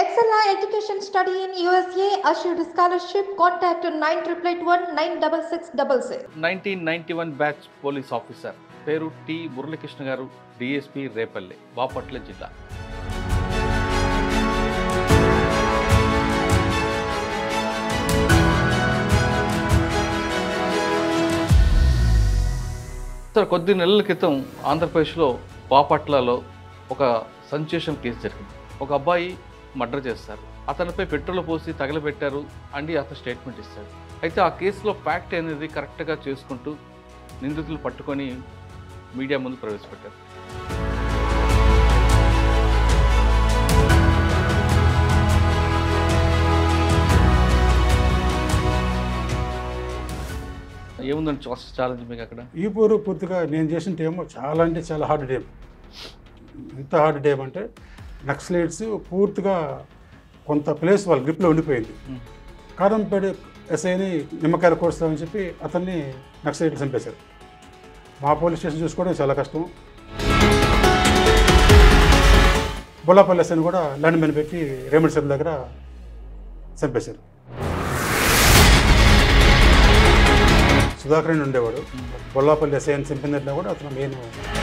Excella Education Study in USA assured scholarship. Contact 9881 96666. Nineteen ninety one batch police officer పేరు T Muralikrishna garu DSP Repalle Bapatla జిల్లా sir కొద్ది నెలల క్రితం ఆంధ్రప్రదేశ్లో బాపట్లలో ఒక సంచేషన్ కేసు జరిగింది ఒక అబ్బాయి మర్డర్ చేస్తారు అతనిపై పెట్రోల్ పోసి తగలబెట్టారు అని అతను స్టేట్మెంట్ ఇస్తాడు అయితే ఆ కేసులో ఫ్యాక్ట్ అనేది కరెక్ట్గా చేసుకుంటూ నిందితులు పట్టుకొని మీడియా ముందు ప్రవేశపెట్టారు ఏముందండి ఫస్ట్ ఛాలెంజ్ మీకు అక్కడ ఈ పూరు పూర్తిగా నేను చేసిన టైం చాలా అంటే చాలా హార్డ్ టైం ఎంత హార్డ్ టైం అంటే నక్సలైట్స్ పూర్తిగా కొంత ప్లేస్ వాళ్ళ గ్రిప్లో ఉండిపోయింది మ్మ్. కారంపేట ఎస్ఐని నిమ్మకాయలు కోస్తామని చెప్పి అతన్ని నక్సలైట్లు చంపేశారు మా పోలీస్ స్టేషన్ చూసుకోవడం చాలా కష్టం బొల్లాపల్లి ఎస్ఐని కూడా ల్యాండ్ మ్యాన్ పెట్టి రేమండ్ సభ దగ్గర చంపేశారు సుధాకర్ అని ఉండేవాడు బొల్లాపల్లి ఎస్ఐని చంపినట్లు కూడా అతను మెయిన్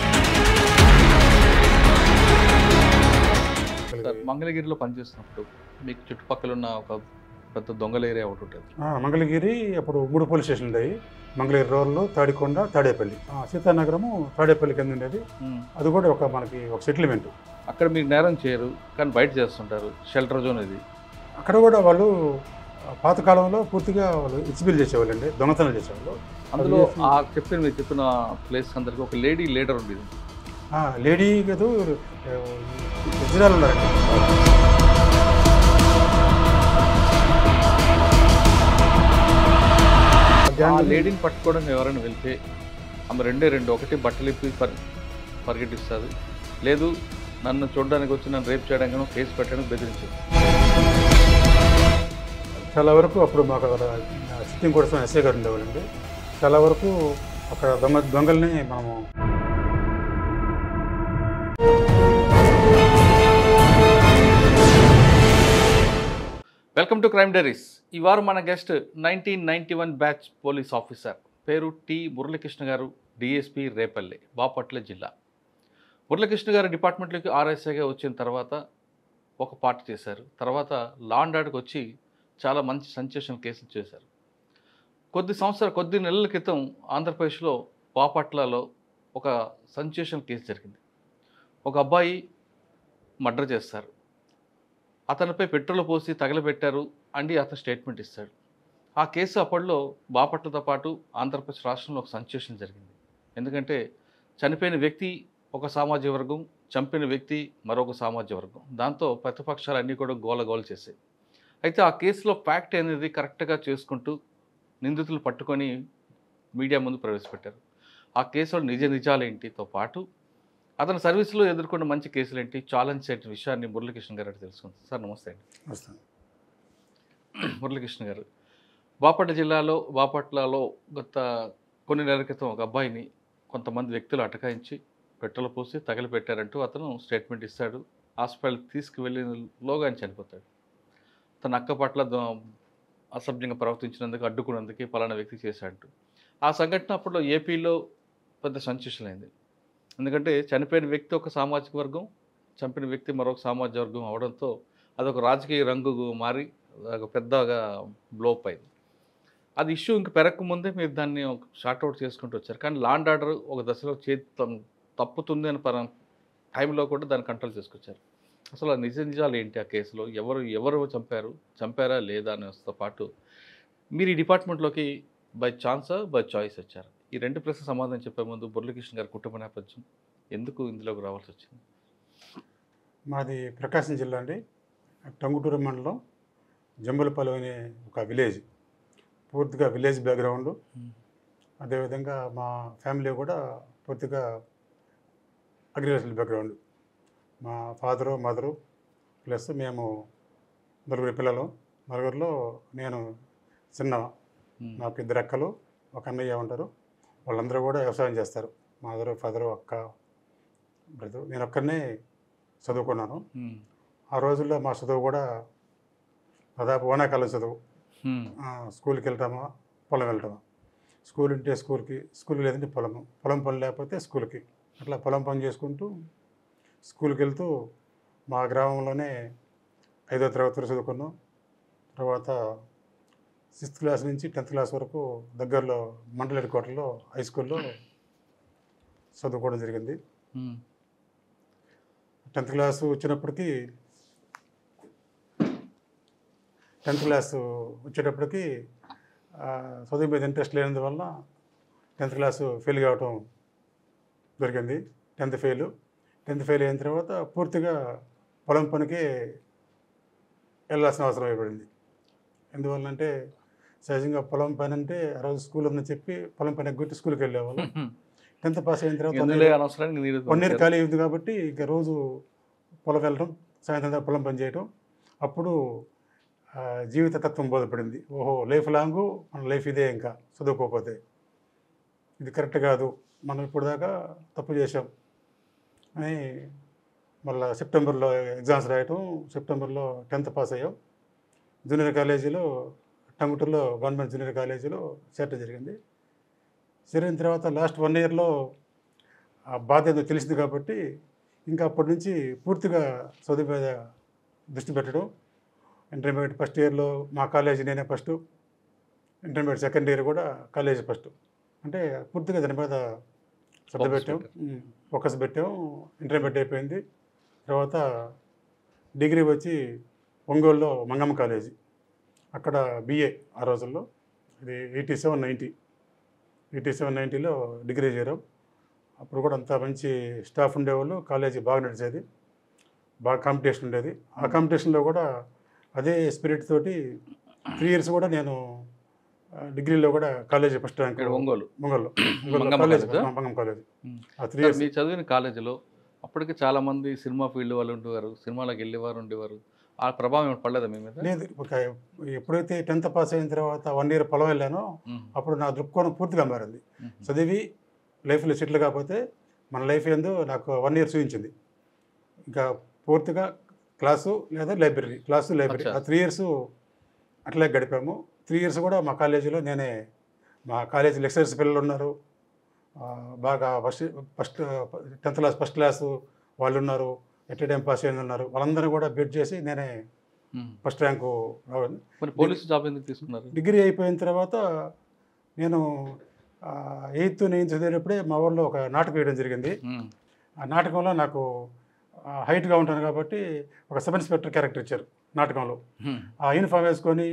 సార్ మంగళగిరిలో పనిచేస్తున్నప్పుడు మీకు చుట్టుపక్కల ఉన్న ఒక పెద్ద దొంగల ఏరియా ఒకటి ఉంటుంది ఆ, మంగళగిరి అప్పుడు మూడు పోలీస్ స్టేషన్లు ఉన్నాయి మంగళగిరి రోడ్లు తాడికొండ తాడేపల్లి ఆ, సీతానగరము తాడేపల్లి కింద ఉండేది ఉమ్. అది కూడా ఒక మనకి ఒక సెటిల్మెంట్ అక్కడ మీకు నేరం చేయరు కానీ బయట చేస్తుంటారు షెల్టర్ జోన్ ఇది అక్కడ కూడా వాళ్ళు ఆ, పాతకాలంలో పూర్తిగా వాళ్ళు ఇచ్చిబిల్ చేసేవాళ్ళండి దొంగతనం చేసేవాళ్ళు అందులో చేసి- ఆ చెప్పిన మీరు చెప్పిన ప్లేస్ అందరికి ఒక లేడీ లీడర్ ఉండేది ఆ, లేడీ కాదు ఇజ్రాయల్ ఉన్నారండి ఆ గ్యాంగ్ లేడీని పట్టుకోవడం ఎవరైనా వెళ్తే ఆమె రెండే రెండు ఒకటి బట్టలు ఇప్పి పరి పరిగెట్టిస్తుంది లేదు నన్ను చూడడానికి వచ్చి నన్ను రేపు చేయడానికి కేసు పెట్టడానికి బెదిరించింది చాలా వరకు అప్పుడు మాకు అక్కడ సిట్టింగ్ కోసం ఎస్ఐ గారు ఉండేవాళ్ళండి చాలా వరకు అక్కడ దొంగ దొంగల్ని మనము వెల్కమ్ టు క్రైమ్ డైరీస్ ఈ వారం మన guest nineteen ninety one batch police officer పేరు టి మురళీకృష్ణ గారు డిఎస్పి రేపల్లె బాపట్ల జిల్లా మురళీకృష్ణ గారు డిపార్ట్మెంట్లోకి ఆర్ఎస్ఐగా వచ్చిన తర్వాత ఒక పార్ట్ చేశారు తర్వాత లా అండ్ ఆర్డర్కి వచ్చి చాలా మంచి సంచేషన్ కేసులు చేశారు కొద్ది సంవత్సరాలు కొద్ది నెలల క్రితం ఆంధ్రప్రదేశ్లో బాపట్లలో ఒక సంచేషన్ కేసు జరిగింది ఒక అబ్బాయి మర్డర్ చేస్తారు అతనిపై పెట్రోల్ పోసి తగలబెట్టారు అని అతను స్టేట్మెంట్ ఇస్తాడు ఆ కేసు అప్పట్లో బాపట్లతో పాటు ఆంధ్రప్రదేశ్ రాష్ట్రంలో ఒక సంచేషన్ జరిగింది ఎందుకంటే చనిపోయిన వ్యక్తి ఒక సామాజిక వర్గం చంపిన వ్యక్తి మరొక సామాజిక వర్గం దాంతో ప్రతిపక్షాలు అన్నీ కూడా గోల గోల చేశాయి అయితే ఆ కేసులో ఫ్యాక్ట్ అనేది కరెక్ట్గా చేసుకుంటూ నిందితులు పట్టుకొని మీడియా ముందు ప్రవేశపెట్టారు ఆ కేసులో నిజ నిజాలేంటితో పాటు అతని సర్వీస్లో ఎదుర్కొన్న మంచి కేసులు ఏంటి ఛాలెంజ్ ఏంటి విషయాన్ని మురళీకృష్ణ గారు అడిగి తెలుసుకుంటాం సార్ నమస్తే అండి వస్తాను మురళీకృష్ణ గారు బాపట్ల జిల్లాలో బాపట్లలో గత కొన్ని నెలల క్రితం ఒక అబ్బాయిని కొంతమంది వ్యక్తులు అటకాయించి పెట్రోల్ పోసి తగలపెట్టారంటూ అతను స్టేట్మెంట్ ఇస్తాడు హాస్పిటల్ తీసుకువెళ్ళినలోగా ఆయన చనిపోతాడు తన అక్క పట్ల ద- అసభ్యంగా ప్రవర్తించినందుకు అడ్డుకున్నందుకు పలానా వ్యక్తి చేశాడు ఆ సంఘటన అప్పట్లో ఏపీలో పెద్ద సంచలనం అయింది ఎందుకంటే చనిపోయిన వ్యక్తి ఒక సామాజిక వర్గం చంపిన వ్యక్తి మరొక సామాజిక వర్గం అవడంతో అదొక రాజకీయ రంగు మారి ఒక పెద్దగా బ్లోప్ అయింది అది ఇష్యూ ఇంక పెరగక ముందే మీరు దాన్ని ఒక షార్ట్అవుట్ చేసుకుంటూ వచ్చారు కానీ లాండ్ ఆర్డర్ ఒక దశలో చేతి తమ్- తప్పుతుంది అని పర టైంలో కూడా దాన్ని కంట్రోల్ చేసుకొచ్చారు అసలు ఆ నిజ నిజాలు ఏంటి ఆ కేసులో ఎవరు ఎవరు చంపారు చంపారా లేదా అనేతో పాటు మీరు ఈ డిపార్ట్మెంట్లోకి బై ఛాన్సా బై చాయిస్ వచ్చారు ఈ రెండు ప్రశ్న సమాధానం చెప్పే ముందు మురళీకృష్ణ గారి కుటుంబ నేపథ్యం ఎందుకు ఇందులోకి రావాల్సి వచ్చింది మాది ప్రకాశం జిల్లా అండి టంగుటూరు మండలం జంబులపాలెం అనే ఒక విలేజ్ పూర్తిగా విలేజ్ బ్యాక్గ్రౌండ్ అదేవిధంగా మా ఫ్యామిలీ కూడా పూర్తిగా అగ్రికల్చర్ బ్యాక్గ్రౌండ్ మా ఫాదరు మదరు ప్లస్ మేము నలుగురు పిల్లలు నలుగురిలో నేను చిన్న నాకు ఇద్దరు అక్కలు ఒక అన్నయ్య ఉంటారు వాళ్ళందరూ కూడా వ్యవసాయం చేస్తారు మదరు ఫాదరు అక్క బ్రదర్ నేను ఒక్కరినే చదువుకున్నాను మ్మ్. ఆ రోజుల్లో మా చదువు కూడా దాదాపు వానాకాలం చదువు హ్మ్. ఆ, స్కూల్కి వెళ్ళటమా పొలం వెళ్ళటమా స్కూల్ ఉంటే స్కూల్కి స్కూల్ లేదంటే పొలము పొలం పని లేకపోతే స్కూల్కి అట్లా పొలం పని చేసుకుంటూ స్కూల్కి వెళ్తూ మా గ్రామంలోనే ఐదో తరగతి వరకు చదువుకున్నాం తర్వాత సిక్స్త్ క్లాస్ నుంచి టెన్త్ క్లాస్ వరకు దగ్గరలో మండల హెడ్ క్వార్టర్లో హై స్కూల్లో చదువుకోవడం జరిగింది హ్మ్. టెన్త్ క్లాస్ వచ్చినప్పటికీ టెన్త్ క్లాస్ వచ్చేటప్పటికి ఆ, చదువు మీద ఇంట్రెస్ట్ లేనందువల్ల టెన్త్ క్లాస్ ఫెయిల్ కావటం జరిగింది టెన్త్ ఫెయిల్ టెన్త్ ఫెయిల్ అయిన తర్వాత పూర్తిగా పొలం పనికి వెళ్ళాల్సిన అవసరం ఏర్పడింది ఎందువల్లంటే సహజంగా పొలం పని అంటే ఆ రోజు స్కూల్ ఉందని చెప్పి పొలం పని ఎగ్గొట్టి స్కూల్కి వెళ్ళేవాళ్ళం హ్మ్. టెన్త్ పాస్ అయిన తర్వాత ఎందులో అనవసరానికి నీరు వన్ ఇయర్ ఖాళీ అయింది కాబట్టి ఇక రోజు పొలం వెళ్ళడం సాయంత్రం దాకా పొలం పని చేయటం అప్పుడు ఆ, జీవిత తత్వం బోధపడింది ఓహో లైఫ్ లాంగ్ మన లైఫ్ ఇదే ఇంకా చదువుకోకపోతే ఇది కరెక్ట్ కాదు మనం ఇప్పుడు దాకా తప్పు చేసాం అని మళ్ళా సెప్టెంబర్లో ఎగ్జామ్స్ రాయటం సెప్టెంబర్లో టెన్త్ పాస్ అయ్యాం జూనియర్ కాలేజీలో టంగుటూరులో గవర్నమెంట్ జూనియర్ కాలేజీలో చేరటం జరిగింది చేరిన తర్వాత లాస్ట్ వన్ ఇయర్లో ఆ బాధ ఏదో తెలిసింది కాబట్టి ఇంకా అప్పటి నుంచి పూర్తిగా చదువు మీద దృష్టి పెట్టడం ఇంటర్మీడియట్ ఫస్ట్ ఇయర్లో మా కాలేజీ నేనే ఫస్ట్ ఇంటర్మీడియట్ సెకండ్ ఇయర్ కూడా కాలేజీ ఫస్ట్ అంటే పూర్తిగా దాని మీద శ్రద్ధ Focus పెట్టాం ఉమ్, ఫోకస్ పెట్టాం ఇంటర్మీడియట్ అయిపోయింది తర్వాత డిగ్రీ వచ్చి ఒంగోలులో మంగమ్మ కాలేజీ అక్కడ బిఏ ఆ రోజుల్లో ఇది eighty seven ninety eighty seven నైంటీలో డిగ్రీ చేరాం అప్పుడు కూడా అంత మంచి స్టాఫ్ ఉండేవాళ్ళు కాలేజీ బాగా నడిచేది బాగా కాంపిటీషన్ ఉండేది ఆ కాంపిటీషన్లో కూడా అదే స్పిరిట్ తోటి త్రీ ఇయర్స్ కూడా నేను ఆ, డిగ్రీలో కూడా కాలేజీ ఫస్ట్ ర్యాంక్ ఇక్కడ ఒంగోలు మంగళలో మంగమ్మ కాలేజ్ కాలేజా? మంగం కాలేజ్ ఉమ్. ఆ త్రీ సార్, ఇయర్స్ మీరు చదివిన కాలేజీలో అప్పటికి చాలా మంది సినిమా ఫీల్డ్ వాళ్ళు ఉండేవారు సినిమాలకు వెళ్ళేవారు ఉండేవారు ఆ ప్రభావం ఏమైనా పడలేదా మీ మీద లేదు ఒక ఎప్పుడైతే టెన్త్ పాస్ అయిన తర్వాత వన్ ఇయర్ పొలం వెళ్ళానో ఉమ్. అప్పుడు నా దృక్కోణం పూర్తిగా మారింది ఉమ్. చదివి లైఫ్లో సెటిల్ కాకపోతే మన లైఫ్ ఏందో నాకు వన్ ఇయర్ చూపించింది ఇంకా పూర్తిగా క్లాసు లేదా లైబ్రరీ క్లాసు లైబ్రరీ అచ్చా. ఆ త్రీ ఇయర్స్ అట్లే గడిపాము త్రీ ఇయర్స్ కూడా మా కాలేజీలో నేనే మా కాలేజీ లెక్చరర్స్ పిల్లలు ఉన్నారు ఆ, బాగా first first tenth class first class వాళ్ళు ఉన్నారు ఎట్ టైం పాస్ అయిన ఉన్నారు వాళ్ళందరూ కూడా బీట్ చేసి నేనే ఉమ్. ఫస్ట్ ర్యాంకు రావాలి మరి పోలీసు జాబ్ ఎందుకు తీసుకున్నారు డిగ్రీ అయిపోయిన తర్వాత నేను ఎయిత్ నైన్త్ చదివేటప్పుడే మా ఊళ్ళో ఒక నాటకం వేయడం జరిగింది ఉమ్. ఆ నాటకంలో నాకు హైట్గా ఉంటాను కాబట్టి ఒక సబ్ ఇన్స్పెక్టర్ క్యారెక్టర్ ఇచ్చారు నాటకంలో ఉమ్. ఆ యూనిఫామ్ వేసుకొని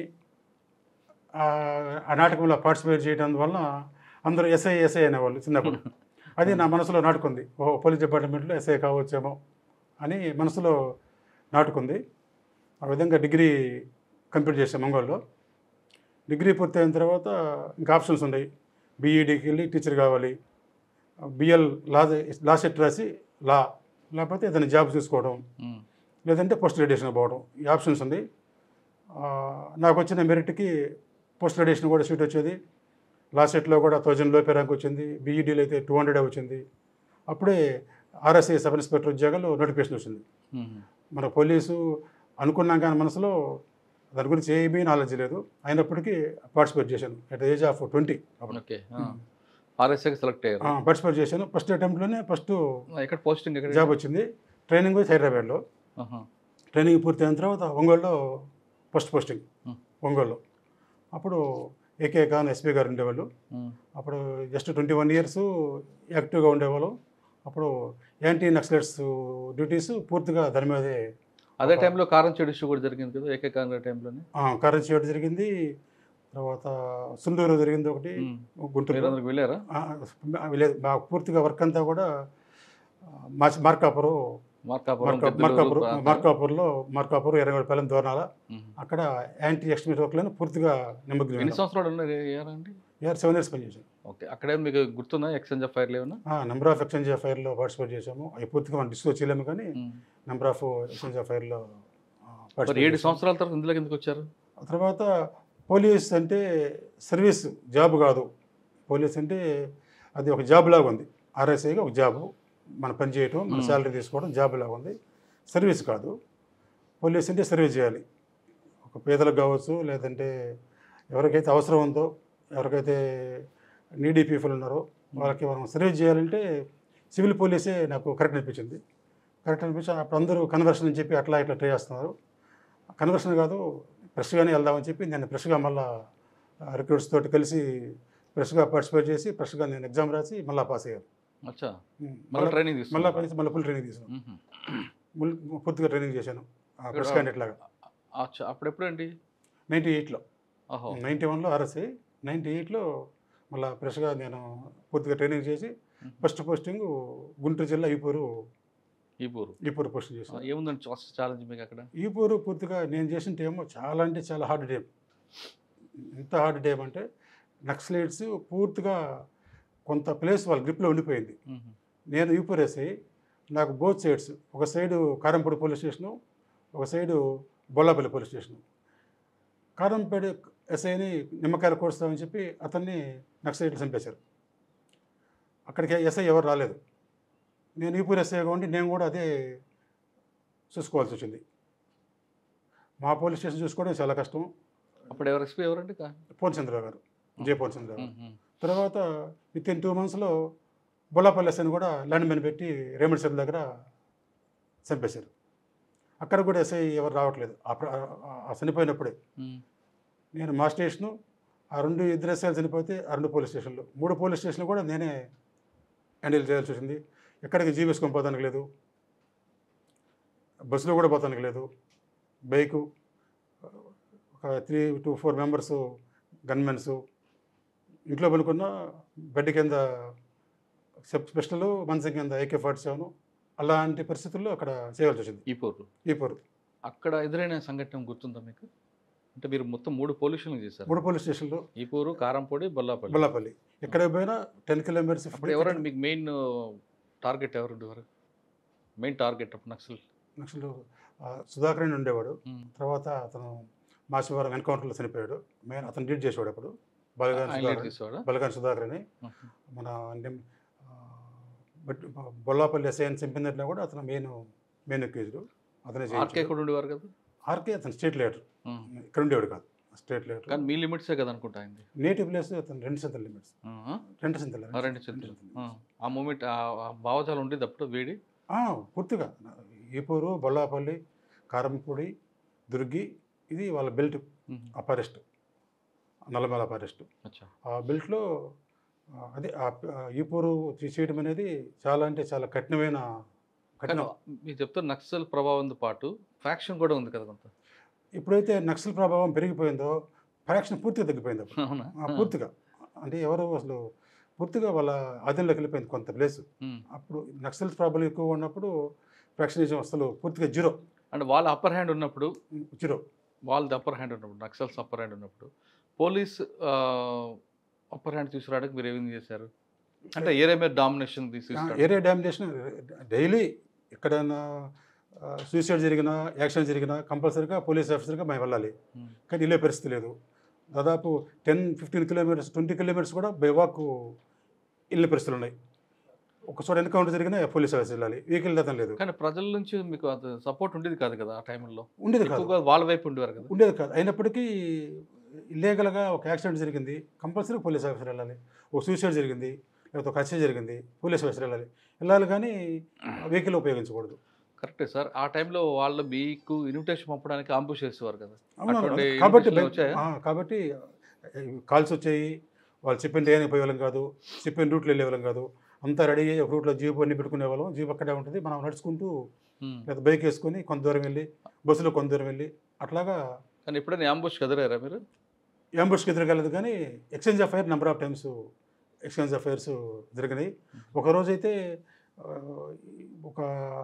ఆ ఆ నాటకంలో పార్టిసిపేట్ చేయడం వలన అందరూ ఎస్ఐ ఎస్ఐ అనేవాళ్ళు చిన్నప్పుడు అది నా మనసులో నాటుకుంది ఓహో పోలీస్ డిపార్ట్మెంట్లో ఎస్ఐ కావచ్చేమో అని మనసులో నాటుకుంది ఆ విధంగా డిగ్రీ కంప్లీట్ చేసాం ఒంగోలులో డిగ్రీ పూర్తయిన తర్వాత ఇంకా ఆప్షన్స్ ఉన్నాయి బీఈడీకి వెళ్ళి టీచర్ కావాలి బిఎల్ లా లా సెట్ రాసి లా లేకపోతే ఏదైనా జాబ్ చూసుకోవడం ఉమ్. లేదంటే పోస్ట్ గ్రాడ్యుయేషన్ పోవడం ఈ ఆప్షన్స్ ఉంది ఆ, నాకు వచ్చిన మెరిట్కి పోస్ట్ గ్రాడ్యుయేషన్ కూడా సీట్ వచ్చేది లాస్ట్ సెట్లో కూడా థౌజండ్ లోపే ర్యాంక్ వచ్చింది బీఈడీలో అయితే టూ హండ్రెడ్ వచ్చింది అప్పుడే ఆర్ఎస్ఐ సబ్ ఇన్స్పెక్టర్ ఉద్యోగాలు నోటిఫికేషన్ వచ్చింది ఉమ్. మన పోలీసు అనుకున్నాం కానీ మనసులో దాని గురించి ఏమీ నాలెడ్జ్ లేదు అయినప్పటికీ పార్టిసిపేట్ చేశాను అట్ ఏజ్ ఆఫ్ ట్వంటీ అప్పుడు ఓకే ఆర్ఎస్ఐకి సెలెక్ట్ అయ్యారు పార్టిసిపేట్ చేశాను ఫస్ట్ అటెంప్ట్లోనే ఫస్ట్ ఎక్కడ పోస్టింగ్ ఎక్కడ జాబ్ వచ్చింది ట్రైనింగ్ వచ్చి హైదరాబాద్లో ఆహా. ట్రైనింగ్ పూర్తయిన తర్వాత ఒంగోలులో ఫస్ట్ పోస్టింగ్ Hmm. ఒంగోలులో అప్పుడు ఏకే ఖాన్ ఎస్పీ గారు ఉండేవాళ్ళు ఉమ్. అప్పుడు జస్ట్ ట్వంటీ వన్ ఇయర్స్ యాక్టివ్గా ఉండేవాళ్ళు అప్పుడు యాంటీ నక్సలైట్స్ డ్యూటీస్ పూర్తిగా దాని మీదే అదే టైంలో కారం చెడు ఇష్యూ కూడా జరిగింది కదా ఏకైక టైంలోనే కరెన్సీ ఒకటి జరిగింది తర్వాత సుందూరు జరిగింది ఒకటి ఉమ్. గుంటూరులో మీరందరికి వెళ్ళారా ఆ, లేదు మా పూర్తిగా వర్క్ అంతా కూడా ఆ, మార్చ్ మార్కాపురు మార్కాపురం మార్కా పెద్దలూరు మార్కాపురు ప్రాంతాలు. మార్కాపూర్లో మార్కాపురం ఎర్రగొడపాలెం దోర్నాల ఉమ్. అక్కడ యాంటీ ఎక్స్ట్రీమిస్ట్ వర్క్లను పూర్తిగా నిమగ్నం ఎన్ని సంవత్సరాలు ఉన్నారు అయ్యారండి ఇయర్ సెవెన్ ఇయర్స్ పనిచేసాం ఓకే అక్కడే మీకు గుర్తుందా ఎక్స్చేంజ్ ఆఫ్ ఫైర్లు ఏమన్నా నెంబర్ ఆఫ్ ఎక్స్చేంజ్ ఆఫ్ ఫైర్లో పార్టిసిపేట్ చేసాము అవి పూర్తిగా మనం డిస్కస్ చేయలేము కానీ ఉమ్. నెంబర్ ఆఫ్ ఎక్స్చేంజ్ ఆఫ్ ఫైర్లో మరి ఏడు సంవత్సరాల తర్వాత ఇందులోకి ఎందుకు వచ్చారు తర్వాత పోలీస్ అంటే సర్వీస్ జాబ్ కాదు పోలీస్ అంటే అది ఒక జాబ్ లాగా ఉంది ఆర్ఎస్ఐగా ఒక జాబు మన పని చేయటం మన Hmm. శాలరీ తీసుకోవడం జాబ్ లాగా ఉంది సర్వీస్ కాదు పోలీస్ అంటే సర్వీస్ చేయాలి ఒక పేదలకు కావచ్చు లేదంటే ఎవరికైతే అవసరం ఉందో ఎవరికైతే నీడీ పీపుల్ ఉన్నారో వాళ్ళకి మనం సర్వీస్ చేయాలంటే సివిల్ పోలీసే నాకు కరెక్ట్ అనిపించింది కరెక్ట్ అనిపించి అప్పుడు అందరూ కన్వర్షన్ అని చెప్పి అట్లా ఇట్లా ట్రై చేస్తున్నారు కన్వర్షన్ కాదు ఫ్రెష్గానే వెళ్దామని చెప్పి నేను ఫ్రెష్గా మళ్ళా రిక్రూట్స్ తోటి కలిసి ఫ్రెష్గా పార్టిసిపేట్ చేసి ఫ్రెష్గా నేను ఎగ్జామ్ రాసి మళ్ళీ పాస్ అయ్యాను అచ్చా మళ్ళీ మళ్ళీ ట్రైనింగ్ మళ్ళీ తీసుకున్నా పని మళ్ళీ ఫుల్ ట్రైనింగ్ తీసుకున్నాను ముల్- పూర్తిగా ట్రైనింగ్ చేశాను ఫ్రెష్ క్యాండిడేట్ లాగా అచ్చా అప్పుడెప్పుడండి నైంటీ ఎయిట్లో ఓహో నైంటీ వన్లో ఆర్ఎస్ఐ నైంటీ ఎయిట్లో మళ్ళీ ఫ్రెష్గా నేను పూర్తిగా ట్రైనింగ్ చేసి ఫస్ట్ పోస్టింగ్ గుంటూరు జిల్లా ఈపూరు ఈపూరు ఈపూరు పోస్టింగ్ చేశాను ఏముందండి ఫస్ట్ ఛాలెంజ్ మీకు అక్కడ ఈపూరు పూర్తిగా నేను చేసిన టైం చాలా అంటే చాలా హార్డ్ టైం ఎంత హార్డ్ టైం అంటే నక్సలైట్స్ పూర్తిగా కొంత ప్లేస్ వాళ్ళ గ్రిప్లో ఉండిపోయింది మ్మ్. నేను ఈపూర్ ఎస్ఐ నాకు బోత్ సైడ్స్ ఒక సైడు కారంపూడి పోలీస్ స్టేషను ఒక side Bollapalli police station Karampeta ఎస్ఐని నిమ్మకాయలు కోస్తామని చెప్పి అతన్ని నక్సలైట్లు చంపేశారు అక్కడికి ఎస్ఐ ఎవరు రాలేదు నేను ఈపూర్ ఎస్ఐగా ఉండి నేను కూడా అదే చూసుకోవాల్సి వచ్చింది మా పోలీస్ స్టేషన్ చూసుకోవడం చాలా కష్టం అప్పుడు ఎవరు ఎక్స్పీ ఎవరండి కా- పూర్ణచంద్రరావు గారు జే పూర్ణచంద్రరావు గారు మ్మ్. తర్వాత విత్ ఇన్ టూ మంత్స్లో బొల్లాపల్లి ఎస్ఐని కూడా ల్యాండ్ మ్యాన్ పెట్టి రేమండ్ సెల్ దగ్గర చంపేశారు అక్కడ కూడా ఎస్ఐ ఎవరు రావట్లేదు ఆ ప్ర- ఆ- ఆ చనిపోయినప్పుడే మ్మ్. నేను మా స్టేషను ఆ రెండు ఇద్దరు ఎస్ఐలు చనిపోతే ఆ రెండు పోలీస్ స్టేషన్లు మూడు పోలీస్ స్టేషన్లు కూడా నేనే హ్యాండిల్ చేయాల్సి వచ్చింది ఎక్కడికి జీవేసుకొని పోతానికి లేదు బస్సులో కూడా పోతానికి లేదు బైకు ఒక three to four members gunmens ఇంట్లో పనుకున్న బెడ్ కింద సెప్ స్పెషల్ మంచం కింద ఏకే ఫార్టీ సెవెన్ అలాంటి పరిస్థితుల్లో అక్కడ చేయవలసి వచ్చింది ఈపూరు ఈ పోరు అక్కడ ఎదురైన సంఘటన గుర్తుందా మీకు అంటే మీరు మొత్తం మూడు పోలీసులు చేశారు మూడు పోలీస్ స్టేషన్లు ఈపూరు కారంపొడి బొల్లాపల్లి బొల్లాపల్లి ఎక్కడికి పోయినా టెన్ కిలోమీటర్స్ అప్పుడు ఎవరండి మీకు మెయిన్ టార్గెట్ ఎవరు ఉండేవారు మెయిన్ టార్గెట్ అప్పుడు నక్సల్ నెక్స్ట్ సుధాకర్ అని ఉండేవాడు మ్మ్. తర్వాత అతను మాసివారం ఎన్కౌంటర్లో చనిపోయాడు మెయిన్ అతను డీట్ చేసేవాడు అప్పుడు బలగాన్ ఆయన లీడ్ సుధాకర్ తీసేవాడా బలగాన్ సుధాకర్ అని మ్మ్. మన నిమ్- ఆ, బట్ బొల్లాపల్లి ఎస్ఐని చంపినట్లో కూడా అతను మెయిన్ మెయిన్ అక్యూజ్డ్ అతనే ఆర్కే చేయించాడు. కూడా ఉండేవారు కదా ఆర్కే అతను స్టేట్ లీడర్ మ్మ్. ఇక్కడ ఉండేవాడు కాదు స్టేట్ లీడర్ కానీ మీ లిమిట్సే కదా అనుకుంటా అయింది నేటివ్ ప్లేస్ అతను రెండు సెంతల లిమిట్స్ రెండు సెంతల ఆ రెండు చెప్తారు ఆ మూమెంట్ ఆ భావజాలం ఉండేది అప్పుడు వేడి పూర్తిగా ఈపూరు బొల్లాపల్లి కారంపూడి దుర్గి ఇది వాళ్ళ బెల్ట్ మ్మ్. అపారెస్ట్ నల్లమల అపారెస్ట్ అచ్చా ఆ బెల్ట్లో ఆ, అదే ఆ ప- ఆ ఈపూరు తీసేయడం అనేది చాలా అంటే చాలా కఠినమైన కానీ కఠినం మీరు చెప్తారు నక్సల్ ప్రభావంతో పాటు ఫ్యాక్షన్ కూడా ఉంది కదా కొంత ఎప్పుడైతే నక్సల్ ప్రభావం పెరిగిపోయిందో ఫ్రాక్షన్ పూర్తిగా తగ్గిపోయింది అప్పుడు అవునా ఆ, పూర్తిగా అంటే ఎవరు అసలు పూర్తిగా వాళ్ళ ఆధీనంలోకి వెళ్ళిపోయింది కొంత ప్లేస్ మ్మ్. అప్పుడు నక్సల్ ప్రాబ్లం ఎక్కువ ఉన్నప్పుడు ఫ్రాక్షనిజం అసలు పూర్తిగా జీరో అంటే వాళ్ళ అప్పర్ హ్యాండ్ ఉన్నప్పుడు జీరో వాళ్ళది అప్పర్ హ్యాండ్ ఉన్నప్పుడు నక్సల్స్ అప్పర్ హ్యాండ్ ఉన్నప్పుడు పోలీస్ అప్పర్ హ్యాండ్ తీసుకురావడానికి మీరు ఏమేమి చేశారు అంటే ఏరియా మీద డామినేషన్ తీసుకురావడం ఏరియా డామినేషన్ డైలీ ఎక్కడైనా సూసైడ్ జరిగినా యాక్సిడెంట్ జరిగినా కంపల్సరీగా పోలీస్ ఆఫీసర్గా మేము వెళ్ళాలి మ్మ్. కానీ వెళ్ళే పరిస్థితి లేదు దాదాపు ten fifteen kilometres twenty kilometres కూడా బై వాక్ వెళ్ళే పరిస్థితులు ఉన్నాయి ఒక చోట ఎన్కౌంటర్ జరిగినా పోలీస్ ఆఫీసర్ వెళ్ళాలి వెహికల్ దాతం లేదు కానీ ప్రజల నుంచి మీకు అది సపోర్ట్ ఉండేది కాదు కదా ఆ టైంలో ఉండేది కాదు ఎక్కువగా వాళ్ళ వైపు ఉండేవారు కదా ఉండేది కాదు అయినప్పటికీ ఇల్లీగల్గా ఒక యాక్సిడెంట్ జరిగింది కంపల్సరీ పోలీస్ ఆఫీసర్ వెళ్ళాలి ఒక సూసైడ్ జరిగింది లేకపోతే ఒక హత్య జరిగింది పోలీస్ ఆఫీసర్ వెళ్ళాలి వెళ్ళాలి కానీ వెహికల్ ఉపయోగించకూడదు కరెక్టే సార్ ఆ టైంలో వాళ్ళు మీకు ఇన్విటేషన్ పంపడానికి ఆంబుష్ చేసేవారు కదా అవును అటువంటి కాబట్టి invitations వచ్చాయా? ఆ, కాబట్టి కాల్స్ వచ్చాయి వాళ్ళు చెప్పిన టైంకి పోయేవాళ్ళం కాదు చెప్పిన రూట్లో వెళ్ళేవాళ్ళం కాదు అంతా రెడీ అయ్యి ఒక రూట్లో జీప్ అన్ని పెట్టుకునే వాళ్ళం జీప్ అక్కడే ఉంటుంది మనం నడుచుకుంటూ మ్మ్. లేదా బైక్ వేసుకొని కొంత దూరం వెళ్ళి బస్సులో కొంత దూరం వెళ్ళి అట్లాగా కానీ ఎప్పుడైనా ఆంబుష్ కదిరారా మీరు అంబుష్కి ఎదురుగలదు కానీ exchange of fire number of times exchange of fires జరిగినాయి ఒకరోజు అయితే ఆ, ఒక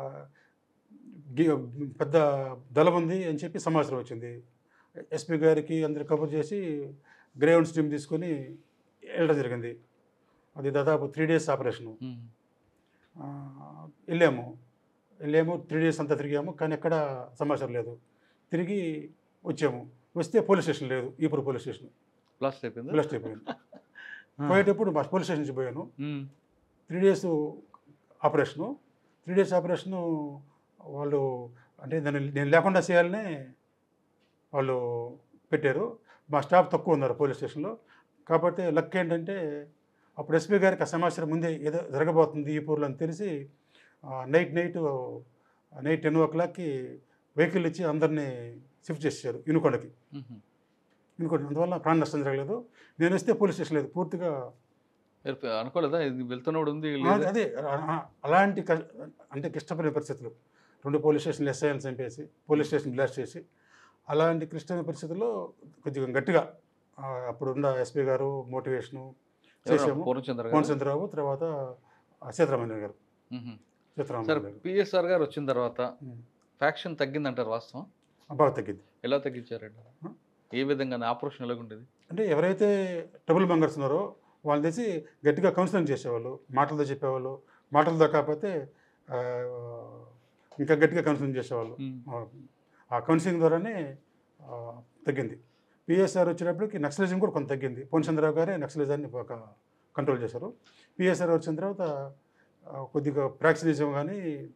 గి- పెద్ద దళం ఉంది అని చెప్పి సమాచారం వచ్చింది ఎస్పీ గారికి అందరు కబుర్ చేసి గ్రేవెన్స్ టీమ్ తీసుకొని వెళ్ళడం జరిగింది అది దాదాపు త్రీ డేస్ ఆపరేషను మ్మ్. ఆ, వెళ్ళాము వెళ్ళాము త్రీ డేస్ అంతా తిరిగాము కానీ ఎక్కడ సమాచారం లేదు తిరిగి వచ్చాము వస్తే పోలీస్ స్టేషన్ లేదు ఈపూర్ పోలీస్ స్టేషన్ బ్లాస్ట్ అయిపోయిందా బ్లాస్ట్ అయిపోయింది పోయేటప్పుడు మా పోలీస్ స్టేషన్ నుంచి పోయాను మ్మ్. Three days operation three days operation వాళ్ళు అంటే దాన్ని నేను లేకుండా చేయాలని వాళ్ళు పెట్టారు మా స్టాఫ్ తక్కువ ఉన్నారు పోలీస్ స్టేషన్లో కాకపోతే లక్ ఏంటంటే అప్పుడు ఎస్పీ గారికి ఆ సమాచారం ముందే ఏదో జరగబోతుంది ఈ పూర్లో అని తెలిసి నైట్ నైట్ నైట్ టెన్ ఓ క్లాక్కి వెహికల్ ఇచ్చి అందరినీ షిఫ్ట్ చేశారు ఇనుకొండకి మ్మ్. ఇనుకొండ అందువల్ల ప్రాణ నష్టం జరగలేదు నేను వస్తే పోలీస్ స్టేషన్ లేదు పూర్తిగా మీరు అనుకోలేదా ఇది వెళ్తున్నప్పుడు ఉంది ఆ, లేదా? అదే ఆ- ఆ- అలాంటి క- అంటే క్లిష్టమైన పరిస్థితులు రెండు పోలీస్ స్టేషన్లు ఎస్ఐఎల్ చంపేసి పోలీస్ స్టేషన్ బ్లాస్ట్ చేసి అలాంటి క్లిష్టమైన పరిస్థితుల్లో కొద్దిగా గట్టిగా ఆ, అప్పుడున్న ఎస్పీ గారు మోటివేషను ఎవరు? చేసాము పూర్ణచంద్ర గారు? పవన్ చంద్రబాబు తర్వాత సీతారామయ్య గారు మ్మ్. సార్ సీతారామయ్య గారు పిఎస్ఆర్ గారు వచ్చిన తర్వాత ఉమ్. ఫ్యాక్షన్ తగ్గిందంటారు వాస్తవం బాగా తగ్గింది ఎలా తగ్గించారండి ఆ? ఏ విధంగా ఆపరేషన్ ఎలాగుండేది అంటే ఎవరైతే ట్రబుల్ మెంగర్స్ ఉన్నారో వాళ్ళని తెచ్చి గట్టిగా కౌన్సిలింగ్ చేసేవాళ్ళు మాటలతో చెప్పేవాళ్ళు మాటలతో కాకపోతే ఆ, ఇంకా గట్టిగా కౌన్సిలింగ్ చేసేవాళ్ళు మ్మ్. ఆ, ఆ కౌన్సిలింగ్ ద్వారానే ఆ, తగ్గింది పిఎస్ఆర్ వచ్చినప్పటికి నక్సలిజం కూడా కొంత తగ్గింది పోన్ చంద్రరావు గారే నక్సలిజాన్ని ఒక కంట్రోల్ చేశారు పిఎస్ఆర్ వచ్చిన తర్వాత ఆ, కొద్దిగా ప్రాక్సినిజం కానీ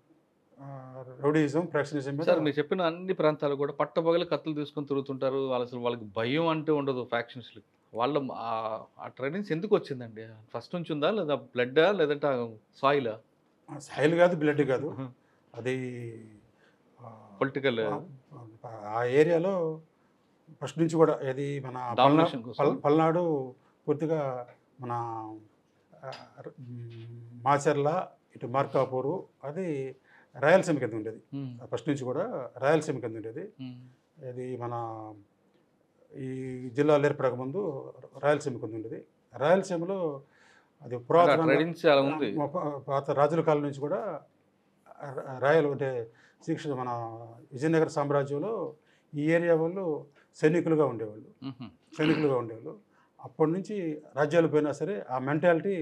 రౌడీయిజం ప్రాక్సినిజం మీద సార్ మీరు చెప్పిన అన్ని ప్రాంతాలు కూడా పట్టబగలు కత్తులు తీసుకొని తిరుగుతుంటారు వాళ్ళు అసలు వాళ్ళకి భయం అంటూ ఉండదు ఫ్యాక్షన్స్ వాళ్ళ ఆ- ఆ ట్రైనింగ్స్ ఎందుకు వచ్చిందండి ఫస్ట్ నుంచి ఉందా లేదా బ్లడ్డా లేదంటే సాయిలా సాయిల్ కాదు బ్లడ్ కాదు అది ఆ, పొలిటికల్ ఆ- ఆ ఏరియాలో ఫస్ట్ నుంచి కూడా ఇది మన పల్నా- Domination కోసం. పల్- పల్నాడు పూర్తిగా మన ఆ, మ్, మాచర్ల ఇటు మార్కాపూరు అది రాయలసీమ కింద ఉండేది ఫస్ట్ నుంచి కూడా రాయలసీమ కింద ఉండేది ఇది మన ఈ జిల్లాలు ఏర్పడక ముందు రాయలసీమ కింద ఉండేది రాయలసీమలో అది పురాతన ట్రైనింగ్స్ అలా ఉంది మా పా- పాత రాజుల కాలం నుంచి కూడా రా- రాయలు అంటే శ్రీకృష్ణ మన విజయనగర సామ్రాజ్యంలో ఈ ఏరియా వాళ్ళు సైనికులుగా ఉండేవాళ్ళు మ్మ్. సైనికులుగా ఉండేవాళ్ళు అప్పటి నుంచి రాజ్యాలు పోయినా సరే ఆ మెంటాలిటీ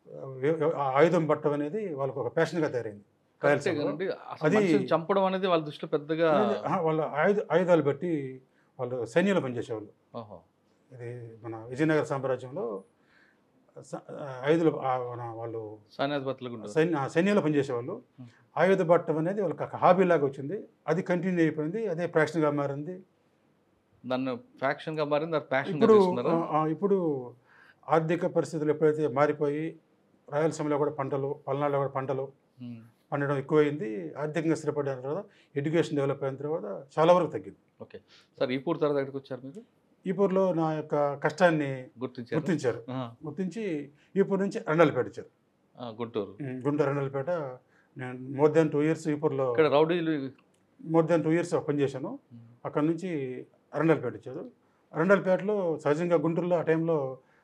ఆయుధం పట్టడం అనేది వాళ్ళకు ఒక ప్యాషన్గా తయారైంది కరెక్టే రాయలసీమలో. కదండి అసలు అది- మనిషిని చంపడం అనేది వాళ్ళ దృష్టిలో పెద్దగా ఆ, వాళ్ళ ఆయుధ ఆయుధాలు బట్టి వాళ్ళు సైన్యంలో పనిచేసేవాళ్ళు ఓహో ఇది మన విజయనగర సామ్రాజ్యంలో స- ఆయుధాలు ఆ, మన వాళ్ళు సాన్యాధిపతులకు ఉండదు సైన్య ఆ, సైన్యంలో పనిచేసేవాళ్ళు Hmm. ఆయుధ పట్టడం అనేది వాళ్ళకి ఒక హాబీ లాగా వచ్చింది అది కంటిన్యూ అయిపోయింది అదే ప్యాషన్గా మారింది దాన్ని ఫ్యాక్షన్ గా మారింది అది ప్యాషన్ గా ఇప్పుడు తీసుకున్నారా ఆ, ఆ, ఇప్పుడు ఆర్థిక పరిస్థితులు ఎప్పుడైతే మారిపోయి రాయలసీమలో కూడా పంటలు పల్నాడులో కూడా పంటలు మ్మ్. పండడం ఎక్కువైంది ఆర్థికంగా స్థిరపడిన తర్వాత ఎడ్యుకేషన్ డెవలప్ అయిన తర్వాత చాలా వరకు తగ్గింది సార్ ఈ పూర్ తర్వాత ఎక్కడికి వచ్చారు మీరు ఈపూర్లో నా యొక్క కష్టాన్ని గుర్తించారు గుర్తించారు ఆ, గుర్తించి ఈపూర్ నుంచి రెండలపేట ఇచ్చారు ఆ, గుంటూరు ఉమ్, గుంటూరు రెండలపేట నేను మోర్ దెన్ టూ ఇయర్స్ ఈపూర్లో ఇక్కడ రౌడీలు మోర్ దెన్ టూ ఇయర్స్ పనిచేశాను అక్కడ నుంచి అరండల్పేట ఇచ్చారు అరండల్పేటలో సహజంగా గుంటూరులో ఆ టైంలో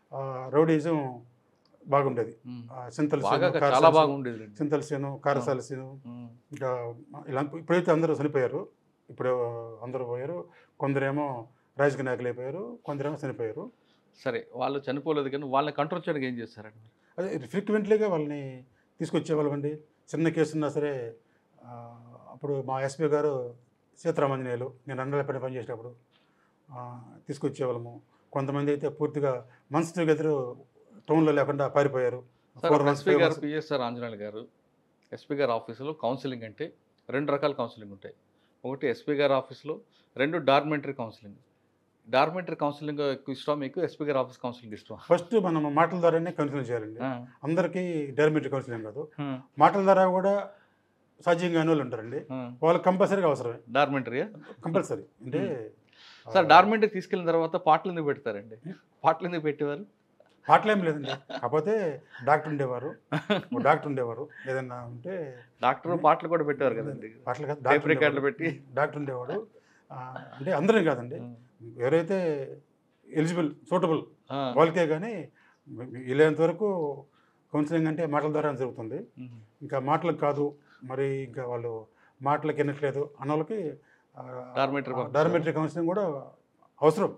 రౌడీజం బాగుండేది మ్మ్. ఆ, చింతల బాగా సేను, చాలా కారసాల బాగుండేది సేను, చింతల సేను కారసాల సేను మ్మ్. ఇంకా ఇలా ఇప్పుడైతే అందరూ చనిపోయారు ఇప్పుడు అందరూ పోయారు కొందరేమో రాజకీయ నాయకులు అయిపోయారు కొందరేమో చనిపోయారు సరే వాళ్ళు చనిపోలేదు కానీ వాళ్ళని కంట్రోల్ చేయడానికి ఏం చేస్తారండి అదే ఫ్రీక్వెంట్లీగా వాళ్ళని తీసుకొచ్చేవాళ్ళమండి చిన్న కేసు ఉన్నా సరే ఆ, అప్పుడు మా ఎస్పీ గారు సీతారామంజనేయులు నేను రండలపేట పనిచేసేటప్పుడు ఆ, తీసుకొచ్చేవాళ్ళము కొంతమంది అయితే పూర్తిగా మంత్స్ టుగెదర్ టౌన్లో లేకుండా పారిపోయారు సార్ ఫోర్ మంత్స్ ఎస్పీ గారు పిఎస్ఆర్ ఆంజనేయులు గారు ఎస్పీ గారి ఆఫీసులో కౌన్సిలింగ్ అంటే రెండు రకాల కౌన్సిలింగ్ ఉంటాయి ఒకటి ఎస్పీ గారి ఆఫీస్లో రెండు డార్మెంటరీ కౌన్సిలింగ్ డార్మెంటరీ కౌన్సిలింగ్ ఎక్కువ ఇష్టం మీకు ఎస్పీ గారి ఆఫీస్ కౌన్సిలింగ్ ఇష్టం ఫస్ట్ మనం మాటల ద్వారానే కౌన్సిలింగ్ చేయాలండి అందరికీ డైరెక్ట్ కౌన్సిలింగ్ కాదు Hmm. మాటల ద్వారా కూడా సాధ్యం కాని వాళ్ళు ఉంటారండి వాళ్ళకి కంపల్సరీగా అవసరమే డార్మెంటరీయా కంపల్సరీ అంటే సార్ డార్మెంటరీ తీసుకెళ్ళిన తర్వాత పాటలు ఎందుకు పెడతారండి పాటలు ఎందుకు పెట్టేవారు పాటలు ఏం లేదండి కాకపోతే డాక్టర్ ఉండేవారు ఓ డాక్టర్ ఉండేవారు ఏదన్నా ఉంటే డాక్టర్ పాటలు కూడా పెట్టేవారు కదండి పాటలు కాదు టేప్ డాక్టర్ రికార్డులు ఉండేవాడు. పెట్టి డాక్టర్ ఉండేవాడు ఆ, అంటే అందరం కాదండి ఎవరైతే ఎలిజిబుల్ సూటబుల్ ఆ. వాళ్ళకే కానీ వీలైనంత వరకు కౌన్సిలింగ్ అంటే మాటల ద్వారా జరుగుతుంది మ్మ్. ఇంకా మాటలకు కాదు మరి ఇంకా వాళ్ళు మాటలకు వినట్లేదు అన్న వాళ్ళకి Dormitory పంపిస్తారు. డార్మెటరీ కౌన్సిలింగ్ కూడా అవసరం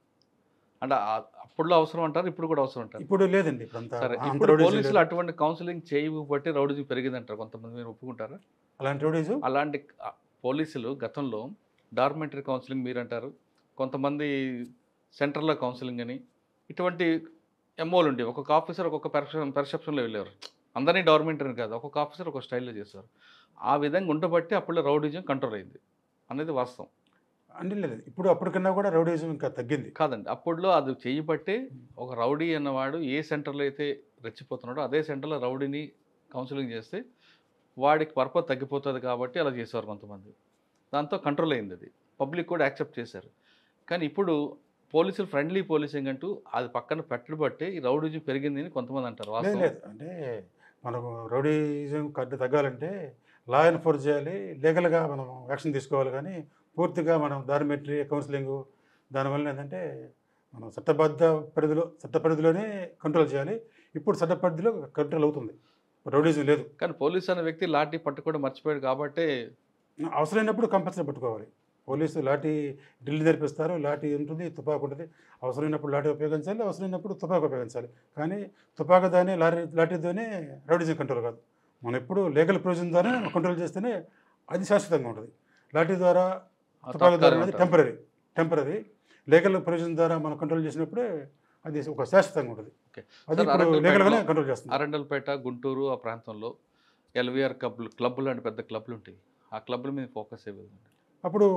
అంటే ఆ- అప్పుడులో అవసరం అంటారు ఇప్పుడు కూడా అవసరం అంటారు ఇప్పుడు లేదండి ఇప్పుడు అంతా సరే అంత ఇప్పుడు రౌడీజం పోలీసులు లేదు. అటువంటి కౌన్సిలింగ్ చేయబట్టి రౌడీజం పెరిగిందంటారు కొంతమంది మీరు ఒప్పుకుంటారా అలాంటి రౌడీజం అలాంటి ఆ, పోలీసులు గతంలో డార్మెంటరీ కౌన్సిలింగ్ మీరు అంటారు కొంతమంది సెంటర్లో కౌన్సిలింగ్ అని ఇటువంటి ఎంఓలు ఉండేవి ఒక్కొక్క ఆఫీసర్ ఒక్కొక్క పెర్సెప్షన్ పెర్సెప్షన్లో వెళ్ళేవారు అందరినీ గవర్నమెంట్ అని కాదు ఒక్కొక్క ఆఫీసర్ ఒక స్టైల్లో చేస్తారు ఆ విధంగా ఉండబట్టి అప్పుడు రౌడిజం కంట్రోల్ అయింది అనేది వాస్తవం అంటే లేదు ఇప్పుడు అప్పటికన్నా కూడా రౌడీజం ఇంకా తగ్గింది కాదండి అప్పుడులో అది చేయబట్టే ఒక రౌడీ అన్నవాడు ఏ సెంటర్లో అయితే రెచ్చిపోతున్నాడో అదే సెంటర్లో రౌడీని కౌన్సిలింగ్ చేస్తే వాడికి పర్పస్ తగ్గిపోతుంది కాబట్టి అలా చేసేవారు కొంతమంది దాంతో కంట్రోల్ అయింది అది పబ్లిక్ కూడా యాక్సెప్ట్ చేశారు కానీ ఇప్పుడు పోలీసులు ఫ్రెండ్లీ పోలీసింగ్ అంటూ అది పక్కన పెట్టడం బట్టే ఈ రౌడీజం పెరిగింది అని కొంతమంది అంటారు లేదు వాస్తవం లేదు అంటే మనకు రౌడీజం కట్టు తగ్గాలంటే లా ఎన్ఫోర్స్ చేయాలి లీగల్గా మనం యాక్షన్ తీసుకోవాలి కానీ పూర్తిగా మనం దారిమెట్రీ కౌన్సిలింగ్ దానివల్ల ఏంటంటే మనం చట్టబద్ధ పరిధిలో చట్ట పరిధిలోనే కంట్రోల్ చేయాలి ఇప్పుడు చట్ట పరిధిలో కంట్రోల్ అవుతుంది రౌడీజం లేదు కానీ పోలీస్ అనే వ్యక్తి లాఠీ పట్టుకోవడం మర్చిపోయాడు కాబట్టి అవసరమైనప్పుడు కంపల్సరీ పట్టుకోవాలి పోలీసు లాఠీ డ్రిల్ నేర్పిస్తారు లాఠీ ఉంటుంది తుపాకు ఉంటుంది అవసరమైనప్పుడు లాఠీ ఉపయోగించాలి అవసరమైనప్పుడు తుపాకు ఉపయోగించాలి కానీ తుపాకుతోనే లారీ లాఠీతోనే రౌడీజం కంట్రోల్ కాదు మనం ఎప్పుడు లీగల్ ప్రొవిజన్ ద్వారా కంట్రోల్ చేస్తేనే అది శాశ్వతంగా ఉంటుంది లాఠీ ద్వారా ఆ తుపాకు ద్వారా తాత్కాలిక అనేది అంటారు. టెంపరీ టెంపరీ లీగల్ ప్రొవిజన్ ద్వారా మనం కంట్రోల్ చేసినప్పుడే అది ఒక శాశ్వతంగా ఉంటుంది ఓకే. అది సార్, ఇప్పుడు అరండల్పేటలో- లీగల్గానే కంట్రోల్ చేస్తుంది అరండల్పేట గుంటూరు ఆ ప్రాంతంలో ఎల్వీఆర్ క్లబ్లు క్లబ్లు లాంటి పెద్ద క్లబ్లు ఉంటాయి ఆ క్లబ్ల మీద ఫోకస్ అయ్యేది అప్పుడు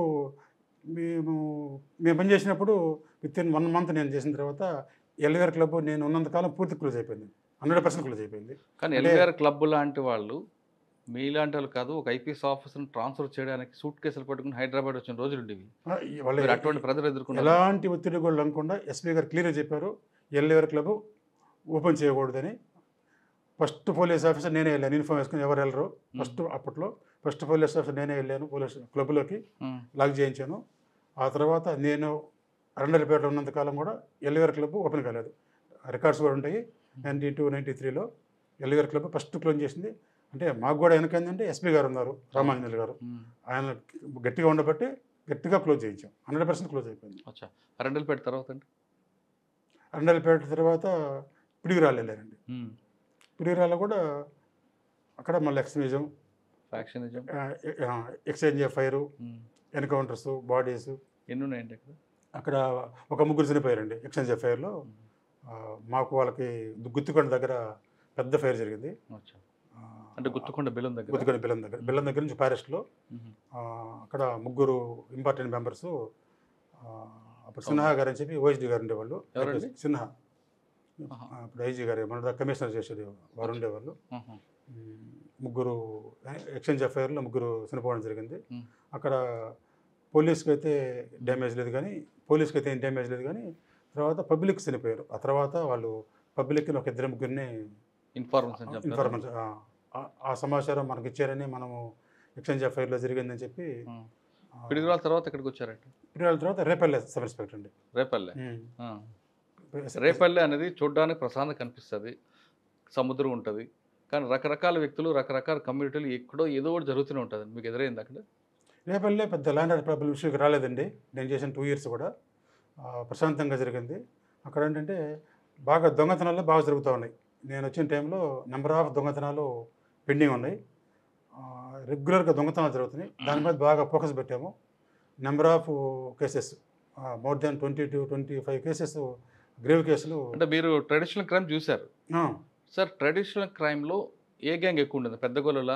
మేము మేము పని చేసినప్పుడు విత్ ఇన్ వన్ మంత్ నేను చేసిన తర్వాత ఎల్వీఆర్ క్లబ్ నేను ఉన్నంతకాలం పూర్తి క్లోజ్ అయిపోయింది హండ్రెడ్ పర్సెంట్ క్లోజ్ అయిపోయింది కానీ అంటే- ఎల్వీఆర్ క్లబ్ లాంటి వాళ్ళు మీలాంటి వాళ్ళు కాదు ఒక ఐపీఎస్ ఆఫీసర్ని ట్రాన్స్ఫర్ చేయడానికి సూట్ కేసులు పట్టుకుని హైదరాబాద్ వచ్చిన రోజులు ఉండేవి ఆ, ఈ- వాళ్ళ మీరు అటువంటి ప్రజలు ఎదుర్కొన్నారు ఎలాంటి ఒత్తిడి కూడా లేకుండా ఎస్పీ గారు క్లియర్గా చెప్పారు ఎల్వీఆర్ క్లబ్ ఓపెన్ చేయకూడదని ఫస్ట్ పోలీస్ ఆఫీసర్ నేనే వెళ్ళాను యూనిఫామ్ వేసుకుని ఎవరు వెళ్ళరు ఫస్ట్ అప్పట్లో ఫస్ట్ పోలీస్ ఆఫీసర్ నేనే వెళ్ళాను పోలీస్ క్లబ్లోకి ఉమ్, లాక్ చేయించాను ఆ తర్వాత నేను అరండలపేటలో ఉన్నంతకాలం కూడా ఎల్వీఆర్ క్లబ్ ఓపెన్ కాలేదు రికార్డ్స్ కూడా ఉంటాయి నైన్టీ టూ నైంటీ త్రీలో ఎల్వీఆర్ క్లబ్ ఫస్ట్ క్లోజ్ చేసింది అంటే మాకు కూడా వెనక ఏంటంటే ఎస్పీ గారు ఉన్నారు రామాంజనేయులు గారు ఉమ్, ఆయన గట్టిగా ఉండబట్టి గట్టిగా క్లోజ్ చేయించాం హండ్రెడ్ పర్సెంట్ క్లోజ్ అయిపోయింది అచ్చా అరండల్పేట తర్వాత అండి అరండలపేట తర్వాత పిడిగిరాలు వెళ్ళారండి ఉమ్, పిడిగిరాల్లో కూడా అక్కడ మళ్ళీ extremism factionism exchange fire um, encounters bodies ఎన్ని ఉన్నాయండి అక్కడ అక్కడ ఒక ముగ్గురు చనిపోయారండి ఎక్స్చేంజ్ ఫైర్లో ఆ, మాకు వాళ్ళకి గుత్తికొండ దగ్గర పెద్ద ఫైర్ జరిగింది అచ్చా ఆ, అంటే గుర్తుకొండ బెలూన్ దగ్గర గుత్తికొండ బెల్లం దగ్గర బెల్లం దగ్గర నుంచి ఫారెస్ట్లో ఉమ్, అక్కడ ముగ్గురు ఇంపార్టెంట్ మెంబర్స్ అప్పుడు సిన్హా గారు అని చెప్పి ఓఎస్డి గారు ఉండేవాళ్ళు ఎవరండి? సిన్హా ఆహా. ఆ, ఇప్పుడు ఐజీ గారు మన కమిషనర్ చేసేది వారు ఉండేవాళ్ళు ఆహా. ఉమ్, ముగ్గురు ఎక్స్చేంజ్ అఫైర్లో ముగ్గురు చనిపోవడం జరిగింది ఉమ్. అక్కడ పోలీస్కి అయితే డ్యామేజ్ లేదు కానీ పోలీస్కి అయితే ఏం డ్యామేజ్ లేదు కానీ తర్వాత పబ్లిక్ చనిపోయారు ఆ తర్వాత వాళ్ళు పబ్లిక్ని ఒక ఇద్దరు ముగ్గురిని ఇన్ఫార్మేషన్ చెప్తారా? ఇన్ఫర్మేషన్ ఆ సమాచారం మనకి ఇచ్చారని మనము ఎక్స్చేంజ్ అఫైర్లో జరిగిందని చెప్పి ఉమ్. ఆ, పిడుగురాల తర్వాత ఎక్కడికి వచ్చారంటే పిల్లల తర్వాత రేపల్లె సబ్ ఇన్స్పెక్టర్ అండి రేపల్లె ఉమ్. ఆ. రేపల్లె అనేది చూడడానికి ప్రశాంతంగా కనిపిస్తుంది సముద్రం ఉంటుంది కానీ రకరకాల వ్యక్తులు రకరకాల కమ్యూనిటీలు ఎక్కడో ఏదో ఒకటి జరుగుతూనే ఉంటుంది మీకు ఎదురైంది అక్కడ రేపల్లె పెద్ద ల్యాండ్ ఆర్డర్ ప్రాబ్లం ఇష్యూకి రాలేదండి నేను చేసిన టూ ఇయర్స్ కూడా ఆ, ప్రశాంతంగా జరిగింది అక్కడ ఏంటంటే బాగా దొంగతనాలు బాగా జరుగుతూ ఉన్నాయి నేను వచ్చిన టైంలో నెంబర్ ఆఫ్ దొంగతనాలు పెండింగ్ ఉన్నాయి రెగ్యులర్గా దొంగతనాలు జరుగుతున్నాయి దాని మీద బాగా ఫోకస్ పెట్టాము number of cases more than twenty to twenty five cases grave కేసులు అంటే మీరు ట్రెడిషనల్ క్రైమ్ చూశారు ఆ, సార్ ట్రెడిషనల్ క్రైమ్లో ఏ గ్యాంగ్ ఎక్కువ ఉంటుంది పెద్ద గొల్లల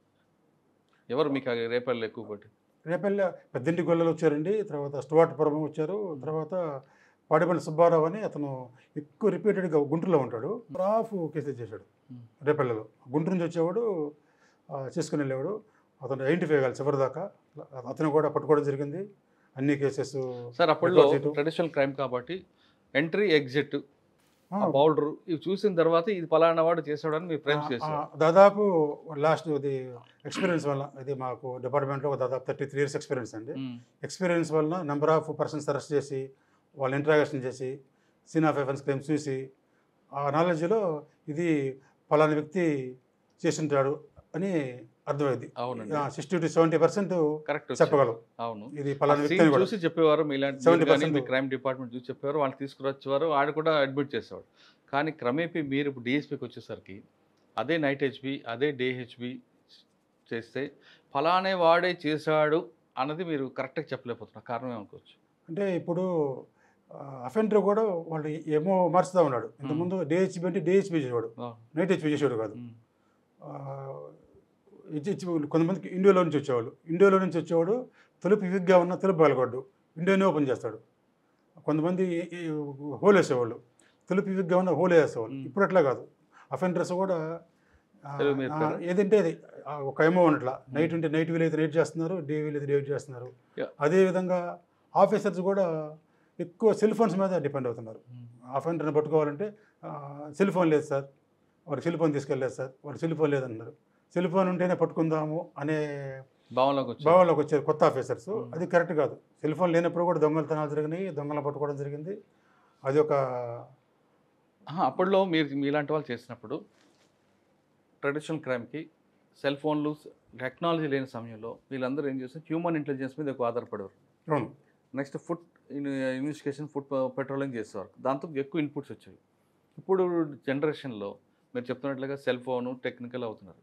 ఎవరు మీకు ఆ రేపల్లె ఎక్కువ పట్టి రేపల్లె పెద్దింటి గొల్లలు వచ్చారండి తర్వాత స్టువార్ట్పురం వచ్చారు తర్వాత పాడిపల్లి సుబ్బారావు అని అతను ఎక్కువ రిపీటెడ్గా గుంటూరులో ఉంటాడు రాఫ్ కేసెస్ చేశాడు Hmm. రేపల్లెలో గుంటూరు నుంచి వచ్చేవాడు ఆ, చేసుకుని వెళ్ళేవాడు అతను ఐడెంటిఫై కావాలి చివరి దాకా అతను కూడా పట్టుకోవడం జరిగింది అన్ని కేసెస్ సార్ అప్పట్లో Record sheet. ట్రెడిషనల్ క్రైమ్ కాబట్టి ఎంట్రీ ఎగ్జిట్ ఆ, ఆ బౌలర్ ఇవి చూసిన తర్వాత ఇది పలానా వాడు చేసాడని మీరు ఫ్రేమ్స్ ఆ, చేశారు దాదాపు లాస్ట్ ఇది ఎక్స్పీరియన్స్ వల్ల ఇది మాకు డిపార్ట్మెంట్లో ఒక దాదాపు థర్టీ త్రీ ఇయర్స్ ఎక్స్పీరియన్స్ అండి ఉమ్, ఎక్స్పీరియన్స్ వలన నెంబర్ ఆఫ్ పర్సన్స్ అరెస్ట్ చేసి వాళ్ళ ఇంట్రాగేషన్ చేసి సీన్ ఆఫ్ ఎఫెన్స్ క్రైమ్ చూసి ఆ నాలెడ్జ్లో ఇది పలానా వ్యక్తి చేసింటాడు అని అర్థమైంది అవునండి sixty to seventy percent correct చెప్పగలం అవును ఇది ఆ పలానా వ్యక్తి scene అని కూడా చూసి చెప్పేవారు మీలాంటి 70% మీరు కానీ మీ క్రైమ్ డిపార్ట్మెంట్ చూసి చెప్పేవారు వాళ్ళు తీసుకురొచ్చేవారు ఆడు కూడా అడ్మిట్ చేసేవాడు కానీ క్రమేపీ మీరు ఇప్పుడు డిఎస్పీకి వచ్చేసరికి అదే నైట్ హెచ్బి అదే డే హెచ్బి చేస్తే ఫలానే వాడే చేశాడు అన్నది మీరు కరెక్ట్గా చెప్పలేకపోతున్నారు కారణం ఏమనుకోవచ్చు అంటే ఇప్పుడు అఫెండర్ కూడా వాళ్ళు ఏమో మార్చుతూ ఉన్నాడు ఇంతకుముందు డిహెచ్బి అంటే డిహెచ్బి చేసేవాడు ఆ, నైట్ హెచ్బి చేసేవాడు కాదు ఉమ్, ఆ, ఇచ్చి ఇచ్చి కొంతమందికి ఇండియాలో నుంచి వచ్చేవాళ్ళు ఇండియాలో నుంచి వచ్చేవాడు తలుపు విగ్గా ఉన్న తలుపు పగలగొడ్డు ఇండియాని ఓపెన్ చేస్తాడు కొంతమంది ఈ- ఈ హోల్ వేసేవాళ్ళు తలుపు విగ్గా ఉన్న హోల్ వేసేవాళ్ళు మ్మ్. ఇప్పుడు అట్లా కాదు అఫెండర్స్ కూడా ఆ, తెలుగు మీద ఆ, పేరా? ఏదంటే అది ఆ, ఒక అమౌంట్ అట్లా నైట్ ఉంటే నైట్ వీలైతే నైట్ చేస్తున్నారు డే వీలైతే డే చేస్తున్నారు Yeah. అదేవిధంగా ఆఫీసర్స్ కూడా ఎక్కువ సెల్ ఫోన్స్ మీద డిపెండ్ అవుతున్నారు అఫెండర్ని పట్టుకోవాలంటే సెల్ ఫోన్ లేదు సార్ వాడు సెల్ ఫోన్ తీసుకెళ్ళలేదు సార్ వాడు సెల్ ఫోన్ లేదన్నారు సెల్ ఫోన్ ఉంటేనే పట్టుకుందాము అనే భావనలోకి వచ్చి భావంలోకి వచ్చారు కొత్త ఆఫీసర్స్ Hmm. అది కరెక్ట్ కాదు సెల్ ఫోన్ లేనప్పుడు కూడా దొంగతనాలు జరిగినాయి దొంగలను పట్టుకోవడం జరిగింది అది ఒక ఆహా, అప్పట్లో మీరు మీలాంటి వాళ్ళు చేసినప్పుడు ట్రెడిషనల్ క్రైమ్కి సెల్ ఫోన్లు టెక్నాలజీ లేని సమయంలో వీళ్ళందరూ ఏం చేస్తారు హ్యూమన్ ఇంటెలిజెన్స్ మీద ఎక్కువ ఆధారపడేవారు అవును next foot investigation foot patrolling చేసేవారు దాంతో ఎక్కువ ఇన్పుట్స్ వచ్చాయి ఇప్పుడు జనరేషన్లో మీరు చెప్తున్నట్లుగా సెల్ ఫోను టెక్నికల్ అవుతున్నారు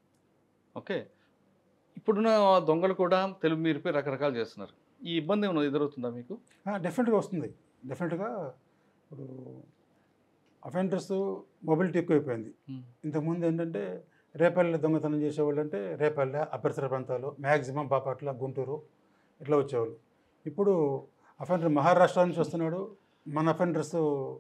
ఓకే ఇప్పుడున్న దొంగలు కూడా తెలుగు మీరుపై రకరకాలు చేస్తున్నారు ఈ ఇబ్బంది ఏమైనా ఎదురవుతుందా మీకు డెఫినెట్గా వస్తుంది డెఫినెట్గా ఇప్పుడు అఫెండర్స్ మొబిలిటీ ఎక్కువైపోయింది ఇంతకుముందు ఏంటంటే రేపల్లె దొంగతనం చేసేవాళ్ళు అంటే రేపల్లె అపరిసర ప్రాంతాలు మ్యాక్సిమం బాపట్ల గుంటూరు ఇట్లా వచ్చేవాళ్ళు ఇప్పుడు అఫెండర్ మహారాష్ట్ర నుంచి వస్తున్నాడు మన అఫెండర్స్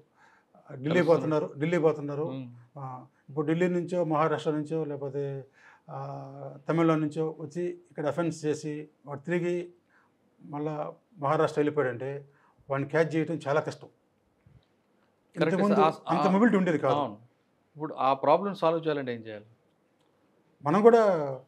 ఢిల్లీ పోతున్నారు ఢిల్లీ పోతున్నారు ఆ, ఇప్పుడు ఢిల్లీ నుంచో మహారాష్ట్ర నుంచో లేకపోతే ఆ, తమిళనాడు నుంచో వచ్చి ఇక్కడ అఫెన్స్ చేసి వాడు తిరిగి మళ్ళా మహారాష్ట్ర వెళ్ళిపోయాడంటే వాడిని క్యాచ్ చేయడం చాలా కష్టం Correct, ఇంతకుముందు sir. ఆ- అంత ఆ- మొబిలిటీ ఉండేది కాదు అవును ఇప్పుడు ఆ ప్రాబ్లమ్ సాల్వ్ చేయాలంటే ఏం చేయాలి మనం కూడా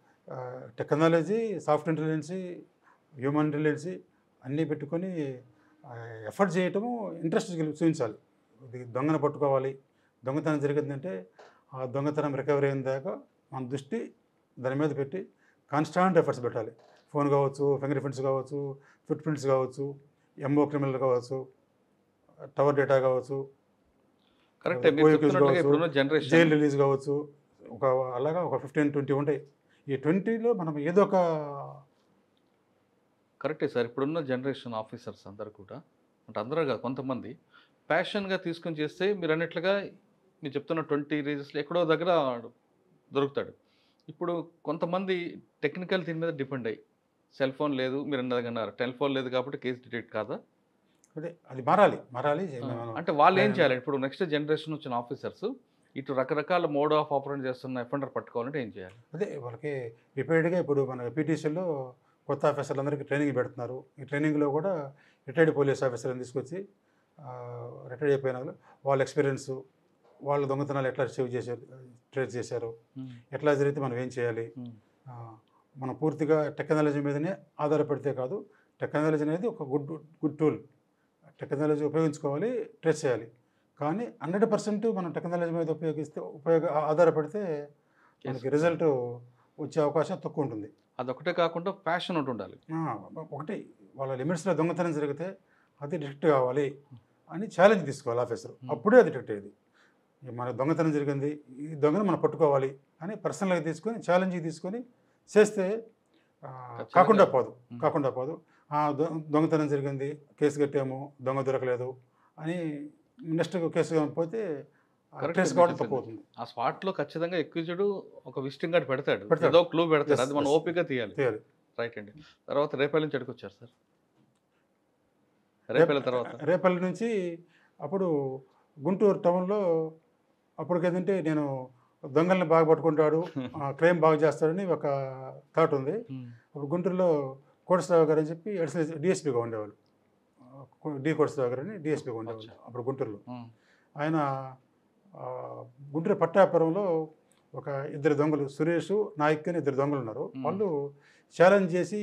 technology soft intelligence human intelligence అన్నీ పెట్టుకొని ఎఫర్ట్ చేయటము ఇంట్రెస్ట్ చూపించాలి ఇది దొంగను పట్టుకోవాలి దొంగతనం జరిగిందంటే ఆ దొంగతనం రికవరీ అయిన దాకా మన దృష్టి దాని మీద పెట్టి కాన్స్టాంట్ ఎఫర్ట్స్ పెట్టాలి ఫోన్ కావచ్చు ఫింగర్ ప్రింట్స్ కావచ్చు ఫుట్ ప్రింట్స్ కావచ్చు ఎంఓ క్రిమినల్ కావచ్చు టవర్ డేటా కావచ్చు కరెక్టే మీరు OAQs చెప్తున్నట్లుగా కావచ్చు, ఇప్పుడున్న జైల్ జనరేషన్ రిలీజ్ కావచ్చు ఒక అలాగా ఒక ఫిఫ్టీన్ ట్వంటీ ఉంటాయి ఈ ట్వంటీలో మనం ఏదో ఒక కరెక్టే సార్ ఇప్పుడున్న జనరేషన్ ఆఫీసర్స్ అందరు కూడా అంటే అందరూ కాదు కొంతమంది ప్యాషన్గా తీసుకొని చేస్తే మీరు అన్నట్లుగా మీరు చెప్తున్న ట్వంటీ రీజన్స్లో ఎక్కడో దగ్గర దొరుకుతాడు ఇప్పుడు కొంతమంది టెక్నికల్ దీని మీద డిపెండ్ అయ్యి సెల్ ఫోన్ లేదు మీరు అన్నారు టెలిఫోన్ లేదు కాబట్టి కేసు డిటెక్ట్ కాదా అదే అది మారాలి మారాలి మనం- అంటే వాళ్ళు ఏం నేను- చేయాలి ఇప్పుడు నెక్స్ట్ జనరేషన్ వచ్చిన ఆఫీసర్స్ ఇటు రకరకాల మోడ్ ఆఫ్ ఆపరేట్ చేస్తున్న ఎఫెండర్ పట్టుకోవాలంటే ఏం చేయాలి అదే వాళ్ళకి రిపైర్డ్గా ఇప్పుడు మన పీటీసీలో కొత్త ఆఫీసర్లందరికీ ట్రైనింగ్ పెడుతున్నారు ఈ ట్రైనింగ్లో కూడా రిటైర్డ్ పోలీస్ ఆఫీసర్ని తీసుకొచ్చి రిటైర్డ్ అయిపోయిన వాళ్ళు వాళ్ళ ఎక్స్పీరియన్స్ వాళ్ళ దొంగతనాలు ఎట్లా సేవ్ చేశారు ట్రేస్ చేశారు ఎట్లా జరిగితే మనం ఏం చేయాలి ఆ, మనం పూర్తిగా టెక్నాలజీ మీదనే ఆధారపడితే కాదు టెక్నాలజీ అనేది ఒక గుడ్ గుడ్ టూల్ టెక్నాలజీ ఉపయోగించుకోవాలి ట్రేస్ చేయాలి కానీ హండ్రెడ్ పర్సెంట్ మనం టెక్నాలజీ మీద ఉపయోగిస్తే ఉపయోగ ఆధారపడితే మనకి రిజల్ట్ వచ్చే అవకాశం తక్కువ ఉంటుంది అదొకటే కాకుండా ప్యాషన్ ఒకటి ఉండాలి ఆ, ఒకటి వాళ్ళ లిమిట్స్లో దొంగతనం జరిగితే అది డిటెక్ట్ కావాలి అని ఛాలెంజ్ తీసుకోవాలి ఆఫీసర్ Hmm. అప్పుడే అది డిటెక్ట్ అయ్యేది ఈ మన దొంగతనం జరిగింది ఈ దొంగను మనం పట్టుకోవాలి అని పర్సనల్గా తీసుకొని ఛాలెంజ్ తీసుకొని చేస్తే ఆ, ఖచ్చితంగా. కాకుండా పోదు Hmm. కాకుండా పోదు ఆ, దొ- దొంగతనం జరిగింది కేసు కట్టాము దొంగ దొరకలేదు అని నెక్స్ట్ కేసు పోతే Correct కేసు మీరు కావడం చెప్పింది. తక్కువ అవుతుంది ఆ స్పాట్లో ఖచ్చితంగా ఎక్యూజ్డ్ ఒక విజిటింగ్ కార్డ్ పెడతాడు పెడతాడు. ఏదో క్లూ పెడతాడు Yes, అది మనం yes. ఓపిక తీయాలి చేయాలి రైట్ అండి తర్వాత రేపల్లి నుంచి ఎక్కడికి వచ్చారు సార్ రేపల్లి తర్వాత రేపల్లి నుంచి అప్పుడు గుంటూరు టౌన్లో అప్పటికేంటంటే నేను దొంగల్ని బాగా పట్టుకుంటాడు క్రైమ్ బాగా చేస్తాడని ఒక థాట్ ఉంది ఉమ్, అప్పుడు గుంటూరులో కోటేశ్వరరావు గారు అని చెప్పి అడిషనల్ డిఎస్పీగా ఉండేవాళ్ళు డి కోటేశ్వరరావు గారు అని డిఎస్పీగా ఉండేవాళ్ళు అచ్చా. అప్పుడు గుంటూరులో ఉమ్, ఆయన ఆ, గుంటూరు పట్టాపురంలో ఒక ఇద్దరు దొంగలు సురేష్ నాయక్ అని ఇద్దరు దొంగలు ఉన్నారు మ్మ్. వాళ్ళు ఛాలెంజ్ చేసి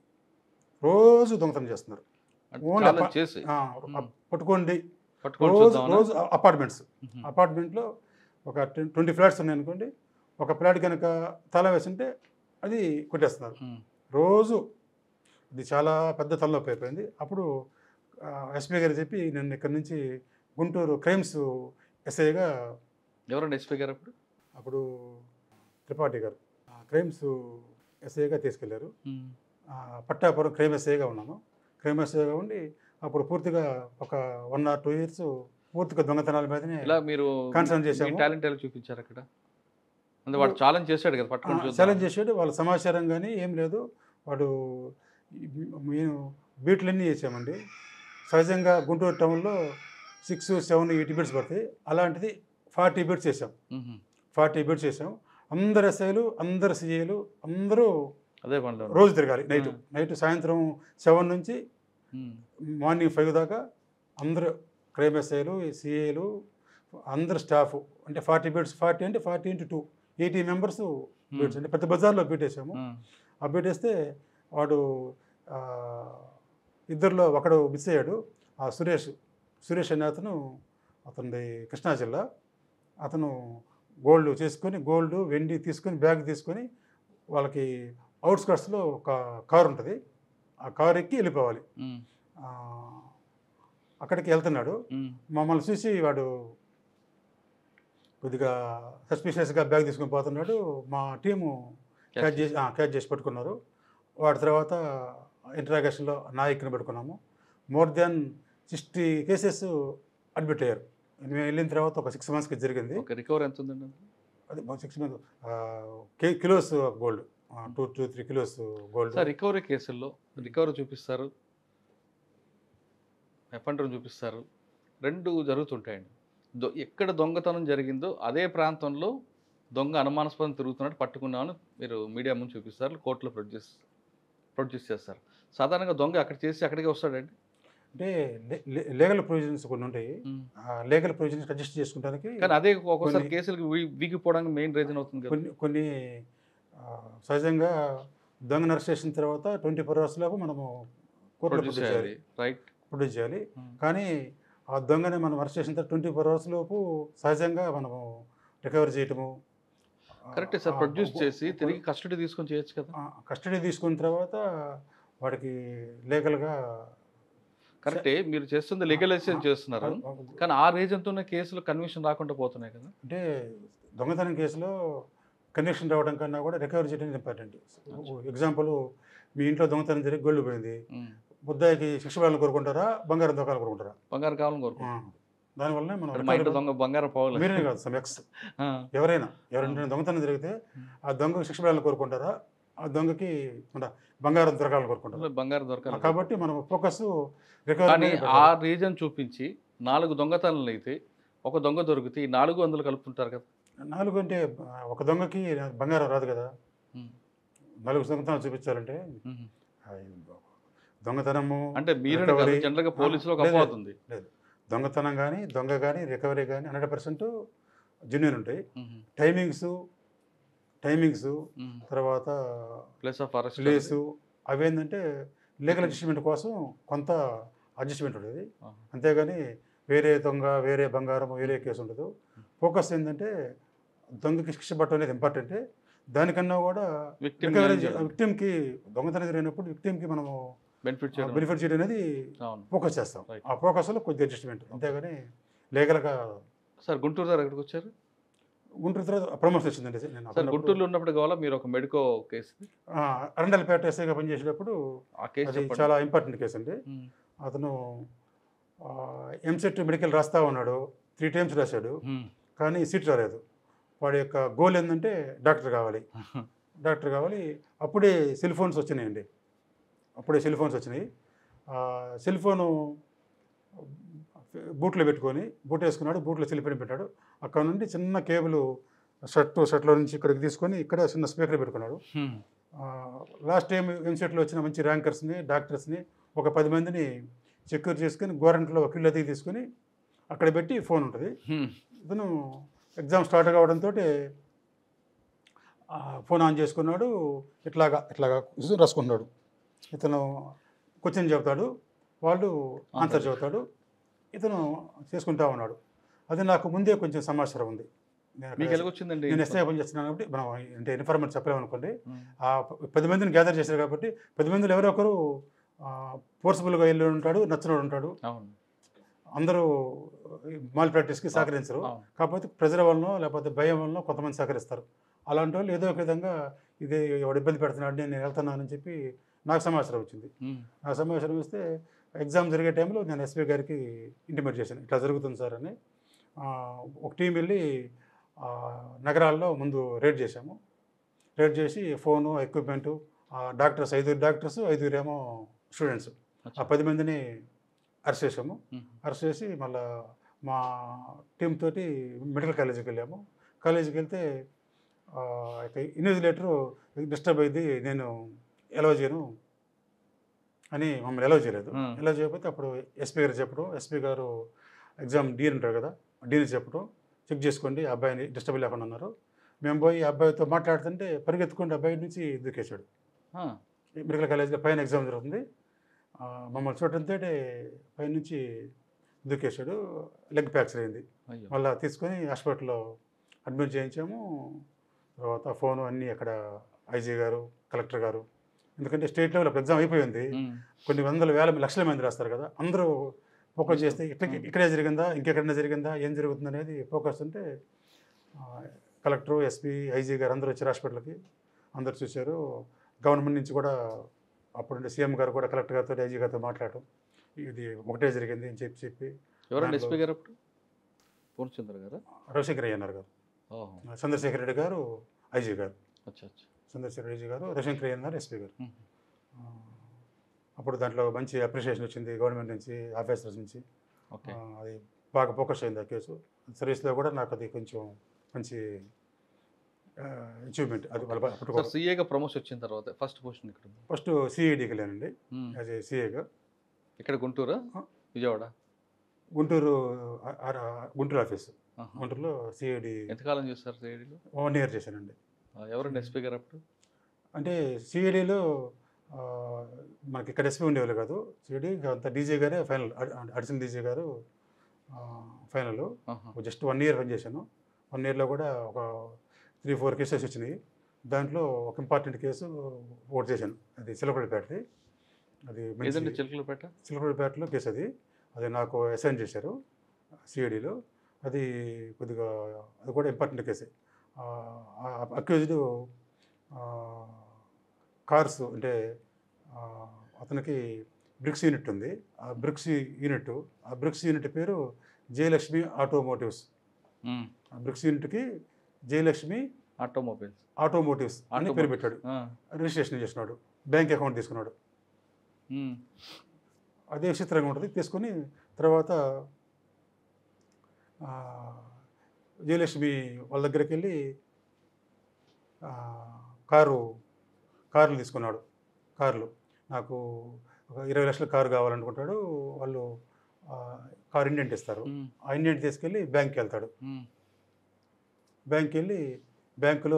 రోజు దొంగతనం చేస్తున్నారు అంటే Only challenge appa- చేసి ఆ, మ్మ్. పట్టుకోండి పట్టుకొని రోజు చూద్దామనా? రోజు అపార్ట్మెంట్స్ ఉహు, అపార్ట్మెంట్లో ఒక ట్వంటీ ఫ్లాట్స్ ఉన్నాయి అనుకోండి ఒక ఫ్లాట్ కనుక తాళం వేసింటే అది కొట్టేస్తున్నారు ఉమ్, రోజు ఇది చాలా పెద్ద తలనొప్పి అయిపోయింది అప్పుడు ఎస్పీ గారు చెప్పి నేను ఇక్కడ నుంచి గుంటూరు క్రైమ్స్ ఎస్ఐగా ఎవరండి ఎస్పీ గారు అప్పుడు అప్పుడు త్రిపాఠి గారు ఆ, క్రైమ్స్ ఎస్ఐగా తీసుకెళ్లారు ఉమ్, ఆ, పట్టాపురం క్రైమ్ ఎస్ఐగా ఉన్నాను క్రైమ్ ఎస్ఐగా ఉండి అప్పుడు పూర్తిగా ఒక వన్ ఆర్ టూ ఇయర్స్ పూర్తిగా దొంగతనాల మీదనే ఇలా మీరు Concern చేశాము. టాలెంట్ ఎలా చూపించారు అక్కడ అంటే వాడు ఛాలెంజ్ చేశాడు కదా పట్టుకొని చూద్దాం. ఛాలెంజ్ చేసాడు వాళ్ళ సమాచారం కానీ ఏం లేదు వాడు ఈ- మేము బీట్లన్నీ చేసామండి సహజంగా గుంటూరు టౌన్లో సిక్స్ సెవెన్ ఎయిట్ బిట్స్ పడతాయి అలాంటిది ఫార్టీ బిట్స్ చేసాం మ్మ్. ఫార్టీ బిట్స్ చేసాం అందరు ఎస్ఐలు అందరు సిఐలు అందరూ అదే పనిలో రోజు తిరగాలి నైట్ మ్మ్. నైట్ సాయంత్రం సెవెన్ నుంచి మ్మ్. మార్నింగ్ ఫైవ్ దాకా అందరూ క్రైమ్ ఎస్ఐలు సిఏలు అందరు స్టాఫ్ అంటే ఫార్టీ బెడ్స్ ఫార్టీ అంటే forty into two eighty members beds అంటే పెద్ద బజార్లో పెట్టేసాము మ్మ్. ఆ పెట్టేస్తే వాడు ఆ, ఇద్దరిలో ఒకడు మిస్ అయ్యాడు ఆ సురేష్ సురేష్ అనే అతను అతనిది కృష్ణా జిల్లా అతను గోల్డ్ చేసుకొని గోల్డ్ వెండి తీసుకొని బ్యాగ్ తీసుకొని వాళ్ళకి అవుట్స్కట్స్లో ఒక కారు ఉంటుంది ఆ కారు ఎక్కి వెళ్ళిపోవాలి మ్మ్. ఆ, అక్కడికి వెళ్తున్నాడు మ్మ్. మమ్మల్ని చూసి వాడు కొద్దిగా సస్పిషియస్గా బ్యాగ్ తీసుకొని పోతున్నాడు మా టీము క్యాచ్ చేసి క్యాచ్ చేసి పట్టుకున్నారు వాడి తర్వాత ఇంటరాగేషన్లో నాయకుని పెట్టుకున్నాము more than sixty cases admit అయ్యారు మేము వెళ్ళిన తర్వాత ఒక సిక్స్ మంత్స్కి జరిగింది ఓకే రికవర్ ఎంత ఉందండి అది six months kilos gold two two three kilos gold sir recovery కేసుల్లో రికవరీ చూపిస్తారు ఎఫండర్ చూపిస్తారు రెండు జరుగుతుంటాయండి దొ ఎక్కడ దొంగతనం జరిగిందో అదే ప్రాంతంలో దొంగ అనుమానాస్పదం తిరుగుతున్నట్టు పట్టుకున్నామని మీరు మీడియా ముందు చూపిస్తారు కోర్టులో ప్రొడ్యూస్ ప్రొడ్యూస్ చేస్తారు సాధారణంగా దొంగ అక్కడ చేసి అక్కడికే వస్తాడండి అంటే లీగల్ ప్రొవిజన్స్ కొన్ని ఉంటాయి మ్మ్. లీగల్ ప్రొవిజన్స్ అడ్జస్ట్ చేసుకుంటానికి కానీ అదే ఒక్కోసారి కొన్ని- కేసులకు వీ- వీగిపోవడానికి మెయిన్ రీజన్ అవుతుంది కదా కొన్ని కొన్ని ఆ, సహజంగా దొంగ అరెస్ట్ చేసిన తర్వాత ట్వంటీ ఫోర్ అవర్స్ లోపు మనము కోర్టులో ప్రొడ్యూస్ ప్రొడ్యూస్ చేయాలి చేయాలి రైట్ ప్రొడ్యూస్ చేయాలి కానీ ఆ దొంగని మనం అరెస్ట్ చేసిన తర్వాత ట్వంటీ ఫోర్ అవర్స్ లోపు సహజంగా మనము రికవర్ చేయటము కరెక్టే సార్ ప్రొడ్యూస్ చేసి తిరిగి కస్టడీ తీసుకొని చేయొచ్చు కదా కస్టడీ తీసుకున్న తర్వాత వాడికి లీగల్గా కరెక్టే మీరు చేస్తుంది లీగలైజేషన్ చేస్తున్నారు కానీ ఆ రీజన్తోనే కేసులు కన్విక్షన్ రాకుండా పోతున్నాయి కదా అంటే దొంగతనం కేసులో కన్విక్షన్ రావడం కన్నా కూడా రికవరీ చేయడం ఇంపార్టెంట్ ఎగ్జాంపుల్ మీ ఇంట్లో దొంగతనం జరిగి గొల్లు పోయింది ఉమ్. ముద్దాయికి శిక్ష వేయాలని కోరుకుంటారా బంగారం దొంగలు కోరుకుంటారా బంగారం కావాలని కోరుకో ఆ. దానివల్ల మనం మా ఇంట్లో recovery- దొంగ బంగారం పోవాలి మీరే కాదు సమ్ ఎక్స్ ఆ, ఎవరైనా ఎవరైనా దొంగతనం జరిగితే ఆ దొంగకు శిక్ష వేయాలని కోరుకుంటారా ఆ దొంగకి మన బంగారం దొరకాలని కోరుకుంటారా బంగారం దొరకాలి కాబట్టి మనం ఫోకస్ కానీ రికవరీ ఆ రీజన్ చూపించి నాలుగు దొంగతనాలు అయితే ఒక దొంగ దొరికితే ఈ నాలుగు వందలు కలుపుతుంటారు కదా నాలుగు అంటే ఆ, ఒక దొంగకి బంగారం రాదు కదా ఉమ్. నాలుగు దొంగతనాలు చూపించాలంటే ఉమ్. ఆ, దొంగతనము అంటే మీరు Recovery. జనరల్ గా పోలీసులో ఒక లేదు, అపోహ ఉంది లేదు దొంగతనం కానీ దొంగ కానీ రికవరీ కానీ హండ్రెడ్ పర్సెంట్ జెన్యున్ ఉంటాయి ఉమ్. టైమింగ్స్ టైమింగ్స్ ఉమ్. తర్వాత ప్లేస్ ఆఫ్ అరెస్ట్ ప్లేసు అవి ఏంటంటే లీగల్ అడ్జస్ట్మెంట్ కోసం కొంత అడ్జస్ట్మెంట్ ఉంటుంది ఆహా. అంతేగాని వేరే దొంగ వేరే బంగారం వేరే కేసు ఉండదు ఫోకస్ ఏంటంటే దొంగకి శిక్ష పట్టడం అనేది ఇంపార్టెంటే దానికన్నా కూడా విక్టిమ్ రికవరీ విక్టిమ్కి దొంగతనం జరిగినప్పుడు విక్టిమ్కి మనము బెనిఫిట్ చేయడం బెనిఫిట్ చేయడం అనేది అవును ఫోకస్ చేస్తాం Right. ఆ ఫోకస్లో కొద్ది అడ్జస్ట్మెంట్ అంతేగాని లీగల్గా సార్ గుంటూరు దగ్గర ఎక్కడికి వచ్చారు గుంటూరు తర్వాత ప్రమోషన్ వచ్చిందండి నేను సార్ అప్పుడు- గుంటూరులో ఉన్నప్పుడు కావాలా మీరు ఒక మెడికో కేసు ఆ, అరండల్పేట ఎస్ఐగా పనిచేసేటప్పుడు ఆ కేసు అది చెప్పండి చాలా ఇంపార్టెంట్ కేసు అండి ఉమ్. అతను ఎంసెట్ మెడికల్ రాస్తా ఉన్నాడు త్రీ టైమ్స్ రాశాడు ఉమ్. కానీ సీట్ రాలేదు వాడి యొక్క గోల్ ఏంటంటే డాక్టర్ కావాలి డాక్టర్ కావాలి అప్పుడే సెల్ ఫోన్స్ వచ్చినాయండి అప్పుడే సెల్ ఫోన్స్ వచ్చినాయి ఆ, సెల్ ఫోను బూట్లో పెట్టుకొని బూట్ వేసుకున్నాడు బూట్లో సెల్ ఫోన్ పెట్టాడు అక్కడ నుండి చిన్న కేబుల్ షర్ట్ షర్ట్లో నుంచి ఇక్కడికి తీసుకొని ఇక్కడ చిన్న స్పీకర్ పెట్టుకున్నాడు ఉమ్. లాస్ట్ టైం ఎంసెట్లో వచ్చిన మంచి ర్యాంకర్స్ని డాక్టర్స్ని ఒక పది మందిని సెక్యూర్ చేసుకొని గవర్నమెంట్లో వకీళ్ళు అదిగి తీసుకొని అక్కడ పెట్టి ఫోన్ ఉంటుంది ఉమ్. ఇతను ఎగ్జామ్ స్టార్ట్ కావడంతో ఫోన్ ఆన్ చేసుకున్నాడు ఇట్లాగా ఇట్లాగా కూర్చొని రాసుకుంటున్నాడు ఇతను క్వశ్చన్ చెబుతాడు వాళ్ళు ఆన్సర్ చెబుతాడు ఇతను చేసుకుంటా ఉన్నాడు అది నాకు ముందే కొంచెం సమాచారం ఉంది నేను అక్కడ- మీకు ఎలాగొచ్చిందండి నేను ఎస్ఐ పని చేస్తున్నాను కాబట్టి మనం అంటే ఇన్ఫర్మేషన్ చెప్పలేమనుకోండి ఉమ్. ఆ ప- పది మందిని గ్యాదర్ చేశారు కాబట్టి పది మందిలో ఎవరో ఒకరు ఫోర్స్ఫుల్గా వెళ్ళి ఉంటాడు నచ్చినోడు ఉంటాడు అవును అందరూ మాల్ ప్రాక్టీస్కి సహకరించరు అవును. కాకపోతే ప్రజల వలన లేకపోతే భయం వలన కొంతమంది సహకరిస్తారు అలాంటి వాళ్ళు ఏదో ఒక విధంగా ఇది వాడు ఇబ్బంది పెడుతున్నాడు నేను వెళ్తున్నానని చెప్పి నాకు సమాచారం వచ్చింది ఉమ్. ఆ సమాచారం వస్తే ఎగ్జామ్ జరిగే టైంలో నేను ఎస్పీ గారికి ఇంటిమేట్ చేశాను ఇట్లా జరుగుతుంది సార్ అని ఆ, ఒక టీం వెళ్ళి ఆ, నగరాల్లో ముందు రేడ్ చేశాము రేడ్ చేసి ఫోను ఎక్విప్మెంటు డాక్టర్స్ ఐదుగురు డాక్టర్స్ ఐదుగురు ఏమో స్టూడెంట్స్ ఆ పది మందిని అరెస్ట్ చేసాము మ్మ్. అరెస్ట్ చేసి మళ్ళా మా టీం తోటి మెడికల్ కాలేజీకి వెళ్ళాము కాలేజీకి వెళ్తే ఇన్విజిలేటరు డిస్టర్బ్ అయింది నేను ఎలవ చేయను అని మమ్మల్ని ఎలవ చేయలేదు మ్మ్. ఎలవ చేయకపోతే అప్పుడు ఎస్పీ గారు చెప్పడం ఎస్పీ గారు ఎగ్జామ్ డీన్ ఉంటారు కదా డీన్ చెప్పడం చెక్ చేసుకోండి ఆ అబ్బాయిని డిస్టర్బ్ లేకుండా ఉన్నారు మేము పోయి ఆ అబ్బాయితో మాట్లాడుతుంటే పరిగెత్తుకుంటే అబ్బాయి నుంచి దూకేశాడు ఆ, మెడికల్ కాలేజ్లో పైన ఎగ్జామ్ జరుగుతుంది ఆ, మమ్మల్ని చూడటంతో పైన నుంచి దూకేశాడు లెగ్ ఫ్రాక్చర్ అయింది అయ్యో మళ్ళీ తీసుకొని హాస్పిటల్లో అడ్మిట్ చేయించాము తర్వాత ఫోను అన్నీ అక్కడ ఐజీ గారు కలెక్టర్ గారు ఎందుకంటే స్టేట్ లెవెల్ అప్పుడు ఎగ్జామ్ అయిపోయింది మ్మ్. కొన్ని వందల వేల లక్షల మంది రాస్తారు కదా అందరూ ఫోకస్ చేస్తే ఇక్కడ ఇక్కడే జరిగిందా ఇంకెక్కడైనా జరిగిందా ఏం జరుగుతుంది అనేది ఫోకస్ ఉంటే ఆ, కలెక్టర్ ఎస్పీ ఐజీ గారు అందరూ వచ్చారు హాస్పిటల్కి అందరు చూశారు గవర్నమెంట్ నుంచి కూడా అప్పుడు సీఎం గారు కూడా కలెక్టర్ గారితో ఐజీ గారితో మాట్లాడటం ఇది ఒకటే జరిగింది అని చెప్పి చెప్పి ఎవరండి దాంట్లో- ఎస్పీ గారు అప్పుడు పూర్ణచంద్ర గారు రవిశంకర్ అయ్యన్నారు గారు ఓహో చంద్రశేఖర్ రెడ్డి గారు ఐజీ గారు అచ్చా అచ్చా చంద్రశేఖర్ రెడ్డి గారు రవిశంకర్ అయ్యన్నారు ఎస్పీ గారు మ్మ్. ఆ, అప్పుడు దాంట్లో మంచి అప్రిషియేషన్ వచ్చింది గవర్నమెంట్ నుంచి ఆఫీసర్స్ నుంచి ఓకే ఆ, అది బాగా ఫోకస్ అయింది ఆ కేసు సర్వీస్లో కూడా నాకు అది కొంచెం మంచి అచీవ్మెంట్ అది వాళ్ళ సార్ పట్టుకో సీఏగా ప్రమోషన్ వచ్చిన తర్వాత ఫస్ట్ పొజిషన్ ఇక్కడ ఉంది ఫస్ట్ సిఐడికి వెళ్ళానండి మ్మ్. యాజ్ ఏ సిఏగా ఇక్కడ గుంటూరా ఆ. విజయవాడ గుంటూరు ఆ- ఆ- గుంటూరు ఆఫీస్ ఆహా. గుంటూరులో సిఐడి ఎంతకాలం చేస్తారు సిఐడిలో వన్ ఇయర్ చేశానండి ఎవరండి ఎస్పీ గారు అప్పుడు అంటే సిఐడిలో మనకి ఇక్కడ ఎస్పీ ఉండేవాళ్ళు కాదు సిఐడి అంత డీజే గారే ఫైనల్ అడిషనల్ డీజే గారు ఫైనల్ ఆహా. జస్ట్ వన్ ఇయర్ పని చేశాను వన్ ఇయర్లో కూడా ఒక త్రీ ఫోర్ కేసెస్ వచ్చినాయి దాంట్లో ఒక ఇంపార్టెంట్ కేసు ఓట్ చేశాను అది చిలకడపేటది అది ఏదండి మంచి చిలకలపేట చిలకడపేటలో కేసు అది అది నాకు అసైన్ చేశారు సిఐడిలో అది కొద్దిగా అది కూడా ఇంపార్టెంట్ కేసే అక్యూజ్డ్ కార్స్ అంటే ఆ, అతనికి బ్రిక్స్ యూనిట్ ఉంది ఆ బ్రిక్స్ యూనిట్ ఆ బ్రిక్స్ యూనిట్ పేరు జయలక్ష్మి ఆటోమోటివ్స్ మ్మ్. ఆ బ్రిక్స్ యూనిట్కి జయలక్ష్మి ఆటోమొబైల్స్ ఆటోమోటివ్స్ అని పేరు పెట్టాడు ఆ. రిజిస్ట్రేషన్ చేసినాడు బ్యాంక్ అకౌంట్ తీసుకున్నాడు మ్మ్. అదే విచిత్రంగా ఉంటుంది తీసుకుని తర్వాత ఆ, జయలక్ష్మి వాళ్ళ దగ్గరికి వెళ్ళి ఆ, కారు కార్లు తీసుకున్నాడు కార్లు నాకు ఒక ఇరవై లక్షల కారు కావాలనుకుంటాడు వాళ్ళు ఆ, కారు ఇండెంట్ ఇస్తారు మ్మ్. ఆ ఇండెంట్ తీసుకెళ్ళి బ్యాంక్కి వెళ్తాడు మ్మ్. బ్యాంక్కి వెళ్ళి బ్యాంకులో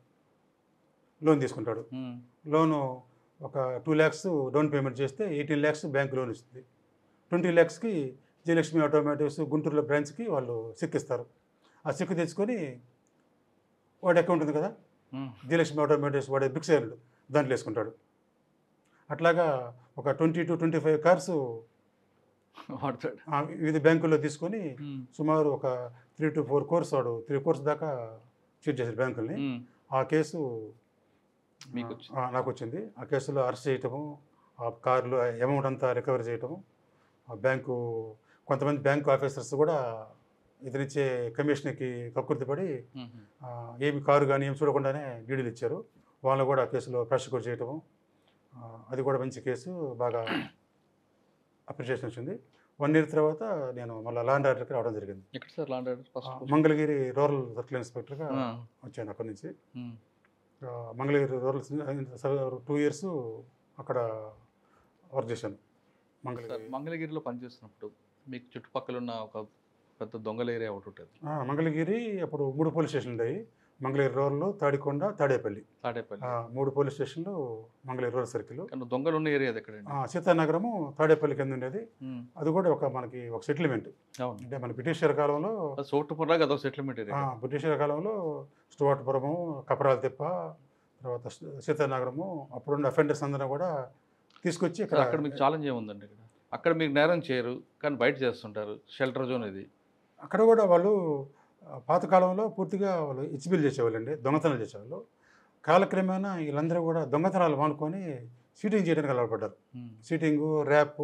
లోన్ తీసుకుంటాడు మ్మ్. లోను ఒక టూ ల్యాక్స్ డౌన్ పేమెంట్ చేస్తే ఎయిటీన్ ల్యాక్స్ బ్యాంక్ లోన్ ఇస్తుంది ట్వంటీ ల్యాక్స్కి జయలక్ష్మి ఆటోమేటివ్స్ గుంటూరులో బ్రాంచ్కి వాళ్ళు చెక్ ఇస్తారు ఆ చెక్ తెచ్చుకొని వాడి అకౌంట్ ఉంది కదా మ్మ్. జయలక్ష్మి ఆటోమేటివ్స్ వాడే బిక్స్ అయ్యాడు దాంట్లో వేసుకుంటాడు అట్లాగా ఒక twenty to twenty five cars వాడతాడు వివిధ బ్యాంకుల్లో తీసుకొని మ్మ్. సుమారు ఒక త్రీ టు ఫోర్ కోర్స్ వాడు త్రీ కోర్స్ దాకా చీట్ చేశారు బ్యాంకుల్ని మ్మ్. ఆ కేసు మీకు వచ్చింది. ఆ, నాకు వచ్చింది ఆ కేసులో అరెస్ట్ చేయటము ఆ కార్లో అమౌంట్ అంతా రికవర్ చేయటము ఆ బ్యాంకు కొంతమంది బ్యాంకు ఆఫీసర్స్ కూడా ఇతనిచ్చే కమిషన్కి కక్కుర్తిపడి మ్మ్. ఆ, ఏమి కారు కానీ ఏమి చూడకుండానే డీడీలు ఇచ్చారు వాళ్ళని కూడా ఆ కేసులో ప్రాసిక్యూట్ చేయటము ఆ, అది కూడా మంచి కేసు బాగా అప్రిషియేషన్ వచ్చింది వన్ ఇయర్ తర్వాత నేను మళ్ళీ లాండ్ ఆర్డర్కి రావడం జరిగింది ఎక్కడ సార్ లాండ్ ఆర్డర్ ఆ, ఫస్ట్ మంగళగిరి రూరల్ సర్కిల్ ఇన్స్పెక్టర్గా ఆ. వచ్చాను అక్కడి నుంచి మ్మ్. ఆ, మంగళగిరి రూరల్ టూ ఇయర్స్ అక్కడ వర్క్ చేశాను సార్ మంగళగిరి మంగళగిరిలో పనిచేస్తున్నప్పుడు మీకు చుట్టుపక్కల ఉన్న ఒక పెద్ద దొంగల ఏరియా ఒకటి ఉంటుంది ఆ, మంగళగిరి అప్పుడు మూడు పోలీస్ స్టేషన్లు ఉన్నాయి మంగళగిరి రూరల్ తాడికొండ తాడేపల్లి తాడేపల్లి ఆ, మూడు పోలీస్ స్టేషన్లు మంగళగిరి రూరల్ సర్కిల్ కానీ దొంగలు ఉన్న ఏరియా అది ఎక్కడండి ఆ, సీతానగరము తాడేపల్లి కింద ఉండేది మ్మ్. అది కూడా ఒక మనకి ఒక సెటిల్మెంట్ అవును అంటే మన బ్రిటిషర్ కాలంలో అది సోటుపుర్లాగా అదొక సెటిల్మెంట్ ఆ, ఏరియా బ్రిటిషర్ కాలంలో స్టువార్ట్పురము కపరాల తిప్ప తర్వాత సీతానగరము అప్పుడున్న అఫెండర్స్ అందరూ కూడా తీసుకొచ్చి సార్ అక్కడ మీకు ఛాలెంజ్ ఏముందండి ఇక్కడ అక్కడ మీకు నేరం చేయరు కానీ బయట చేస్తుంటారు షెల్టర్ జోన్ ఇది అక్కడ కూడా వాళ్ళు ఆ, పాతకాలంలో పూర్తిగా వాళ్ళు హెచ్బిల్ చేసేవాళ్ళండి దొంగతనాలు చేసేవాళ్ళు కాలక్రమేణా వీళ్ళందరూ కూడా దొంగతనాలు మానుకొని సీటింగ్ చేయడానికి అలవాటుపడ్డారు మ్మ్. సీటింగు ర్యాప్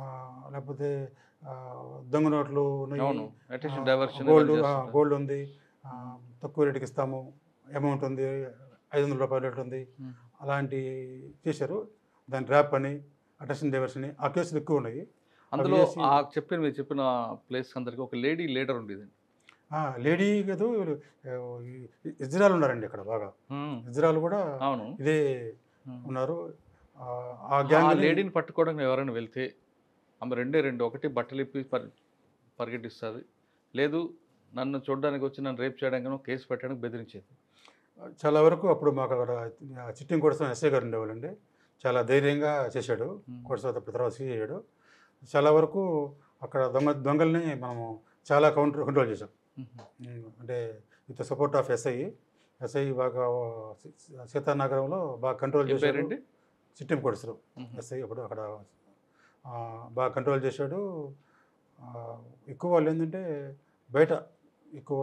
లేకపోతే ఆ, దొంగ నోట్లు ఉన్నాయి. అవును ఆ, అటెన్షన్ డైవర్షన్ గోల్డ్ ఆ, గోల్డ్ ఉంది ఆ, తక్కువ రేటుకి ఇస్తాము అమౌంట్ ఉంది ఐదు వందల రూపాయల రేటు ఉంది మ్మ్. అలాంటి చేశారు దాని ర్యాప్ అని అటెన్షన్ డైవర్స్ అని ఆ కేసులు ఎక్కువ ఉన్నాయి అందులో చేసి- ఆ చెప్పిన మీరు చెప్పిన ప్లేస్ అందరికి ఒక లేడీ లీడర్ ఉండేది ఆ, లేడీ కాదు ఆ, ఇజ్రాయల్ ఉన్నారండి ఇక్కడ బాగా ఇజ్రాయల్ కూడా అవును ఇదే ఉమ్. ఉన్నారు ఆ, ఆ ఆ గ్యాంగ్ లేడీని పట్టుకోవడానికి ఎవరైనా వెళ్తే ఆమె రెండే రెండు ఒకటి బట్టలు ఇప్పి పరి పరిగెట్టిస్తుంది లేదు నన్ను చూడడానికి వచ్చి నన్ను రేప్ చేయడానికి కేసు పెట్టడానికి బెదిరించేది చాలా వరకు అప్పుడు మాకు అక్కడ చిట్టింగ్ కొడసం ఎస్ఐ గారు ఉండేవాళ్ళండి చాలా ధైర్యంగా చేశాడు మ్మ్. కొడసా అప్పుడు తర్వాత సీ అయ్యాడు చాలా వరకు అక్కడ దొంగ దొంగల్ని మనము చాలా కౌంటర్ కంట్రోల్ చేసాం ఉమ్. మ్మ్. అంటే with support of SI SI బాగా సీ- సీతానగరంలో బాగా కంట్రోల్ ఏం చేశాడు పేరండి చిట్టిం కొడసరు ఉమ్. ఎస్ఐ అప్పుడు అక్కడ ఆ, బాగా కంట్రోల్ చేశాడు ఆ, ఎక్కువ వాళ్ళు ఏంటంటే బయట ఎక్కువ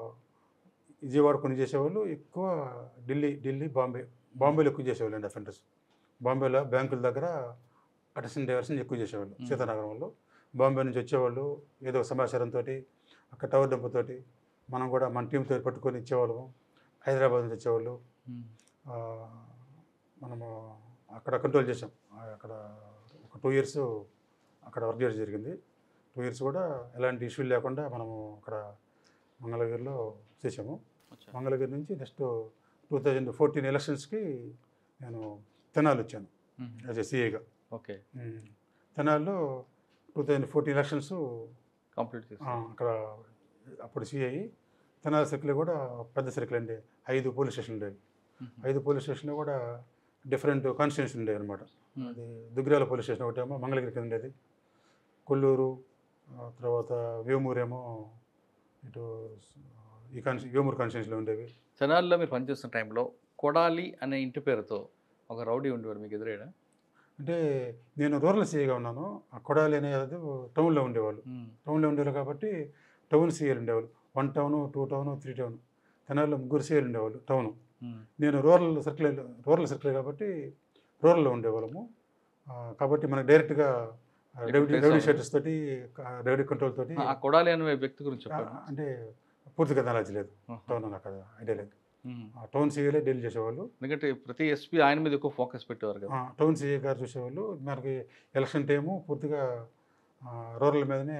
విజయవాడ కొన్ని చేసేవాళ్ళు ఎక్కువ ఢిల్లీ ఢిల్లీ బాంబే బాంబేలో ఎక్కువ చేసేవాళ్ళు అండి అఫెండర్స్ బాంబేలో బ్యాంకుల దగ్గర అటెన్షన్ డైవర్షన్ ఎక్కువ చేసేవాళ్ళు మ్మ్. సీతానగరంలో బాంబే నుంచి వచ్చేవాళ్ళు ఏదో ఒక సమాచారంతో అక్కడ టవర్ డబ్బుతోటి మనం కూడా మన టీంతో పట్టుకొని ఇచ్చేవాళ్ళము హైదరాబాద్ నుంచి వచ్చేవాళ్ళు ఉమ్. ఆ, మనము అక్కడ కంట్రోల్ చేసాం ఆ, అక్కడ ఒక టూ ఇయర్స్ అక్కడ వర్క్ చేయడం జరిగింది టూ ఇయర్స్ కూడా ఎలాంటి ఇష్యూ లేకుండా మనము అక్కడ మంగళగిరిలో చేసాము అచ్చా. మంగళగిరి నుంచి నెక్స్ట్ టూ థౌజండ్ ఫోర్టీన్ ఎలక్షన్స్కి నేను తెనాలి వచ్చాను ఉమ్. యాజ్ ఎ సిఐగా ఓకే తెనాలిలో two thousand fourteen elections complete చేసి అక్కడ అప్పుడు సిఐ తెనాలి సర్కిల్ కూడా పెద్ద సర్కిల్ అండి ఐదు పోలీస్ స్టేషన్లు ఉండేవి ఐదు పోలీస్ స్టేషన్లో కూడా డిఫరెంట్ కాన్స్టిట్యూన్సీ ఉండేవి అనమాట అది దుగ్గిరాల పోలీస్ స్టేషన్ ఒకటేమో మంగళగిరి కింద ఉండేది కొల్లూరు ఆ తర్వాత వేమూరేమో ఇటు ఈ కాన్స్టి వేమూరు కాన్స్టిట్యూన్సీలో ఉండేవి తెనాలిలో మీరు పనిచేస్తున్న టైంలో కొడాలి అనే ఇంటి పేరుతో ఒక రౌడీ ఉండేవాడు మీకు ఎదురేడా అంటే నేను రూరల్ సీఏగా ఉన్నాను ఆ కొడాలి అనేది టౌన్లో ఉండేవాళ్ళు టౌన్లో ఉండేవాళ్ళు కాబట్టి టౌన్ సీఏలు ఉండేవాళ్ళు one town two town three town తెనాలిలో ముగ్గురు సీఏలు ఉండేవాళ్ళు టౌన్ నేను రూరల్ సర్కిల్ రూరల్ సర్కిల్ కాబట్టి రూరల్లో ఉండేవాళ్ళము ఆ, కాబట్టి మనకు డైరెక్ట్గా ఇక్కడ రెవెన్యూ place రెవెన్యూ అవ్వదు. స్టేటస్ తోటి రెవెన్యూ కంట్రోల్ తోటి ఆ కొడాలి అనే వ్యక్తి గురించి ఆ, చెప్పండి అంటే పూర్తిగా నాలెడ్జ్ లేదు ఆహా. టౌన్ అని అక్కడ ఐడియా లేదు ఉమ్. ఆ టౌన్ సీఏలే డీల్ చేసేవాళ్ళు ఎందుకంటే ప్రతి ఎస్పీ ఆయన మీద ఎక్కువ ఫోకస్ పెట్టేవారు కదా ఆ, టౌన్ సీఏ గారు చూసేవాళ్ళు మనకి ఎలక్షన్ టైము పూర్తిగా ఆ, రూరల్ మీదనే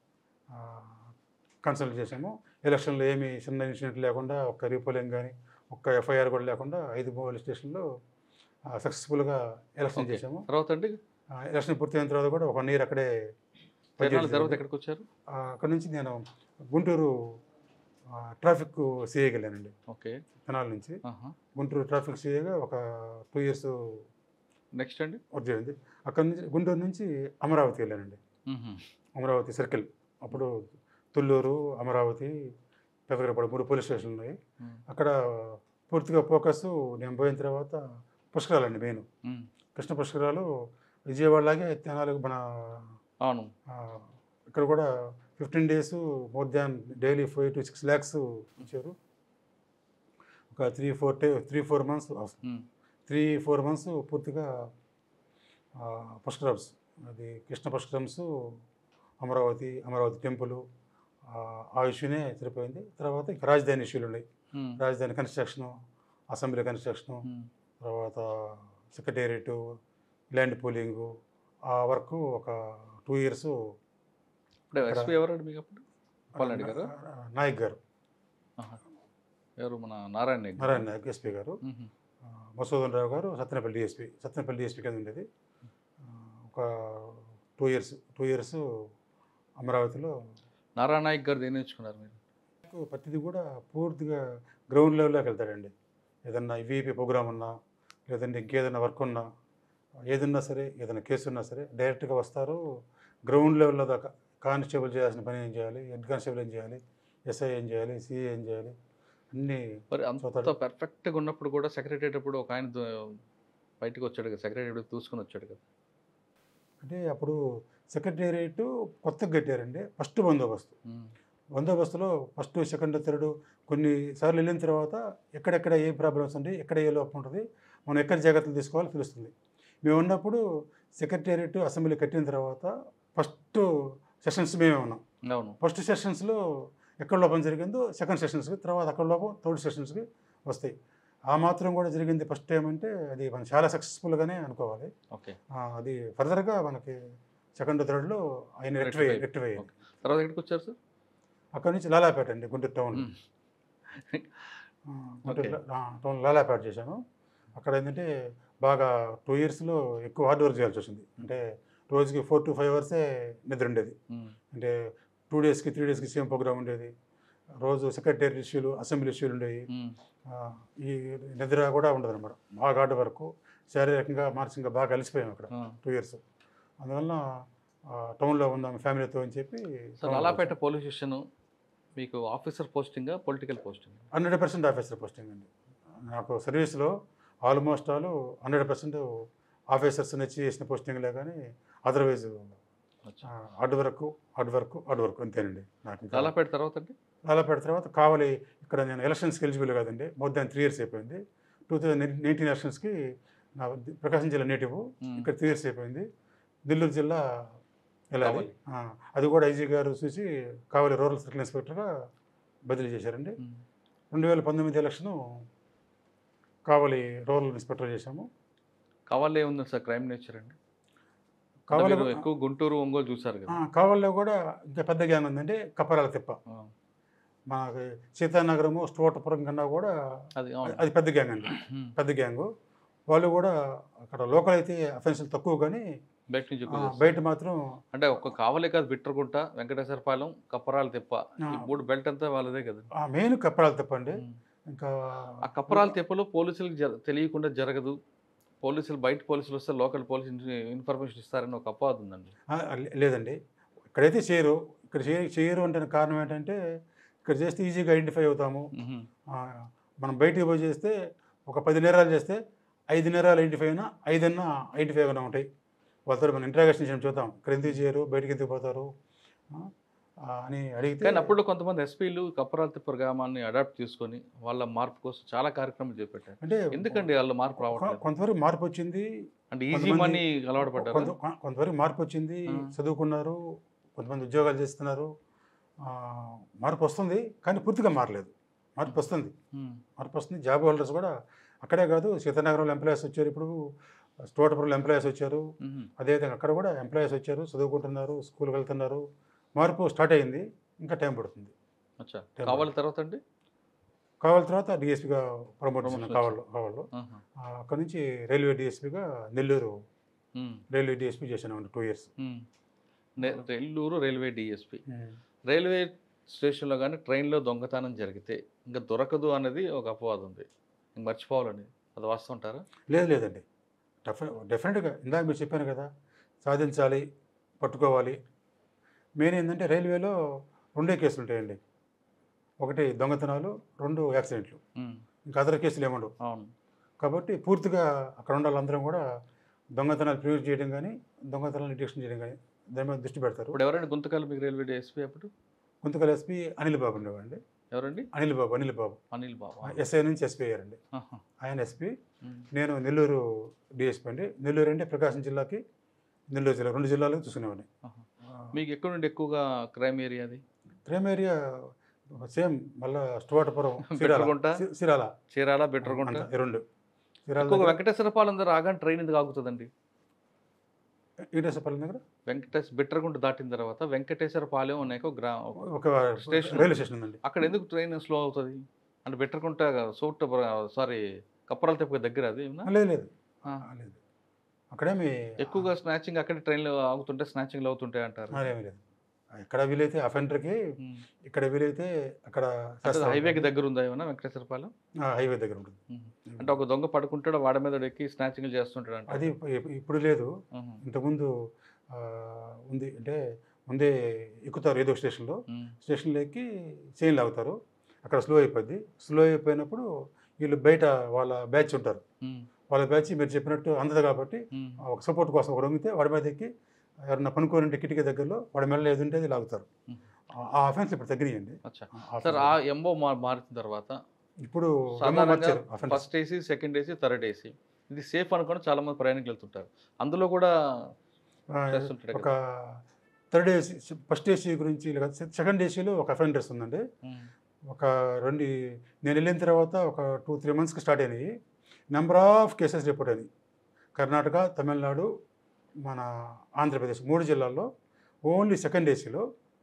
కన్సల్ట్ చేసాము ఎలక్షన్లో ఏమి చిన్న ఇన్సిడెంట్ లేకుండా ఒక్క రీపోలింగ్ కానీ ఒక్క ఎఫ్ఐఆర్ కూడా లేకుండా ఐదు పోలీస్ స్టేషన్లో సక్సెస్ఫుల్గా ఎలక్షన్ Okay. చేసాము తర్వాత అండి ఆ, ఎలక్షన్ పూర్తయిన తర్వాత కూడా ఒక వన్ ఇయర్ అక్కడే తెనాలి పనిచేయడం తర్వాత జరిగింది. ఎక్కడికి వచ్చారు ఆ, అక్కడ నుంచి నేను గుంటూరు ఆ, ట్రాఫిక్ సీఏకి వెళ్ళానండి ఓకే తెనాలి నుంచి ఆహా. గుంటూరు ట్రాఫిక్ సీఏగా ఒక టూ ఇయర్స్ నెక్స్ట్ అండి వర్క్ చేయండి అక్కడ నుంచి గుంటూరు నుంచి అమరావతి వెళ్ళానండి మ్మ్. అమరావతి సర్కిల్ అప్పుడు తుళ్ళూరు అమరావతి పెదగరపడ మూడు పోలీస్ స్టేషన్లు ఉన్నాయి మ్మ్. అక్కడ పూర్తిగా ఫోకస్ నేను పోయిన తర్వాత పుష్కరాలండి మెయిన్ మ్మ్. కృష్ణ పుష్కరాలు విజయవాడలాగే తెనాలి మన అవును ఆ, ఇక్కడ కూడా fifteen days more than daily five to six lakhs ఇచ్చారు ఒక త్రీ ఫోర్ టే త్రీ ఫోర్ మంత్స్ మ్మ్. త్రీ ఫోర్ మంత్స్ పూర్తిగా పుష్కరమ్స్ అది కృష్ణ పుష్కరమ్స్ అమరావతి అమరావతి టెంపుల్ ఆ ఇష్యూనే సరిపోయింది తర్వాత ఇక రాజధాని ఇష్యూలు ఉన్నాయి మ్మ్. రాజధాని కన్స్ట్రక్షను అసెంబ్లీ కన్స్ట్రక్షను మ్మ్. తర్వాత సెక్రటేరియట్ ల్యాండ్ పూలింగు ఆ వర్క్ ఒక టూ ఇయర్స్ ఇప్పుడు ఎస్పీ ఎవరండి మీకు అప్పుడు పాలరెడ్డి గారు నాయక్ గారు ఆహా. ఎవరు మన నారాయణ నాయక్ గారు? నారాయణ నాయక్ ఎస్పీ గారు మ్మ్. ఆ, మసూదన్ రావు గారు సత్యనపల్లి డిఎస్పీ సత్యనపల్లి డిఎస్పీ కింద ఉండేది ఆ, ఒక టూ ఇయర్స్ టూ ఇయర్స్ అమరావతిలో నారాయణ నాయక్ గారు దేని నేర్చుకున్నారు మీరు నాకు ప్రతిదీ కూడా పూర్తిగా గ్రౌండ్ లెవెల్లోకి వెళ్తాడండి ఏదన్నా ఈవీపీ ప్రోగ్రామ్ ఉన్నా లేదంటే ఇంకేదైనా వర్క్ ఉన్నా ఏదున్నా సరే ఏదైనా కేసు ఉన్నా సరే డైరెక్ట్గా వస్తారు గ్రౌండ్ లెవెల్లో దాకా కానిస్టేబుల్ చేయాల్సిన పని ఏం చేయాలి హెడ్ కానిస్టేబుల్ ఏం చేయాలి ఎస్ఐ ఏం చేయాలి సిఐ ఏం చేయాలి అన్నీ మరి అంత చూస్తాడు. పర్ఫెక్ట్గా ఉన్నప్పుడు కూడా సెక్రటరీ అప్పుడు ఒక ఆయన దు- బయటకు వచ్చాడు కదా సెక్రటరీ దూసుకొని వచ్చాడు కదా అంటే అప్పుడు సెక్రటేరియట్ కొత్తగా కట్టారండి ఫస్ట్ బందోబస్తు మ్మ్. బందోబస్తులో ఫస్ట్ సెకండ్ థర్డ్ కొన్ని సార్లు వెళ్ళిన తర్వాత ఎక్కడెక్కడ ఏ ప్రాబ్లమ్స్ ఉంటాయి ఎక్కడ ఏ లోపం ఉంటుంది మనం ఎక్కడ జాగ్రత్తలు తీసుకోవాలో తెలుస్తుంది మేము ఉన్నప్పుడు సెక్రటేరియట్ అసెంబ్లీ కట్టిన తర్వాత ఫస్ట్ సెషన్స్ మేమే ఉన్నాం అవును ఫస్ట్ సెషన్స్లో ఎక్కడ లోపం జరిగిందో సెకండ్ సెషన్స్కి తర్వాత అక్కడ లోపం థర్డ్ సెషన్స్కి వస్తాయి ఆ మాత్రం కూడా జరిగింది ఫస్ట్ టైం అంటే అది మనం చాలా సక్సెస్ఫుల్గానే అనుకోవాలి ఓకే ఆ, అది ఫర్దర్గా మనకి సెకండ్ థర్డ్లో ఆయన రెక్టిఫై Rectify. Rectify Okay. తర్వాత ఎక్కడికి వచ్చారు సార్ అక్కడ నుంచి లాలాపేట అండి గుంటూరు టౌన్ మ్మ్. గుంటూరు టౌన్ లాలాపేట చేశాను అక్కడ ఏంటంటే బాగా టూ ఇయర్స్లో ఎక్కువ హార్డ్ వర్క్ చేయాల్సి వచ్చింది అంటే రోజుకి ఫోర్ టు ఫైవ్ అవర్సే నిద్ర ఉండేది మ్మ్. అంటే టూ డేస్కి త్రీ డేస్కి సేమ్ ప్రోగ్రామ్ ఉండేది రోజు సెక్రటరీ ఇష్యూలు అసెంబ్లీ ఇష్యూలు ఉండేవి మ్మ్. ఆ, ఈ నిద్ర కూడా ఉండదు అనమాట బాగా హార్డ్ వర్క్ శారీరకంగా మానసికంగా బాగా కలిసిపోయాం అక్కడ ఆ. టూ ఇయర్స్ అందువల్ల ఆ, టౌన్లో ఉందాం ఫ్యామిలీతో అని చెప్పి సార్ లాలాపేట పోలీస్ స్టేషన్ మీకు officer posting political posting hundred percent officer posting అండి నాకు సర్వీస్లో almost all hundred percent officers నచ్చి చేసిన పోస్టింగ్లే కానీ otherwise hard work hard work hard work అంతేనండి నాకు ఇంకా లాలాపేట తర్వాత అండి లాలాపేట తర్వాత కావాలి ఇక్కడ నేను ఎలక్షన్స్కి ఎలిజిబుల్ కాదండి మోర్ దాన్ త్రీ ఇయర్స్ అయిపోయింది టూ థౌజండ్ నైన్టీన్ ఎలక్షన్స్కి నా ప్రకాశం జిల్లా నేటివ్ మ్మ్. ఇక్కడ త్రీ ఇయర్స్ అయిపోయింది నెల్లూరు జిల్లా వెళ్ళాలి కావలి. ఆ, అది కూడా ఐజీ గారు చూసి కావలి రూరల్ సర్కిల్ ఇన్స్పెక్టర్గా బదిలీ చేశారండి మ్మ్. రెండు వేల పంతొమ్మిది ఎలక్షను కావలి రూరల్ ఇన్స్పెక్టర్ చేశాము కావాలి ఏముంది సార్ క్రైమ్ నేచర్ అండి అంటే కావలి మీరు ఎక్కువ గుంటూరు ఒంగోలు చూసారు కదా ఆ, కావలిలో కూడా ఇంకా పెద్ద గ్యాంగ్ ఉందంటే కప్పరాల తిప్ప ఆ. మనకి సీతానగరము స్టోటపురం కన్నా కూడా అది అవును అది పెద్ద గ్యాంగ్ అండి మ్మ్. పెద్ద గ్యాంగు వాళ్ళు కూడా అక్కడ లోకల్ అయితే అఫెన్సులు తక్కువ కానీ బయట నుంచి ఆ, ఎక్కువ చేస్తారు. బయట మాత్రం అంటే ఒక్క కావలే కాదు బిట్రగుంట వెంకటేశ్వరపాలెం కప్పరాలు తిప్ప ఈ ఆ. మూడు బెల్ట్ అంతా వాళ్ళదే కదా ఆ మెయిన్ కప్పరాల తిప్ప అండి మ్మ్. ఇంకా ఆ కప్పరాల తెప్పలో పోలీసులకు జర తెలియకుండా జరగదు పోలీసులు బయట పోలీసులు వస్తే లోకల్ పోలీసు ఇన్ఫర్మేషన్ ఇస్తారని ఒక అపవాదం ఉందండి ఆ, లే- లేదండి ఇక్కడైతే చేయరు ఇక్కడ చేయ చేయరు అంటే కారణం ఏంటంటే ఇక్కడ చేస్తే ఈజీగా ఐడెంటిఫై అవుతాము మ్మ్. ఆ, మనం బయటికి పోయి చేస్తే ఒక పది నేరాలు చేస్తే ఐదు నేరాలు ఐడెంటిఫై అయినా ఐదన్నా ఐడెంటిఫై అయినా ఉంటాయి వాళ్ళతో మనం ఇంట్రాగేషన్ చేసి చూద్దాం ఇక్కడ ఎందుకు చేయరు బయటికి ఎందుకు పోతారు ఆ, ఆ, అని అడిగితే కానీ అప్పుడు కొంతమంది ఎస్పీలు కప్పరాల తిప్ప గ్రామాన్ని అడాప్ట్ చేసుకొని వాళ్ళ మార్పు కోసం చాలా కార్యక్రమాలు చేపట్టారు అంటే ఎందుకండి వాళ్ళు మార్పు కొ- రావట్లేదు కొంతవరకు మార్పు వచ్చింది అంటే ఈజీ కొంతమంది- మనీ అలవాటు పడ్డారు కొంత కొ- కొంతవరకు మార్పు వచ్చింది ఆ. చదువుకున్నారు కొంతమంది ఉద్యోగాలు చేస్తున్నారు ఆ, మార్పు వస్తుంది కానీ పూర్తిగా మారలేదు మార్పు వస్తుంది మార్పు వస్తుంది జాబ్ హోల్డర్స్ కూడా అక్కడే కాదు సీతానగరంలో ఎంప్లాయీస్ వచ్చారు ఇప్పుడు స్టోటపురంలో ఎంప్లాయీస్ వచ్చారు అదేవిధంగా అక్కడ కూడా ఎంప్లాయీస్ వచ్చారు చదువుకుంటున్నారు స్కూల్కి వెళ్తున్నారు మార్పు స్టార్ట్ అయింది ఇంకా టైం పడుతుంది అచ్చా కావాలి తర్వాత అండి కావాలి తర్వాత డిఎస్పీగా ప్రమోట్ చేసిన Promotion కావాలి కావాలో ఆహా. అక్కడ నుంచి రైల్వే డిఎస్పీగా నెల్లూరు ఉమ్. రైల్వే డిఎస్పీ చేశాను టూ ఇయర్స్ ఉమ్. నె- నెల్లూరు రైల్వే డిఎస్పి రైల్వే స్టేషన్లో కానీ ట్రైన్లో దొంగతనం జరిగితే ఇంకా దొరకదు అనేది ఒక అపవాదం ఉంది ఇంక మర్చిపోవాలని అది వాస్తవం అంటారా లేదు లేదండి డెఫి డెఫినెట్గా ఇందాక మీరు చెప్పాను కదా సాధించాలి పట్టుకోవాలి మెయిన్ ఏంటంటే రైల్వేలో రెండే కేసులు ఉంటాయండి ఒకటి దొంగతనాలు రెండు యాక్సిడెంట్లు ఉమ్. ఇంకా అదర్ కేసులు ఏముండవు అవును కాబట్టి పూర్తిగా అక్కడ ఉన్న వాళ్ళందరం కూడా దొంగతనాలు ప్రివెంట్ చేయడం కానీ దొంగతనాలు డిటెక్షన్ చేయడం కానీ దాని మీద దృష్టి పెడతారు ఇప్పుడు ఎవరండి గుంతకాలు మీకు రైల్వే డిఎస్పీ అప్పుడు గుంతకల్ ఎస్పీ అనిల్ బాబు ఉండేవాడండి ఎవరండి అనిల్ బాబు అనిల్ బాబు అనిల్ బాబా ఎస్ఐ నుంచి ఎస్పీ అయ్యారండి ఆహా. ఆయన ఎస్పీ ఉమ్. నేను నెల్లూరు డిఎస్పీ అండి నెల్లూరు అంటే ప్రకాశం జిల్లాకి నెల్లూరు జిల్లా రెండు జిల్లాలకు చూసుకునేవాడిని ఆహా. మీకు ఎక్కడ నుండి ఎక్కువగా క్రైమ్ ఏరియా అది క్రైమ్ ఏరియా సేమ్ మళ్ళా స్టువాటపురం బెట్రగుంట? సిరాల సిరాల చీరాల బెటర్గుంట అంట, ఈ రెండు సిరాల ఎక్కువగా దగ్గర, వెంకటేశ్వరపాలెం దగ్గర ఆగానే ట్రైన్ ఎందుకు ఆగుతుందండి వెంకటేశ్వరపల్లి దగ్గర వెంకటేశ్ బిట్రగుంట దాటిన తర్వాత వెంకటేశ్వరపాలెం అనే ఒక గ్రా ఒక స్టేషన్ రైల్వే స్టేషన్ ఉందండి అక్కడ ఎందుకు ట్రైన్ స్లో అవుతుంది అంటే బిట్రగుంట సోట్ సారీ కప్పరాల తెప్ప దగ్గర అది ఏమన్నా? లేదు లేదు ఆ. ఆ, లేదు అక్కడేమి ఎక్కువగా స్నాచింగ్ అక్కడ ట్రైన్లు ఆగుతుంటే స్నాచింగ్లు అవుతుంటాయి అంటారు మరేమి లేదు ఎక్కడ వీలైతే అఫెండర్కి ఉమ్. ఇక్కడ వీలైతే అక్కడ అంటే చేస్తా హైవేకి ఉంటారు. దగ్గర ఉందా ఏమన్నా వెంకటేశ్వరపాలెం ఆ, హైవే దగ్గర ఉంటుంది ఉమ్. అంటే ఒక దొంగ పడుకుంటాడు వాడి మీద ఎక్కి స్నాచింగ్లు చేస్తుంటాడు అంట అది ఇప్పు- ఇప్పుడు లేదు ఇంతకుముందు ఆ, ఉంది అంటే ముందే ఎక్కుతారు ఏదో ఒక స్టేషన్లో స్టేషన్లో ఎక్కి చైన్ లాగుతారు అక్కడ స్లో అయిపోద్ది స్లో అయిపోయినప్పుడు వీళ్ళు బయట వాళ్ళ బ్యాచ్ ఉంటారు వాళ్ళ బ్యాచ్ మీరు చెప్పినట్టు అందదు కాబట్టి ఒక సపోర్ట్ కోసం ఒక రొంగితే వాడి మీద ఎక్కి ఎవరన్నా పనుకోని కిటికీ దగ్గరలో వాడి మెల్ల ఏది ఉంటే అది లాగుతారు Hmm. ఆ- ఆ అఫెన్స్ ఇప్పుడు తగ్గినాయండి అచ్చా ఆ సార్ offence. ఆ ఎంబో మారిన తర్వాత ఇప్పుడు సాధారణంగా మార్చారు offence. First AC second AC third AC ఇది సేఫ్ అనుకొని చాలా మంది ప్రయాణికులు వెళ్తుంటారు అందులో కూడా ఆ, చేస్తుంటాడు ఒక థర్డ్ ఏసీ ఫస్ట్ ఏసీ గురించి ఇలా కాదు, సెకండ్ ఏసీలో ఒక అఫెండర్స్ ఉందండి ఉమ్, ఒక రెండు నేను వెళ్ళిన తర్వాత ఒక టూ త్రీ మంత్స్కి స్టార్ట్ అయినాయి నెంబర్ ఆఫ్ కేసెస్ రిపోర్ట్ అయినాయి కర్ణాటక తమిళనాడు మన ఆంధ్రప్రదేశ్ మూడు జిల్లాల్లో ఓన్లీ సెకండ్ ఏసీలో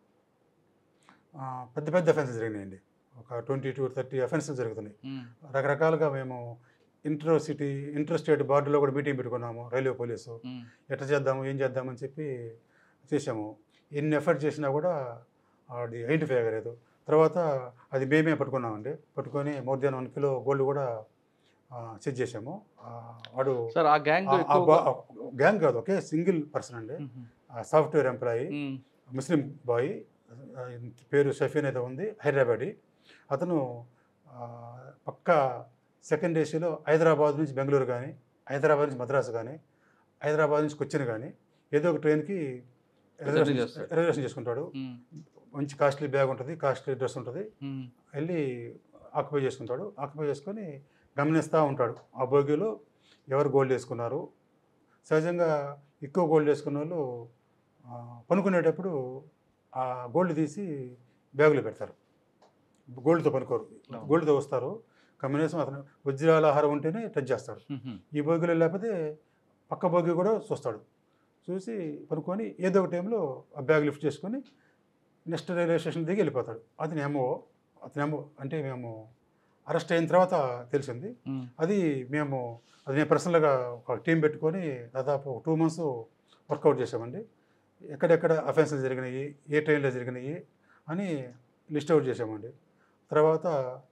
పెద్ద పెద్ద అఫెన్సెస్ జరిగినాయండి ఒక ట్వంటీ టు థర్టీ అఫెన్సెస్ జరుగుతున్నాయి ఉమ్, రకరకాలుగా మేము ఇంటర్ సిటీ ఇంటర్ స్టేట్ బార్డర్లో కూడా మీటింగ్ పెట్టుకున్నాము రైల్వే పోలీసు ఉమ్, ఎట్లా చేద్దాము ఏం చేద్దామని చెప్పి చేసాము ఎన్ని ఎఫర్ట్ చేసినా కూడా అది ఐడెంటిఫై అవ్వలేదు తర్వాత అది మేమే పట్టుకున్నామండి పట్టుకొని more than one kilo gold కూడా చెక్ చేసాము ఆ, వాడు సార్ ఆ గ్యాంగ్ గ్యాంగ్ కాదు ఒకే సింగిల్ పర్సన్ అండి సాఫ్ట్వేర్ ఎంప్లాయీ ముస్లిం బాయ్ ఆ, పేరు షఫీన్ అయితే ఉంది హైదరాబాదీ అతను ఆ, పక్కా సెకండ్ ఏసీలో హైదరాబాద్ నుంచి బెంగళూరు కానీ హైదరాబాద్ నుంచి మద్రాసు కానీ హైదరాబాద్ నుంచి కొచ్చిన్ కానీ ఏదో ఒక ట్రైన్కి రిజర్వేషన్ చేస్తాడు. రిజర్వేషన్ చేసుకుంటాడు మంచి కాస్ట్లీ బ్యాగ్ ఉంటుంది కాస్ట్లీ డ్రెస్ ఉంటుంది వెళ్ళి ఆక్యుపై చేసుకుంటాడు ఆక్యుపై చేసుకొని గమనిస్తూ ఉంటాడు ఆ బోగిలో ఎవరు గోల్డ్ వేసుకున్నారు సహజంగా ఎక్కువ గోల్డ్ వేసుకున్న వాళ్ళు ఆ, పనుకునేటప్పుడు ఆ గోల్డ్ తీసి బ్యాగులో పెడతారు గోల్డ్తో పనుకోరు అవును. గోల్డ్తో వస్తారు కమ్యూనిజం అతను వజ్రాల ఆహారం ఉంటేనే టచ్ చేస్తాడు ఈ బోగిలో లేకపోతే పక్క బోగి కూడా చూస్తాడు చూసి పనుకొని ఏదో ఒక టైంలో ఆ బ్యాగ్ లిఫ్ట్ చేసుకొని నెక్స్ట్ రైల్వే స్టేషన్ దిగి వెళ్ళిపోతాడు అతని ఏమో అతని ఏమో అంటే మేము అరెస్ట్ అయిన తర్వాత తెలిసింది అది మేము అది నేను పర్సనల్గా ఒక టీం పెట్టుకొని దాదాపు ఒక టూ మంత్స్ వర్కౌట్ చేసామండి ఎక్కడెక్కడ అఫెన్సెస్ జరిగినాయి ఏ ట్రైన్లో జరిగినాయి అని లిస్ట్ అవుట్ చేసామండి తర్వాత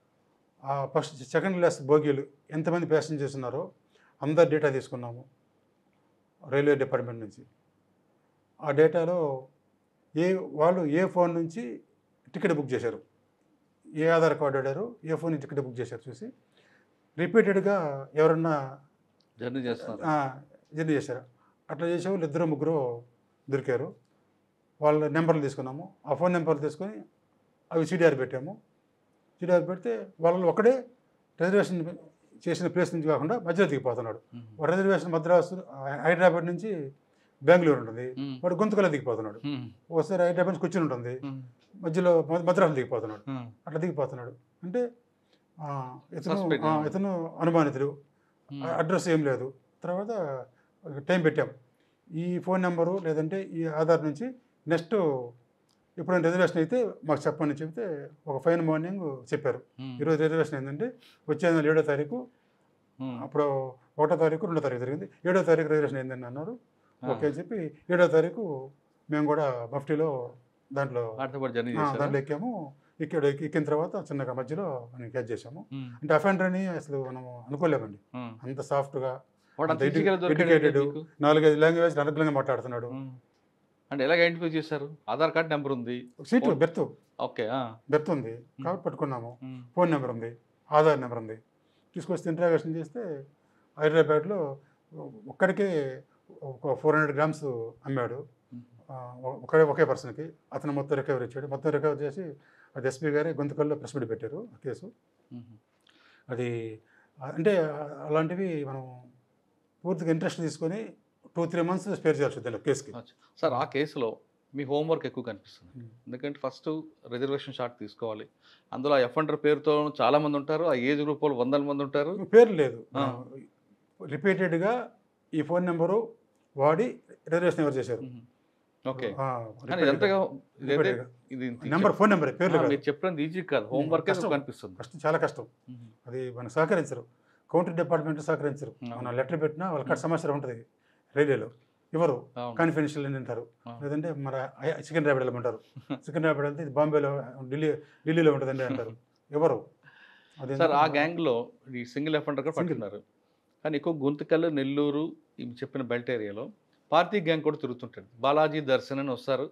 ఆ ఫస్ట్ సెకండ్ క్లాస్ బోగీలు ఎంతమంది ప్యాసింజర్స్ ఉన్నారో అందరి డేటా తీసుకున్నాము రైల్వే డిపార్ట్మెంట్ నుంచి ఆ డేటాలో ఏ వాళ్ళు ఏ ఫోన్ నుంచి టికెట్ బుక్ చేశారు ఏ ఆధార్ కార్డు వాడారు ఏ ఫోన్ నుంచి టికెట్ బుక్ చేశారు చూసి రిపీటెడ్గా ఎవరన్నా జర్నీ చేస్తున్నారు ఆ, జర్నీ చేశారు అట్లా చేసే వాళ్ళు ఇద్దరు ముగ్గురు దొరికారు వాళ్ళ నెంబర్లు తీసుకున్నాము ఆ ఫోన్ నెంబర్లు తీసుకొని అవి సిడిఆర్ పెట్టాము సిడిఆర్ పెడితే వాళ్ళు ఒకడే రిజర్వేషన్ చేసిన ప్లేస్ నుంచి కాకుండా మధ్యలో దిగిపోతున్నాడు ఉమ్, వాడు రిజర్వేషన్ మద్రాసు హైదరాబాద్ నుంచి బెంగళూరు ఉంటుంది ఉమ్, వాడు గొంతుకలో దిగిపోతున్నాడు ఉమ్, ఒకసారి హైదరాబాద్ నుంచి కూర్చుని ఉంటుంది ఉమ్, మధ్యలో మ- మద్రాసు దిగిపోతున్నాడు ఉమ్, అట్లా దిగిపోతున్నాడు అంటే ఆ, ఇతను Suspect. ఆ, ఇతను అనుమానితుడు ఉమ్. అడ్రస్ ఏం లేదు తర్వాత టైం పెట్టాం ఈ ఫోన్ నెంబరు లేదంటే ఈ ఆధార్ నుంచి నెక్స్ట్ ఎప్పుడైనా రిజర్వేషన్ అయితే మాకు చెప్పండి చెప్తే ఒక ఫైన్ మార్నింగ్ చెప్పారు ఉమ్, ఈరోజు రిజర్వేషన్ ఏంటంటే వచ్చే నెల ఏడో తారీఖు ఉమ్, అప్పుడు ఒకటో తారీఖు రెండో తారీఖు జరిగింది ఏడో తారీఖు రిజర్వేషన్ ఏంటని అన్నారు ఆ. ఓకే అని చెప్పి ఏడో తారీఖు మేము కూడా మఫ్టీలో దాంట్లో వాటితో పాటు జర్నీ ఆ, చేశారా దాంట్లో ఎక్కాము ఇక్కడ ఎక్కిన తర్వాత చిన్నగా మధ్యలో మనం క్యాచ్ చేసాము ఉమ్, అంటే అఫెండర్ అని అసలు మనం అనుకోలేమండి ఉమ్. అంత సాఫ్ట్గా వాడు అంత అంత ఈజీగా edu- దొరికాడా educated. మీకు? నాలుగైదు లాంగ్వేజ్ అనర్గలంగా మాట్లాడుతున్నాడు ఉమ్. అంటే ఎలా ఐడెంటిఫై చేశారు ఆధార్ కార్డ్ నెంబర్ ఉంది సీటు Phone- బెర్త్ ఓకే ఆ, బెర్త్ ఉంది కాబట్టి పట్టుకున్నాము ఉమ్, ఫోన్ నెంబర్ ఉంది ఆధార్ నెంబర్ ఉంది తీసుకొస్తే ఇంట్రాగేషన్ చేస్తే హైదరాబాద్లో ఒక్కడికే ఒక ఫోర్ హండ్రెడ్ గ్రామ్స్ అమ్మాడు ఉమ్, ఆ, ఒకే ఒకే పర్సన్కి అతను మొత్తం రికవరీ ఇచ్చాడు మొత్తం రికవర్ చేసి అది ఎస్పీ గారే గొంతుకల్లో ప్రెస్ మీట్ పెట్టారు ఆ కేసు ఉమ్. అది ఆ, అంటే అలాంటివి మనం పూర్తిగా ఇంట్రెస్ట్ తీసుకొని టూ త్రీ మంత్స్ స్పేర్ చేయాల్సి వచ్చింది కేసుకి అచ్చా. సార్ ఆ కేసులో మీ హోంవర్క్ ఎక్కువ కనిపిస్తుంది ఉమ్. ఎందుకంటే ఫస్ట్ రిజర్వేషన్ షాట్ తీసుకోవాలి అందులో ఆ ఎఫ్ఎండర్ పేరుతో చాలా మంది ఉంటారు ఆ ఏజ్ గ్రూప్ వాళ్ళు వందల మంది ఉంటారు పేరు లేదు ఆ. రిపీటెడ్గా ఈ ఫోన్ నెంబరు వాడి రిజర్వేషన్ ఎవరు చేశారు ఉమ్. ఓకే ఆ, కానీ ఇదంతగా ఇదైతే repeated గా. ఇది నెంబర్ ఫోన్ నెంబర్ పేర్లు ఆ, కాదు. మీరు చెప్పినది ఈజీ కాదు హోంవర్క్ కష్టం. కనిపిస్తుంది కష్టం చాలా కష్టం ఉమ్. అది మనకు సహకరించరు కౌంటర్ డిపార్ట్మెంట్ సహకరించరు అవును. మన లెటర్ పెట్టినా వాళ్ళకి సమాచారం ఉంటుంది రైల్వేలో ఎవరు అవును. కాన్ఫిడెన్షియల్ అని అంటారు అవును. లేదంటే మన సికింద్రాబాద్ వెళ్ళమంటారు సికింద్రాబాద్ వెళ్తే ఇది బాంబేలో ఢిల్లీ ఢిల్లీలో ఉంటుందండి అంటారు ఎవరు అది సార్ ఆ ఎందుకు? గ్యాంగ్లో ఈ సింగిల్ ఎఫెండర్ కూడా Single. పట్టుకున్నారు కానీ ఎక్కువ గుంతకల్లు నెల్లూరు ఇవి చెప్పిన బెల్ట్ ఏరియాలో పార్టీ గ్యాంగ్ కూడా తిరుగుతుంటాడు బాలాజీ దర్శన్ అని వస్తారు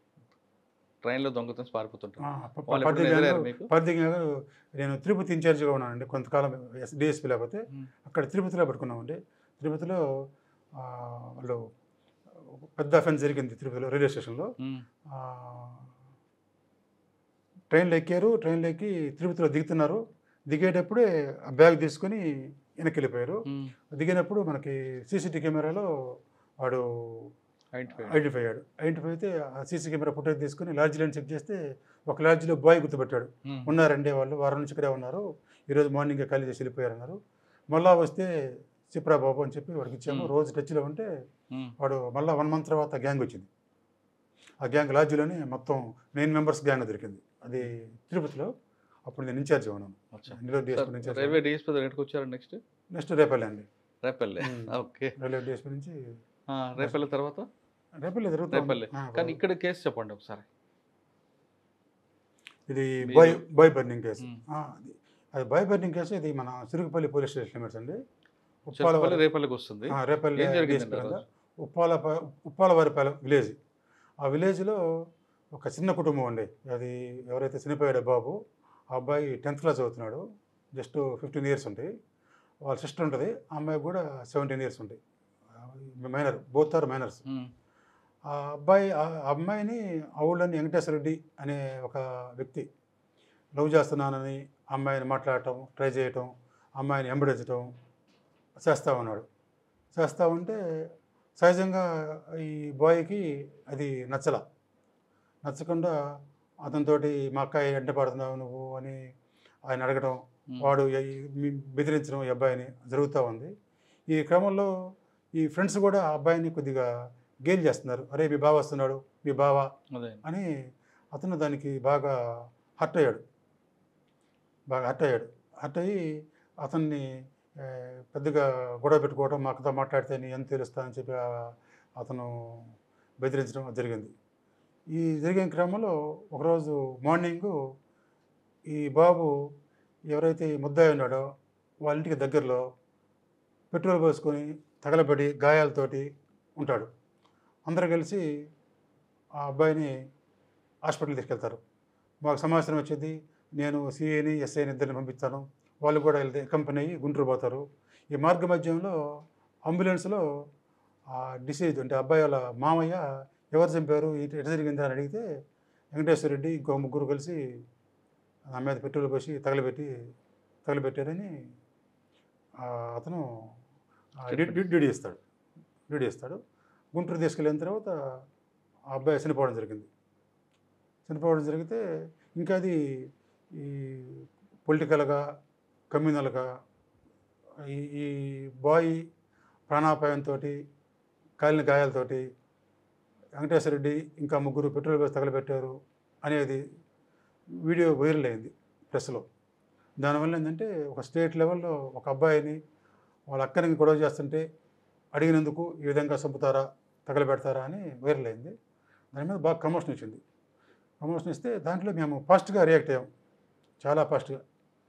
ట్రైన్లో దొంగతనం పారిపోతుంటారు ఆ, ప- వాళ్ళు పర్ది ఎప్పుడైనా ఎదురయ్యారా గ్యాంగ్- మీకు? పర్ది గ్యాంగ్ నేను తిరుపతి ఇన్ఛార్జిగా ఉన్నానండి కొంతకాలం డిఎస్పీ లేకపోతే ఉమ్. అక్కడ తిరుపతిలో పట్టుకున్నామండి తిరుపతిలో ఆ, వాళ్ళు పెద్ద అఫెన్స్ జరిగింది తిరుపతిలో రైల్వే స్టేషన్లో ఉమ్. ఆ, ట్రైన్లో ఎక్కారు ట్రైన్లో ఎక్కి తిరుపతిలో దిగుతున్నారు దిగేటప్పుడే ఆ బ్యాగ్ తీసుకొని వెనక్కి వెళ్ళిపోయారు ఉమ్. దిగినప్పుడు మనకి సీసీటీ కెమెరాలో వాడు ఐడెంటిఫై ఐడెంటిఫై అయ్యాడు ఐడెంటిఫై అయితే ఆ సీసీ కెమెరా ఫుటేజ్ తీసుకుని లాడ్జ్ లైన్ చెక్ చేస్తే ఒక లాడ్జ్లో బాయ్ గుర్తుపెట్టాడు ఉమ్. ఉన్నారండి వాళ్ళు వారం నుంచి ఇక్కడే ఉన్నారు ఈరోజు మార్నింగ్ ఖాళీ చేసి వెళ్ళిపోయారు అన్నారు మళ్ళా వస్తే చిప్రా బాబు అని చెప్పి వాడికి ఇచ్చాము Hmm. రోజు టచ్లో ఉంటే ఉమ్. వాడు మళ్ళీ వన్ మంత్ తర్వాత గ్యాంగ్ వచ్చింది ఆ గ్యాంగ్ లాడ్జ్లోనే మొత్తం నైన్ మెంబర్స్ గ్యాంగ్ దొరికింది అది తిరుపతిలో అప్పుడు నేను ఇన్ఛార్జ్ ఉన్నాను అచ్చా ఇందులో sir, DSP incharge railway DSP దగ్గర ఎక్కడికి వచ్చారు నెక్స్ట్ నెక్స్ట్ రేపల్లె అండి రేపల్లె ఉమ్. ఓకే రైల్వే డిఎస్పీ నుంచి ఆ, రేపల్లె తర్వాత రేపల్లె జరుగుతుంది రేపల్లె కానీ ఇక్కడ కేసు చెప్పండి ఒకసారి ఇది మీరు- బాయ్ బాయ్ బర్నింగ్ కేసు ఉమ్. ఆ, అది- అది బాయ్ బర్నింగ్ కేసు ఇది మన సిరుగుపల్లి పోలీస్ స్టేషన్ లిమిట్స్ అండి చెప్పల్లి ఉప్పాల రేపల్లెకి వస్తుంది ఆ, రేపల్లి ఏం జరిగిందండి DSP ఆ కింద రోజు? ఉప్పాల ఉప్పాలవారిపాలెం విలేజ్ ఆ విలేజ్లో ఒక చిన్న కుటుంబం అండి అది ఎవరైతే చనిపోయాడో బాబు ఆ అబ్బాయి టెన్త్ క్లాస్ చదువుతున్నాడు జస్ట్ ఫిఫ్టీన్ ఇయర్స్ ఉంటాయి వాళ్ళ సిస్టర్ ఉంటుంది ఆ అమ్మాయి కూడా సెవెంటీన్ ఇయర్స్ ఉంటాయి మైనర్ బోత్ ఆర్ మైనర్స్ ఉమ్. ఆ అబ్బాయి ఆ అమ్మాయిని ఆ ఊళ్ళోని వెంకటేశ్వర రెడ్డి అనే ఒక వ్యక్తి లవ్ చేస్తున్నానని అమ్మాయిని మాట్లాడటం ట్రై చేయటం అమ్మాయిని ఎంబడించటం చేస్తూ ఉన్నాడు చేస్తూ ఉంటే సహజంగా ఈ బాయ్కి అది నచ్చల నచ్చకుండా అతనితోటి మా అక్కాయి ఎంట పడుతున్నావు నువ్వు అని ఆయన అడగటం ఉమ్. వాడు ఈ- మీ బెదిరించడం ఈ అబ్బాయిని జరుగుతూ ఉంది ఈ క్రమంలో ఈ ఫ్రెండ్స్ కూడా ఆ అబ్బాయిని కొద్దిగా గేల్ చేస్తున్నారు అరే మీ బావ వస్తున్నాడు మీ బావ అదే అని అతను దానికి బాగా హర్ట్ అయ్యాడు బాగా హర్ట్ అయ్యాడు హర్ట్ అయ్యి అతన్ని ఆ, పెద్దగా గొడవ పెట్టుకోవడం మా అక్కతో మాట్లాడితే నీ ఎంత తెలుస్తా అని చెప్పి ఆ- అతను బెదిరించడం జరిగింది ఈ జరిగిన క్రమంలో ఒకరోజు మార్నింగు ఈ బాబు ఎవరైతే ఈ ముద్దాయి ఉన్నాడో వాళ్ళ ఇంటికి దగ్గరలో పెట్రోల్ పోసుకొని తగలబడి గాయాలతోటి ఉంటాడు అందరూ కలిసి ఆ అబ్బాయిని హాస్పిటల్ తీసుకెళ్తారు మాకు సమాచారం వచ్చేది నేను సిఐని ఎస్ఐని ఇద్దరిని పంపిస్తాను వాళ్ళు కూడా వెళ్తే కంపెనీ అయ్యి గుంటూరు పోతారు ఈ మార్గ మధ్యంలో అంబులెన్స్లో ఆ డిసీజ్ అంటే అబ్బాయి వాళ్ళ మామయ్య ఎవరు చంపారు ఇటు ఎట జరిగిందా అని అడిగితే వెంకటేశ్వర రెడ్డి ఇంకో ముగ్గురు కలిసి నా మీద పెట్రోల్ పోసి తగలబెట్టి తగలబెట్టారని ఆ, అతను ఆ, డ్యూ- డ్యూ- డ్యూటీ ఇస్తాడు డ్యూటీ ఇస్తాడు గుంటూరు తీసుకెళ్ళిన తర్వాత ఆ అబ్బాయి చనిపోవడం జరిగింది చనిపోవడం జరిగితే ఇంకా అది ఈ పొలిటికల్గా కమ్యూనల్గా ఈ ఈ బాయ్ ప్రాణాపాయంతో కాలిన గాయాలతోటి వెంకటేశ్వర రెడ్డి ఇంకా ముగ్గురు పెట్రోల్ బస్ తగలబెట్టారు అనేది వీడియో వైరల్ అయింది ప్రెస్లో దానివల్ల ఏంటంటే ఒక స్టేట్ లెవెల్లో ఒక అబ్బాయిని వాళ్ళ అక్కని గొడవ చేస్తుంటే అడిగినందుకు ఈ విధంగా చంపుతారా తగలబెడతారా అని వైరల్ అయింది దాని మీద బాగా ప్రమోషన్ ఇచ్చింది ప్రమోషన్ ఇస్తే దాంట్లో మేము ఫాస్ట్గా రియాక్ట్ అయ్యాం చాలా ఫాస్ట్గా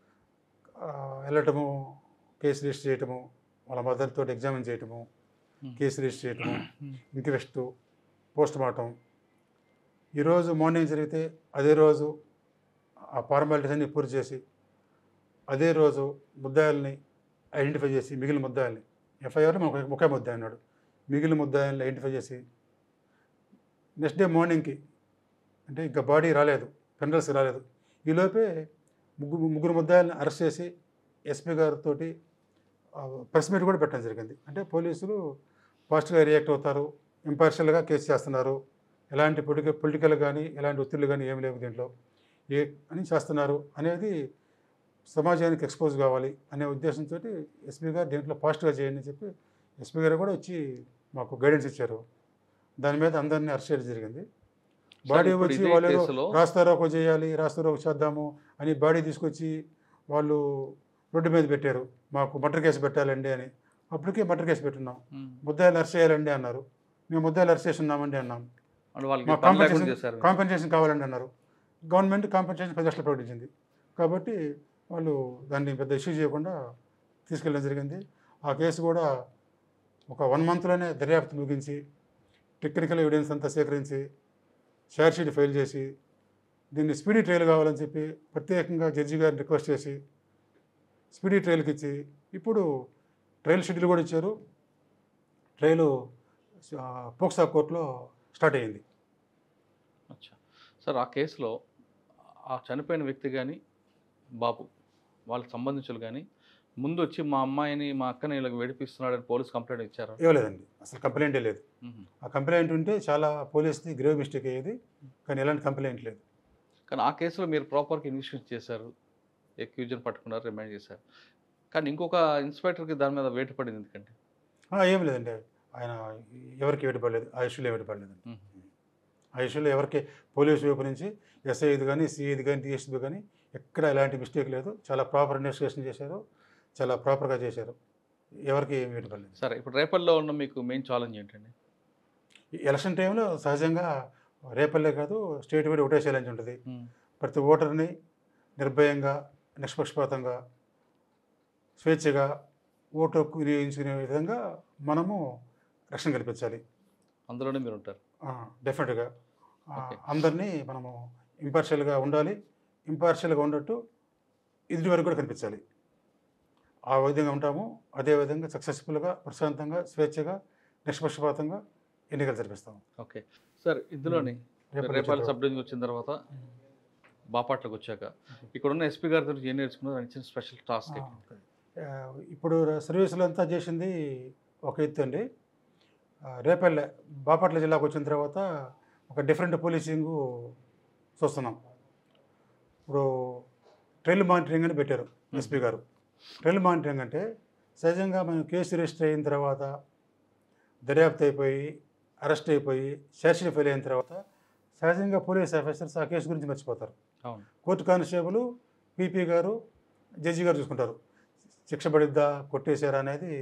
వెళ్ళటము కేసు రిజిస్టర్ చేయటము వాళ్ళ మదర్తో ఎగ్జామిన్ చేయటము కేసు రిజిస్టర్ చేయటము ఇంక్వెస్ట్ పోస్ట్ మార్టం ఈరోజు మార్నింగ్ జరిగితే అదే రోజు ఆ ఫార్మాలిటీస్ అన్ని పూర్తి చేసి అదే రోజు ముద్దాయిల్ని ఐడెంటిఫై చేసి మిగిలిన ముద్దాయిల్ని ఎఫ్ఐఆర్ మనకు ఒకే ముద్దాయి అన్నాడు మిగిలిన ముద్దాయిల్ని ఐడెంటిఫై చేసి నెక్స్ట్ డే మార్నింగ్కి అంటే ఇంకా బాడీ రాలేదు పెనరల్స్ రాలేదు ఈలోపే ముగ్గురు ముగ్గురు ముద్దాయిల్ని అరెస్ట్ చేసి ఎస్పీ గారితో ప్రెస్ మీట్ కూడా పెట్టడం జరిగింది అంటే పోలీసులు ఫాస్ట్గా రియాక్ట్ అవుతారు ఇంపార్షియల్గా కేసు చేస్తున్నారు ఎలాంటి పొలిటికల్ పొలిటికల్ కానీ ఎలాంటి ఒత్తిళ్ళు కానీ ఏమి లేవు దీంట్లో ఏ అని చేస్తున్నారు అనేది సమాజానికి ఎక్స్పోజ్ కావాలి అనే ఉద్దేశంతో ఎస్పీ గారు దీంట్లో ఫాస్ట్గా చేయండి అని చెప్పి ఎస్పీ గారు కూడా వచ్చి మాకు గైడెన్స్ ఇచ్చారు దాని మీద అందరినీ అరెస్ట్ చేయడం జరిగింది బాడీ ఇప్పుడు వచ్చి ఇదే వాళ్ళు ఏదో కేసులో రాస్తారోకో చేయాలి రాస్తారోకో చేద్దాము అని బాడీ తీసుకొచ్చి వాళ్ళు రోడ్డు మీద పెట్టారు మాకు మర్డర్ కేసు పెట్టాలండి అని అప్పటికే మర్డర్ కేసు పెట్టున్నాం ఉమ్. ముద్దాయిలు అరెస్ట్ చేయాలండి అన్నారు మేము ముద్దాయిలు అరెస్ట్ చేసి ఉన్నామండి అన్నాం అంటే వాళ్ళకి మా పని లేకుండా కాంపెన్సేషన్ చేశారు కాంపెన్సేషన్ కావాలండి అన్నారు గవర్నమెంట్ కాంపెన్సేషన్ పది లక్షలు ప్రకటించింది కాబట్టి వాళ్ళు దాన్ని పెద్ద ఇష్యూ చేయకుండా తీసుకెళ్ళడం జరిగింది ఆ కేసు కూడా ఒక వన్ మంత్లోనే దర్యాప్తు ముగించి టెక్నికల్ ఎవిడెన్స్ అంతా సేకరించి షేర్ షీట్ ఫైల్ చేసి దీన్ని స్పీడీ ట్రయల్ కావాలని చెప్పి ప్రత్యేకంగా జడ్జి గారిని రిక్వెస్ట్ చేసి స్పీడీ ట్రయల్కి ఇచ్చి ఇప్పుడు ట్రయల్ షెడ్యూల్ కూడా ఇచ్చారు ట్రయల్ పోక్సా కోర్టులో స్టార్ట్ అయ్యింది అచ్చా సార్ ఆ కేసులో ఆ చనిపోయిన వ్యక్తి కానీ బాబు వాళ్ళకి సంబంధించులు కానీ ముందు వచ్చి మా అమ్మాయిని మా అక్కని ఇలా వేడిపిస్తున్నాడని పోలీస్ కంప్లైంట్ ఇచ్చారు ఇవ్వలేదండి అసలు కంప్లైంటే లేదు ఆ కంప్లైంట్ ఉంటే చాలా పోలీస్ది గ్రేవ్ మిస్టేక్ అయ్యేది కానీ ఎలాంటి కంప్లైంట్ లేదు కానీ ఆ కేసులో మీరు ప్రాపర్గా ఇన్వెస్టిగేట్ చేశారు ఎక్యూజన్ పట్టుకున్నారు రిమైండ్ చేశారు కానీ ఇంకొక ఇన్స్పెక్టర్కి దాని మీద వేటు పడింది ఎందుకంటే ఆ, ఏం లేదండి ఆయన ఎవరికి వెడిపడలేదు ఆ ఇష్యూలో వెడిపడలేదండి మ్మ్. ఆ ఇష్యూలో ఎవరికి పోలీసు వైపు నుంచి ఎస్ఐది కానీ సిఐది కానీ డిఎస్పీ కానీ ఎక్కడ ఎలాంటి మిస్టేక్ లేదు చాలా ప్రాపర్ ఇన్వెస్టిగేషన్ చేశారు చాలా ప్రాపర్గా చేశారు ఎవరికి ఏమి వెడిపడలేదు సరే ఇప్పుడు రేపల్లో ఉన్న మీకు మెయిన్ ఛాలెంజ్ ఏంటండి ఈ ఎలక్షన్ టైంలో సహజంగా రేపల్లే కాదు స్టేట్ వైడ్ ఒకటే ఛాలెంజ్ ఉంటుంది ప్రతి ఓటర్ని నిర్భయంగా నిష్పక్షపాతంగా స్వేచ్ఛగా ఓటు హక్కు వినియోగించుకునే విధంగా మనము రక్షణ కల్పించాలి అందులోనే మీరు ఉంటారు డెఫినెట్గా Okay. అందరినీ మనము ఇంపార్షియల్గా ఉండాలి ఇంపార్షియల్గా ఉన్నట్టు ఎదుటి వరకు కూడా కనిపించాలి ఆ విధంగా ఉంటాము అదేవిధంగా సక్సెస్ఫుల్గా ప్రశాంతంగా స్వేచ్ఛగా నిష్పక్షపాతంగా ఎన్నికలు జరిపిస్తాము ఓకే సార్ ఇందులోని రేపటి రేపాలి నుంచి సబ్ డివిజన్ వచ్చిన తర్వాత బాపాట్లకు వచ్చాక ఇక్కడ ఉన్న ఎస్పీ గారి దగ్గర ఏం నేర్చుకున్నారు అని ఇచ్చిన స్పెషల్ టాస్క్ ఆ, ఓకే. ఆ, ఇప్పుడు సర్వీసులు అంతా చేసింది ఒక ఎత్తు అండి ఆ, రేపల్లె బాపట్ల జిల్లాకు వచ్చిన తర్వాత ఒక డిఫరెంట్ పోలీసింగ్ చూస్తున్నాం ఇప్పుడు ట్రైల్ మానిటరింగ్ అని పెట్టారు ఎస్పీ గారు ట్రైల్ మానిటరింగ్ అంటే సహజంగా మనం కేసు రిజిస్టర్ అయిన తర్వాత దర్యాప్తు అయిపోయి అరెస్ట్ అయిపోయి ఛార్జ్షీట్ ఫెయిల్ అయిన తర్వాత సహజంగా పోలీస్ ఆఫీసర్స్ ఆ కేసు గురించి మర్చిపోతారు అవును కోర్టు కానిస్టేబుల్ పీపీ గారు జడ్జి గారు చూసుకుంటారు శిక్ష పడిద్దా కొట్టేశారా అనేది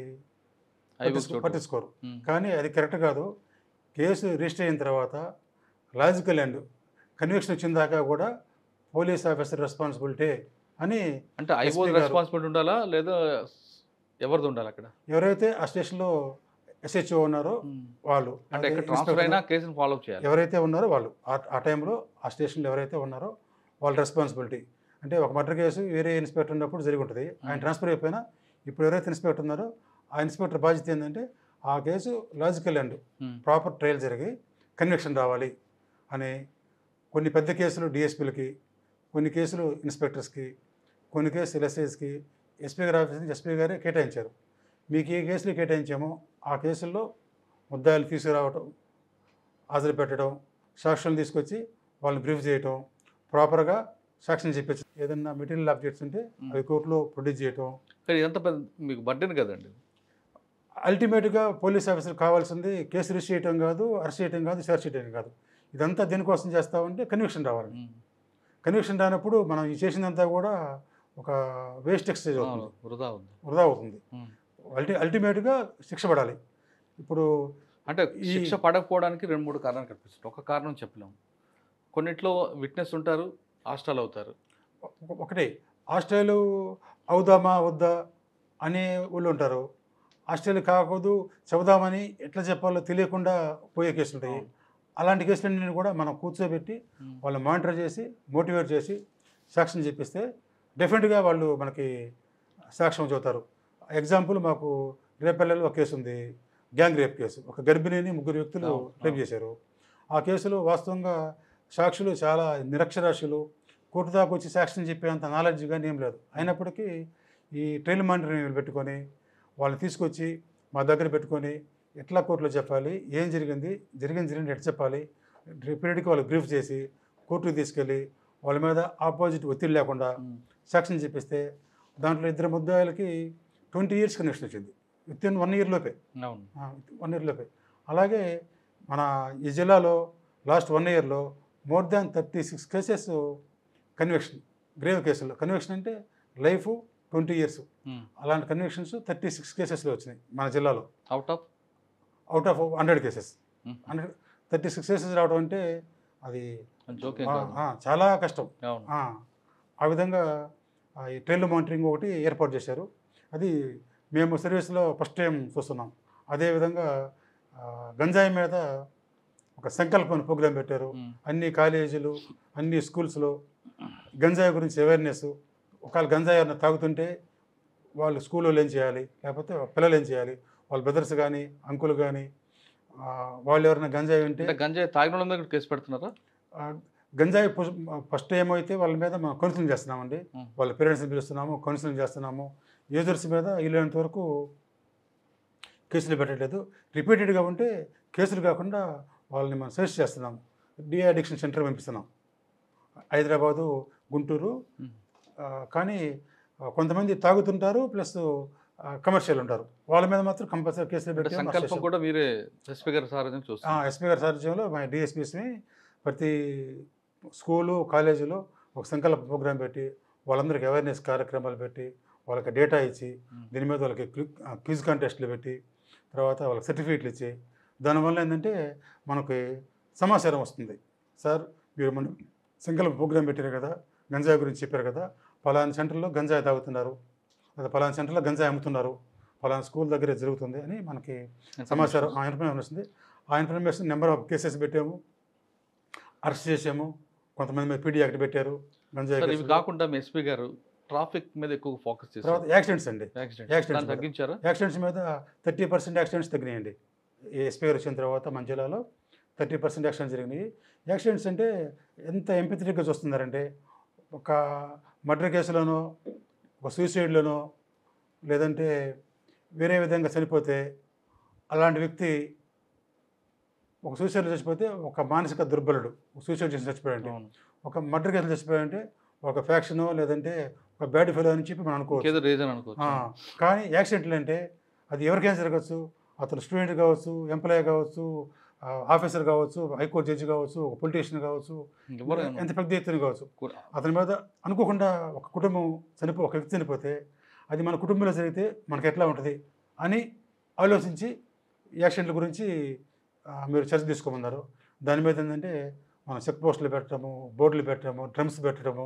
అవి పట్టించుకో- పట్టించుకోరు ఉమ్. కానీ అది కరెక్ట్ కాదు కేసు రిజిస్టర్ అయిన తర్వాత లాజికల్ అండ్ కన్విక్షన్ వచ్చిన దాకా కూడా పోలీస్ ఆఫీసర్ రెస్పాన్సిబిలిటీ అని అంటే ఐఓ SP గారు. రెస్పాన్సిబిలిటీ ఉండాలా లేదా ఎవరిది ఉండాలి అక్కడ ఎవరైతే ఆ స్టేషన్లో ఎస్హెచ్ఓ ఉన్నారో వాళ్ళు అంటే ఎక్కడ అదే ట్రాన్స్ఫర్ ఇన్స్పెక్టర్ అయినా కేసుని ఫాలో చేయాలి ఎవరైతే ఉన్నారో వాళ్ళు ఆ- ఆ టైంలో ఆ స్టేషన్లో ఎవరైతే ఉన్నారో వాళ్ళ రెస్పాన్సిబిలిటీ అంటే ఒక మర్డర్ కేసు వేరే ఇన్స్పెక్టర్ ఉన్నప్పుడు జరిగి ఉంటుంది ఆయన Hmm. ట్రాన్స్ఫర్ అయిపోయినా ఇప్పుడు ఎవరైతే ఇన్స్పెక్టర్ ఉన్నారో ఆ ఇన్స్పెక్టర్ బాధ్యత ఏంటంటే ఆ case logical and um. Proper trial జరిగి కన్విక్షన్ రావాలి అని కొన్ని పెద్ద కేసులు డిఎస్పీలకి కొన్ని కేసులు ఇన్స్పెక్టర్స్కి కొన్ని కేసులు ఎస్ఐస్కి ఎస్పీ గారి ఆఫీస్కి ఎస్పీ గారే కేటాయించారు మీకు ఏ కేసులు కేటాయించామో ఆ కేసుల్లో ముద్దాయిలు తీసుకురావటం హాజరు పెట్టడం సాక్షులను తీసుకొచ్చి వాళ్ళని బ్రీఫ్ చేయటం ప్రాపర్గా సాక్ష్యం చెప్పించడం ఏదన్నా మెటీరియల్ ఆబ్జెక్ట్స్ ఉంటే అవి కోర్టులో ప్రొడ్యూస్ చేయటం కానీ ఇదంతా పెద్ద మీకు బర్డెన్ కదండి అల్టిమేట్గా పోలీస్ ఆఫీసర్ కావాల్సింది కేసు రిజిస్టర్ చేయటం కాదు అరెస్ట్ చేయటం కాదు షార్ట్ చేయటం కాదు ఇదంతా దేనికోసం చేస్తామంటే కన్విక్షన్ రావాలి ఉమ్. కన్విక్షన్ రానప్పుడు మనం ఈ చేసిందంతా కూడా ఒక వేస్ట్ ఎక్సైజ్ అవును, అవుతుంది వృధా ఉంది వృధా అవుతుంది ఉమ్. అల్టి అల్టిమేట్గా శిక్ష పడాలి ఇప్పుడు అంటే ఈ- శిక్ష పడకపోవడానికి రెండు మూడు కారణాలు కనిపిస్తుంది ఒక కారణం చెప్పలేము కొన్నిట్లో విట్నెస్ ఉంటారు హాస్టల్ అవుతారు ఒక- ఒకటే హాస్టల్ అవుదామా వద్దా అనే వాళ్ళు ఉంటారు హాస్టల్ కాకూడదు చెబుదామని ఎట్లా చెప్పాలో తెలియకుండా పోయే కేసులు ఉంటాయి అవును. అలాంటి కేసులన్నీ కూడా మనం కూర్చోబెట్టి ఉమ్. వాళ్ళు మానిటర్ చేసి మోటివేట్ చేసి సాక్ష్యం చెప్పిస్తే డెఫినెట్గా వాళ్ళు మనకి సాక్ష్యం చెబుతారు ఎగ్జాంపుల్ మాకు రేపల్లెలో ఒక కేసు ఉంది గ్యాంగ్ రేప్ కేసు ఒక గర్భిణిని ముగ్గురు వ్యక్తులు అవును, రేప్ అవును. చేశారు ఆ కేసులో వాస్తవంగా సాక్షులు చాలా నిరక్షరాస్యులు కోర్టు దాకా వచ్చి సాక్ష్యం చెప్పేంత నాలెడ్జ్ కానీ ఏం లేదు అయినప్పటికీ ఈ ట్రైల్ మానిటరింగ్ పెట్టుకొని వాళ్ళని తీసుకొచ్చి మా దగ్గర పెట్టుకొని ఎట్లా కోర్టులో చెప్పాలి ఏం జరిగింది జరిగింది జరిగింది ఎట్లా చెప్పాలి రిపీటెడ్గా వాళ్ళు బ్రీఫ్ చేసి కోర్టుకు తీసుకెళ్ళి వాళ్ళ మీద ఆపోజిట్ ఒత్తిడి లేకుండా ఉమ్. సాక్ష్యం చెప్పిస్తే దాంట్లో ఇద్దరు ముద్దాయిలకి ట్వంటీ ఇయర్స్ కనెక్షన్ వచ్చింది విత్ ఇన్ వన్ ఇయర్ లోపే అవును వన్ ఇయర్ లోపే అలాగే మన ఈ జిల్లాలో లాస్ట్ వన్ ఇయర్లో more than thirty six cases conviction grave కేసుల్లో కన్విక్షన్ అంటే లైఫ్ ట్వంటీ ఇయర్స్ ఉమ్. అలాంటి కన్విక్షన్స్ థర్టీ సిక్స్ కేసెస్లో వచ్చినాయి మన జిల్లాలో out of out of hundred cases um. Hundred thirty six cases రావడం అంటే అది జోకింగ్ ఆ, కాదు ఆ, చాలా కష్టం అవును ఆ, ఆ విధంగా ఆ, ఈ ట్రైల్ మానిటరింగ్ ఒకటి ఏర్పాటు చేశారు అది మేము సర్వీస్లో ఫస్ట్ టైం చూస్తున్నాం అదేవిధంగా ఆ, గంజాయి మీద ఒక సంకల్పన ప్రోగ్రాం పెట్టారు ఉమ్. అన్ని కాలేజీలు అన్ని స్కూల్స్లో గంజాయి గురించి అవేర్నెస్ ఒకవేళ గంజాయి ఎవరైనా తాగుతుంటే వాళ్ళు స్కూల్లో ఏం చేయాలి లేకపోతే పిల్లలు ఏం చేయాలి వాళ్ళ బ్రదర్స్ కానీ అంకుల్ కానీ వాళ్ళు ఎవరైనా గంజాయి ఉంటే అంటే గంజాయి తాగిన వాళ్ళ మీద కూడా కేసు పెడుతున్నారా ఆ, గంజాయి ఫస్ట్ ఏమైతే వాళ్ళ మీద మనం కౌన్సిలింగ్ చేస్తున్నామండి ఉం. వాళ్ళ పేరెంట్స్ని పిలుస్తున్నాము కౌన్సిలింగ్ చేస్తున్నాము యూజర్స్ మీద వీలైనంత వరకు కేసులు పెట్టట్లేదు రిపీటెడ్గా ఉంటే కేసులు కాకుండా వాళ్ళని మనం సజెస్ట్ చేస్తున్నాం డి అడిక్షన్ సెంటర్ పంపిస్తున్నాం హైదరాబాదు గుంటూరు మ్మ్. ఆ, కానీ ఆ, కొంతమంది తాగుతుంటారు ప్లస్ కమర్షియల్ ఉంటారు వాళ్ళ మీద మాత్రం కంపల్సరీ కేసులు అంటే పెట్టి సంకల్పం కూడా మీరే ఎస్పీ గారి సారథ్యం చూస్తారు ఎస్పీ గారి సారథ్యంలో మా డిఎస్పీస్ని ప్రతి స్కూలు కాలేజీలో ఒక సంకల్ప ప్రోగ్రాం పెట్టి వాళ్ళందరికీ అవేర్నెస్ కార్యక్రమాలు పెట్టి వాళ్ళకి డేటా ఇచ్చి మ్మ్. దీని మీద వాళ్ళకి క్విజ్ కాంటెస్ట్లు పెట్టి తర్వాత వాళ్ళకి సర్టిఫికేట్లు ఇచ్చి దానివల్ల ఏంటంటే మనకి సమాచారం వస్తుంది సార్ మీరు మన సంకల్ప ప్రోగ్రాం పెట్టారు కదా గంజాయి గురించి చెప్పారు కదా పలానా సెంటర్లో గంజాయి తాగుతున్నారు లేదా పలానా సెంటర్లో గంజాయి అమ్ముతున్నారు పలానా స్కూల్ దగ్గరే జరుగుతుంది అని మనకి సమాచారం ఆ ఇన్ఫర్మేషన్ వస్తుంది ఆ ఇన్ఫర్మేషన్ నెంబర్ ఆఫ్ కేసెస్ పెట్టాము అరెస్ట్ చేసాము కొంతమంది మీద పీడీ యాక్ట్ పెట్టారు గంజాయి సార్ ఇవి కేసులు. కాకుండా మీ ఎస్పీ గారు ట్రాఫిక్ మీద ఎక్కువ ఫోకస్ తర్వాత చేస్తారు యాక్సిడెంట్స్ అండి యాక్సిడెంట్ accidents దాన్ని మీద. తగ్గించారా యాక్సిడెంట్స్ మీద థర్టీ పర్సెంట్ యాక్సిడెంట్స్ తగ్గినాయండి ఈ ఎస్పీ గారు వచ్చిన తర్వాత మన జిల్లాలో థర్టీ పర్సెంట్ యాక్సిడెంట్స్ జరిగినాయి యాక్సిడెంట్స్ అంటే ఎంత ఎంపథెటిక్గా చూస్తున్నారంటే ఒక మర్డర్ కేసులోనో ఒక సూసైడ్లోనో లేదంటే వేరే విధంగా చనిపోతే అలాంటి వ్యక్తి ఒక సూసైడ్లో చచ్చిపోతే ఒక మానసిక దుర్బలుడు ఒక సూసైడ్ చేసి చచ్చిపోయాడంటే అవును ఒక మర్డర్ కేసులో చచ్చిపోయాడంటే ఒక ఫ్యాక్షను లేదంటే ఒక బ్యాడ్ ఫెలో అని చెప్పి మనం అనుకోవచ్చు ఇంకేదో రీజన్ అనుకోవచ్చు ఆ, కానీ యాక్సిడెంట్లు అంటే అది ఎవరికైనా జరగచ్చు అతను స్టూడెంట్ కావచ్చు ఎంప్లాయీ కావచ్చు ఆ, ఆఫీసర్ కావచ్చు హైకోర్టు జడ్జి కావచ్చు ఒక పొలిటీషియన్ కావచ్చు ఎవరైనా ఎంత పెద్ద ఎత్తున కావచ్చు కూడా. అతని మీద అనుకోకుండా ఒక కుటుంబం చనిపో ఒక వ్యక్తి చనిపోతే అది మన కుటుంబంలో జరిగితే మనకి ఎట్లా ఉంటుంది అని ఆలోచించి యాక్సిడెంట్ల గురించి ఆ, మీరు చర్చ తీసుకోమన్నారు దాని మీద ఏంటంటే మనం చెక్ పోస్టులు పెట్టడము బోర్డులు పెట్టడము డ్రమ్స్ పెట్టడము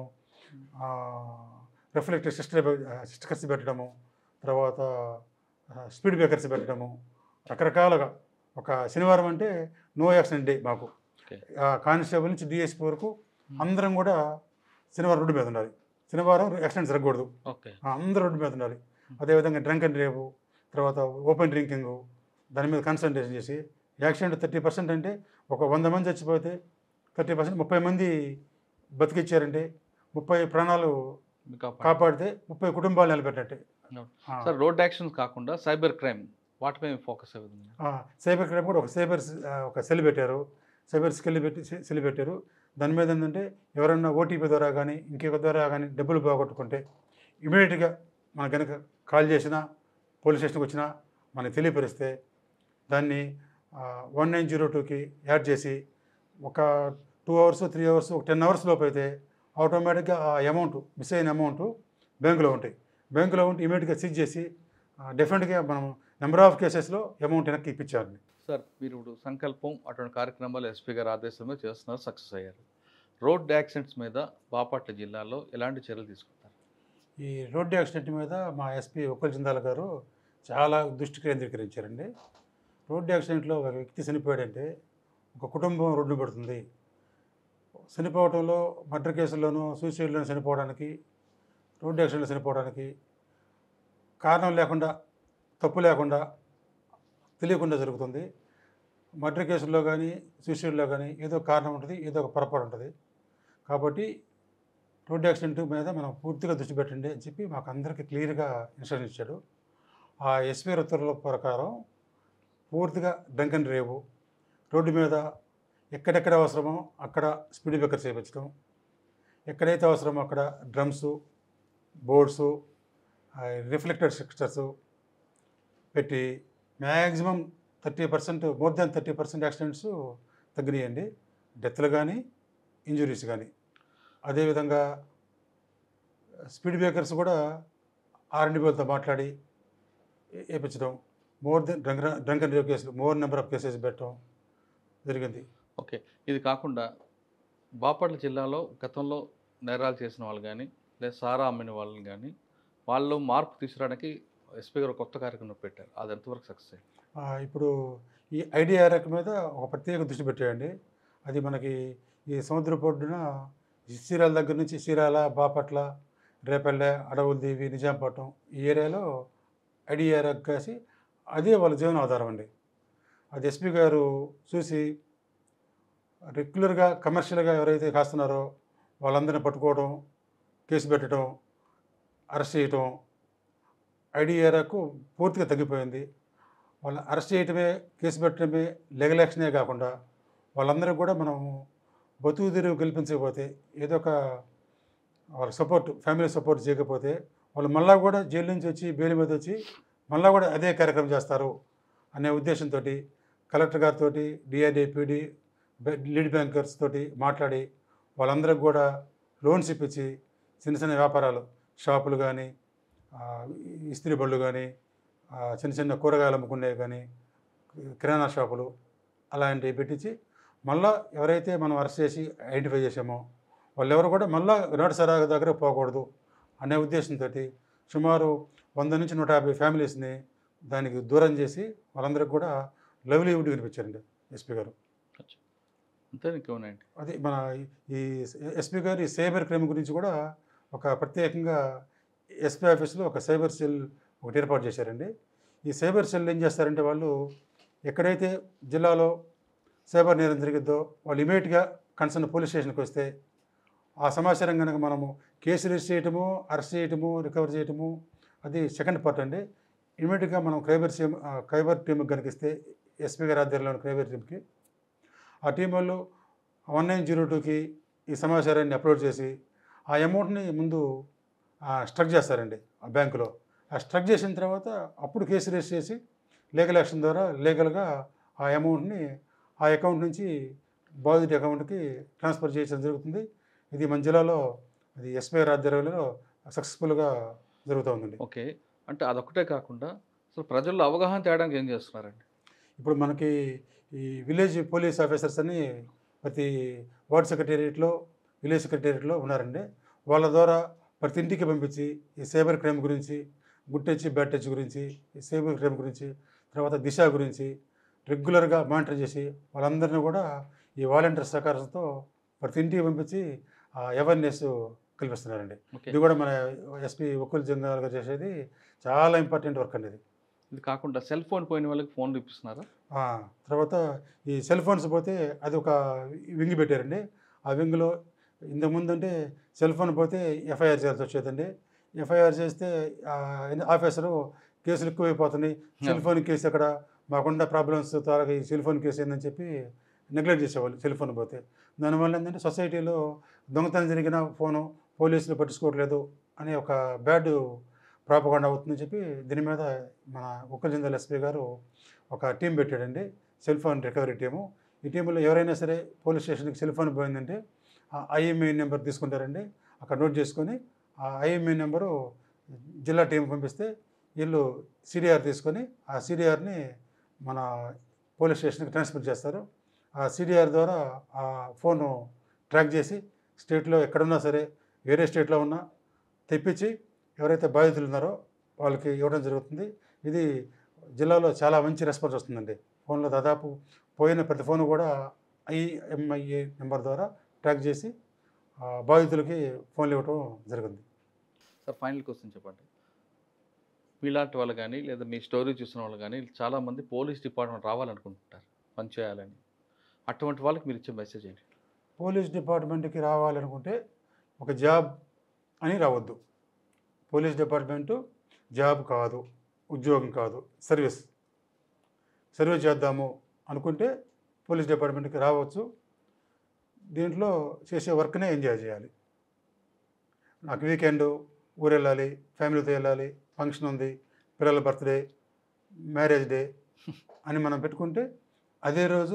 రిఫ్లెక్టర్ సిస్టర్ స్టిక్కర్స్ పెట్టడము తర్వాత స్పీడ్ బ్రేకర్స్ పెట్టడము రకరకాలుగా ఒక శనివారం అంటే నో యాక్సిడెంట్ డే మాకు Okay. కానిస్టేబుల్ నుంచి డిఎస్పీ వరకు అందరం కూడా శనివారం రోడ్డు మీద ఉండాలి శనివారం యాక్సిడెంట్ జరగకూడదు ఓకే ఆ, అందరూ రోడ్డు మీద ఉండాలి అదేవిధంగా డ్రంక్ అండ్ రేపు తర్వాత ఓపెన్ డ్రింకింగ్ దాని మీద కాన్సన్ట్రేషన్ చేసి యాక్సిడెంట్ థర్టీ పర్సెంట్ అంటే ఒక వంద మంది చచ్చిపోతే థర్టీ పర్సెంట్ ముప్పై మంది బతికిచ్చారంటే ముప్పై ప్రాణాలు కాపాడితే ముప్పై కుటుంబాలు నిలబెట్టినట్టే అవును. ఆ, సార్ రోడ్ యాక్షన్స్ కాకుండా సైబర్ క్రైమ్ వాటిపై ఫోకస్ అవుతుంది ఆ, సైబర్ క్రైమ్ కూడా ఒక సైబర్ స్- ఆ, ఒక సెల్ పెట్టారు సైబర్ స్కిల్ పెట్టి సె- సెల్ పెట్టారు దాని మీద ఏంటంటే ఎవరన్నా ఓటీపీ ద్వారా కానీ ఇంకొక ద్వారా కానీ డబ్బులు పోగొట్టుకుంటే ఇమీడియట్గా మన కనుక కాల్ చేసినా పోలీస్ స్టేషన్కి వచ్చినా మనకి తెలియపరిస్తే దాన్ని వన్ నైన్ జీరో టూకి యాడ్ చేసి ఒక టూ అవర్స్ త్రీ అవర్స్ ఒక టెన్ అవర్స్ లోపు అయితే ఆటోమేటిక్గా ఆ అమౌంట్ మిస్ అయిన అమౌంట్ బ్యాంకులో ఉంటాయి బ్యాంకులో ఉంటే ఇమీడియట్గా సీజ్ చేసి డెఫినెట్గా మనం నెంబర్ ఆఫ్ కేసెస్లో అమౌంట్ వెనక్కి ఇప్పించాలి సార్ మీరు ఇప్పుడు సంకల్పం అటువంటి కార్యక్రమాలు ఎస్పీ గారి ఆదేశంలో చేస్తున్నారు సక్సెస్ అయ్యారు రోడ్ యాక్సిడెంట్స్ మీద బాపట్ల జిల్లాలో ఎలాంటి చర్యలు తీసుకుంటారు ఈ రోడ్డు యాక్సిడెంట్ మీద మా ఎస్పీ ఒక్కల్ జిందాల్ గారు చాలా దృష్టి కేంద్రీకరించారండి రోడ్డు యాక్సిడెంట్లో ఒక వ్యక్తి చనిపోయాడంటే ఒక కుటుంబం రోడ్డు పడుతుంది చనిపోవడంలో మర్డర్ కేసుల్లోనూ సూసైడ్లోనూ చనిపోవడానికి రోడ్డు యాక్సిడెంట్లో చనిపోవడానికి కారణం లేకుండా తప్పు లేకుండా తెలియకుండా జరుగుతుంది మర్డర్ కేసుల్లో కానీ సూసైడ్లో కానీ ఏదో కారణం ఉంటుంది ఏదో ఒక పొరపాటు ఉంటుంది కాబట్టి రోడ్డు యాక్సిడెంట్ మీద మనం పూర్తిగా దృష్టి పెట్టండి అని చెప్పి మాకు అందరికీ క్లియర్గా ఇన్స్ట్రక్షన్ ఇచ్చాడు ఆ ఎస్పీ ఉత్తర్వుల ప్రకారం పూర్తిగా డ్రంక్ అండ్ రేవు రోడ్డు మీద ఎక్కడెక్కడ అవసరమో అక్కడ స్పీడ్ బ్రేకర్స్ చేయించడం ఎక్కడైతే అవసరమో అక్కడ డ్రమ్స్ బోర్డ్స్ రిఫ్లెక్టెడ్ సిక్స్టర్స్ పెట్టి maximum thirty percent more than thirty percent accidents తగ్గినాయండి డెత్లు కానీ ఇంజురీస్ కానీ అదేవిధంగా స్పీడ్ బ్రేకర్స్ కూడా ఆర్ఎండి వాళ్ళతో మాట్లాడి ఏ- వేయించడం more than drunk drunk and drive కేసులు మోర్ నెంబర్ ఆఫ్ కేసెస్ పెట్టడం జరిగింది ఓకే ఇది కాకుండా బాపట్ల జిల్లాలో గతంలో నేరాలు చేసిన వాళ్ళు కానీ లేదా సారా అమ్మిన వాళ్ళని కానీ వాళ్ళు మార్పు తీసుకురావడానికి ఎస్పీ గారు ఒక కొత్త కార్యక్రమం పెట్టారు అది ఎంతవరకు సక్సెస్ అయ్యింది ఆ, ఇప్పుడు ఈ ఐడిఆర్ఎక్ మీద ఒక ప్రత్యేక దృష్టి పెట్టాయండి అది మనకి ఈ సముద్ర పొడ్డున ఈ చీరాల దగ్గర నుంచి చీరాల బాపట్ల రేపల్లె అడవులదేవి నిజాంపట్నం ఈ ఏరియాలో ఐడిఆర్ఎక్ కాసి అదే వాళ్ళ జీవనాధారం అండి అది ఎస్పీ గారు చూసి రెగ్యులర్గా కమర్షియల్గా ఎవరైతే కాస్తున్నారో వాళ్ళందరినీ పట్టుకోవడం కేసు పెట్టడం అరెస్ట్ చేయటం ఐడి ఏరాకు పూర్తిగా తగ్గిపోయింది వాళ్ళని అరెస్ట్ చేయటమే కేసు పెట్టడమే లెగలేక్షనే కాకుండా వాళ్ళందరూ కూడా మనం బతుకు తెరువు కల్పించకపోతే ఏదో ఒక వాళ్ళ సపోర్ట్ ఫ్యామిలీ సపోర్ట్ చేయకపోతే వాళ్ళు మళ్ళా కూడా జైలు నుంచి వచ్చి బెయిల్ మీద వచ్చి మళ్ళా కూడా అదే కార్యక్రమం చేస్తారు అనే ఉద్దేశంతో కలెక్టర్ గారితో డిఐడిపిడి లీడ్ బ్యాంకర్స్ తోటి మాట్లాడి వాళ్ళందరికి కూడా లోన్స్ ఇప్పించి చిన్న చిన్న వ్యాపారాలు షాపులు కానీ ఇస్త్రీ బళ్ళు కానీ చిన్న చిన్న కూరగాయలు అమ్ముకునేవి కానీ కిరాణా షాపులు అలాంటివి పెట్టించి మళ్ళా ఎవరైతే మనం అరెస్ట్ చేసి ఐడెంటిఫై చేసామో వాళ్ళు ఎవరు కూడా మళ్ళా విరాట్ సరాగ దగ్గర పోకూడదు అనే ఉద్దేశంతో సుమారు వంద నుంచి నూట యాభై ఫ్యామిలీస్ని దానికి దూరం చేసి వాళ్ళందరికీ కూడా లవ్లీవుడ్ కనిపించారండి ఎస్పీ గారు అంతే ఇంకేమున్నాయండి అది మన ఈ ఎస్పీ గారు ఈ సైబర్ క్రైమ్ గురించి కూడా ఒక ప్రత్యేకంగా ఎస్పీ ఆఫీస్లో ఒక సైబర్ సెల్ ఒకటి ఏర్పాటు చేశారండి ఈ సైబర్ సెల్ ఏం చేస్తారంటే వాళ్ళు ఎక్కడైతే జిల్లాలో సైబర్ నేరం జరిగిద్దో వాళ్ళు ఇమీడియట్గా కన్సర్న్ పోలీస్ స్టేషన్కి వస్తే ఆ సమాచారం కనుక మనము కేసు రిజిస్టర్ చేయటము అరెస్ట్ చేయటము రికవర్ చేయటము అది సెకండ్ పార్ట్ అండి ఇమీడియట్గా మనం క్రైబర్ సీమ్ క్రైబర్ టీంకి కనిపిస్తే ఎస్పీ గారి ఆధ్వర్యంలోని క్రైబర్ టీంకి ఆ టీం వాళ్ళు వన్ నైన్ జీరో టూకి ఈ సమాచారాన్ని అప్లోడ్ చేసి ఆ అమౌంట్ని ముందు స్ట్రక్ చేస్తారండి ఆ బ్యాంకులో ఆ స్ట్రక్ చేసిన తర్వాత అప్పుడు కేసు రిజిస్టర్ చేసి లీగల్ యాక్షన్ ద్వారా లీగల్గా ఆ అమౌంట్ని ఆ అకౌంట్ నుంచి బాధిత అకౌంట్కి ట్రాన్స్ఫర్ చేయడం జరుగుతుంది ఇది మన జిల్లాలో అది ఎస్బీఐ ఆధ్వర్యంలో సక్సెస్ఫుల్గా జరుగుతూ ఉందండి ఓకే అంటే అదొకటే కాకుండా అసలు ప్రజల్లో అవగాహన తేడానికి ఏం చేస్తున్నారండి ఇప్పుడు మనకి ఈ విలేజ్ పోలీస్ ఆఫీసర్స్ అని ప్రతి వార్డ్ సెక్రటేరియట్లో విలేజ్ సెక్రటేరియట్లో ఉన్నారండి వాళ్ళ ద్వారా ప్రతి ఇంటికి పంపించి ఈ సైబర్ క్రైమ్ గురించి గుడ్ టచ్ బ్యాడ్ టచ్ గురించి ఈ సైబర్ క్రైమ్ గురించి తర్వాత దిశ గురించి రెగ్యులర్గా మానిటర్ చేసి వాళ్ళందరినీ కూడా ఈ వాలంటీర్ సహకారంతో ప్రతి ఇంటికి పంపించి అవేర్నెస్ కల్పిస్తున్నారండి ఓకే ఇది కూడా మన ఎస్పీ ఒక్కుల జంగాల్ గారు చేసేది చాలా ఇంపార్టెంట్ వర్క్ అండి ఇది ఇది కాకుండా సెల్ ఫోన్ పోయిన వాళ్ళకి ఫోన్లు ఇప్పిస్తున్నారా ఆ, తర్వాత ఈ సెల్ ఫోన్స్ పోతే అది ఒక వింగ్ పెట్టారండి ఆ వింగ్లో ఇంతకుముందు అంటే సెల్ ఫోన్ పోతే ఎఫ్ఐఆర్ చేయాల్సి వచ్చేదండి ఎఫ్ఐఆర్ చేస్తే ఆ, ఆఫీసరు కేసులు ఎక్కువైపోతున్నాయి సెల్ ఫోన్ కేసు ఎక్కడ మాకుండా ప్రాబ్లమ్స్ త్వరగా ఈ సెల్ ఫోన్ కేసు ఏందని చెప్పి నెగ్లెక్ట్ చేసేవాళ్ళు సెల్ ఫోన్ పోతే దానివల్ల ఏంటంటే సొసైటీలో దొంగతనం జరిగిన ఫోను పోలీసులు పట్టించుకోవట్లేదు అనే ఒక బ్యాడ్ ప్రాపగాండా అవుతుందని చెప్పి దీని మీద మన ఉక్కల జిందాల్ ఎస్పీ గారు ఒక టీం పెట్టాడండి సెల్ ఫోన్ రికవరీ టీము ఈ టీంలో ఎవరైనా సరే పోలీస్ స్టేషన్కి సెల్ ఫోన్ పోయిందంటే ఆ ఐఎంఐ నెంబర్ తీసుకుంటారండి అక్కడ నోట్ చేసుకొని ఆ ఐఎంఐ నెంబరు జిల్లా టీం పంపిస్తే వీళ్ళు సిడిఆర్ తీసుకొని ఆ సిడిఆర్ని మన పోలీస్ స్టేషన్కి ట్రాన్స్ఫర్ చేస్తారు ఆ సిడిఆర్ ద్వారా ఆ ఫోను ట్రాక్ చేసి స్టేట్లో ఎక్కడున్నా సరే వేరే స్టేట్లో ఉన్నా తెప్పించి ఎవరైతే బాధితులు ఉన్నారో వాళ్ళకి ఇవ్వడం జరుగుతుంది ఇది జిల్లాలో చాలా మంచి రెస్పాన్స్ వస్తుందండి ఫోన్లో దాదాపు పోయిన ప్రతి ఫోన్ కూడా ఐఎంఐఏ నెంబర్ ద్వారా ట్రాక్ చేసి ఆ, బాధితులకి ఫోన్లు ఇవ్వటం జరిగింది సార్ ఫైనల్ క్వశ్చన్ చెప్పండి మీలాంటి వాళ్ళు కానీ లేదా మీ స్టోరీ చూసిన వాళ్ళు కానీ చాలామంది పోలీస్ డిపార్ట్మెంట్ రావాలనుకుంటుంటారు పనిచేయాలని అటువంటి వాళ్ళకి మీరు ఇచ్చే మెసేజ్ ఏంటి పోలీస్ డిపార్ట్మెంట్కి రావాలనుకుంటే ఒక జాబ్ అని రావద్దు పోలీస్ డిపార్ట్మెంటు జాబ్ కాదు ఉద్యోగం కాదు సర్వీస్ సర్వీస్ చేద్దాము అనుకుంటే పోలీస్ డిపార్ట్మెంట్కి రావచ్చు దీంట్లో చేసే వర్క్నే ఎంజాయ్ చేయాలి నాకు వీకెండ్ ఊరు వెళ్ళాలి ఫ్యామిలీతో వెళ్ళాలి ఫంక్షన్ ఉంది పిల్లల బర్త్డే మ్యారేజ్ డే అని మనం పెట్టుకుంటే అదే రోజు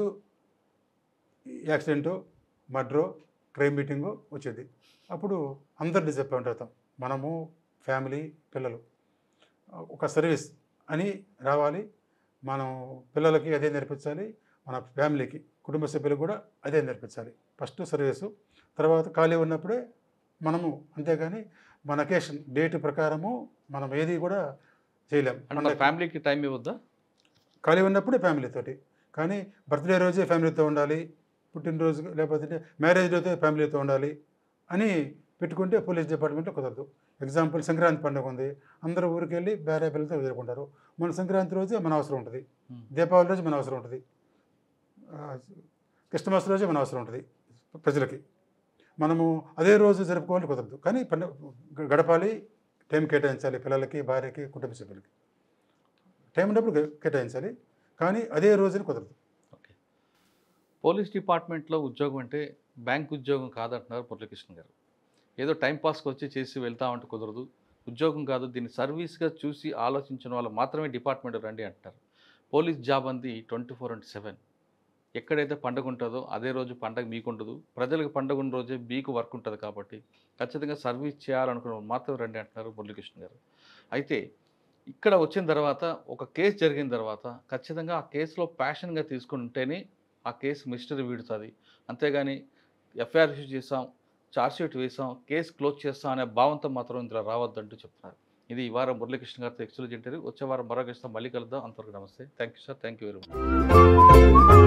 యాక్సిడెంటు మర్డరో క్రైమ్ మీటింగు వచ్చేది అప్పుడు అందరు డిసప్పాయింట్ అవుతాం మనము ఫ్యామిలీ పిల్లలు ఒక సర్వీస్ అని రావాలి మనం పిల్లలకి అదే నేర్పించాలి మన ఫ్యామిలీకి కుటుంబ సభ్యులకు కూడా అదే నేర్పించాలి ఫస్ట్ సర్వీసు తర్వాత ఖాళీ ఉన్నప్పుడే మనము అంతేగాని మన అకేషన్ డేట్ ప్రకారము మనం ఏది కూడా చేయలేం అంటే మన మన ఫ్యామిలీకి టైం ఇవ్వద్దా ఖాళీ ఉన్నప్పుడే ఫ్యామిలీతోటి కానీ బర్త్డే రోజే ఫ్యామిలీతో ఉండాలి పుట్టినరోజు లేకపోతే మ్యారేజ్ డేతో ఫ్యామిలీతో ఉండాలి అని పెట్టుకుంటే పోలీస్ డిపార్ట్మెంట్లో కుదరదు ఎగ్జాంపుల్ సంక్రాంతి పండుగ ఉంది అందరూ ఊరికి వెళ్ళి భార్య పిల్లలతో ఎదుర్కొంటారు మన సంక్రాంతి రోజే మన అవసరం ఉంటుంది Hmm. దీపావళి రోజు మన అవసరం ఉంటుంది ఆ, క్రిస్టమస్ రోజే మన అవసరం ఉంటుంది ప్రజలకి మనము అదే రోజు జరుపుకోవాలి కుదరదు కానీ పండుగ గడపాలి టైం కేటాయించాలి పిల్లలకి భార్యకి కుటుంబ సభ్యులకి టైం ఉన్నప్పుడు కే- కేటాయించాలి కానీ అదే రోజుని కుదరదు ఓకే పోలీస్ డిపార్ట్మెంట్లో ఉద్యోగం అంటే బ్యాంక్ ఉద్యోగం కాదంటున్నారు మురళీకృష్ణ గారు ఏదో టైం పాస్కి వచ్చి చేసి వెళ్తామంటే కుదరదు ఉద్యోగం కాదు దీన్ని సర్వీస్గా చూసి ఆలోచించిన వాళ్ళు మాత్రమే డిపార్ట్మెంట్ రండి అంటారు పోలీస్ జాబ్ అంది ట్వంటీ ఫోర్ అండ్ సెవెన్ ఎక్కడైతే పండగ ఉంటుందో అదే రోజు పండగ మీకు ఉండదు ప్రజలకు పండగ ఉన్న రోజే మీకు వర్క్ ఉంటుంది కాబట్టి ఖచ్చితంగా సర్వీస్ చేయాలనుకున్న వాళ్ళు మాత్రమే రండి అంటున్నారు మురళీకృష్ణ గారు అయితే ఇక్కడ వచ్చిన తర్వాత ఒక కేసు జరిగిన తర్వాత ఖచ్చితంగా ఆ కేసులో ప్యాషన్గా తీసుకుని ఉంటేనే ఆ కేసు మిస్టరీ వీడుతుంది అంతేగాని ఎఫ్ఐఆర్ ఇష్యూ చేసాం ఛార్జ్షీట్ వేసాం కేసు క్లోజ్ చేస్తాం అనే భావంతో మాత్రం ఇందులో రావద్దంటూ చెప్తున్నారు ఇది ఈ వారం మురళీకృష్ణ గారితో ఎక్స్క్లూజ్ ఇంటర్వ్యూ వచ్చే వారం మరో గెస్ట్తో మళ్ళీ కలుద్దాం అంతవరకు నమస్తే thank you sir thank you very much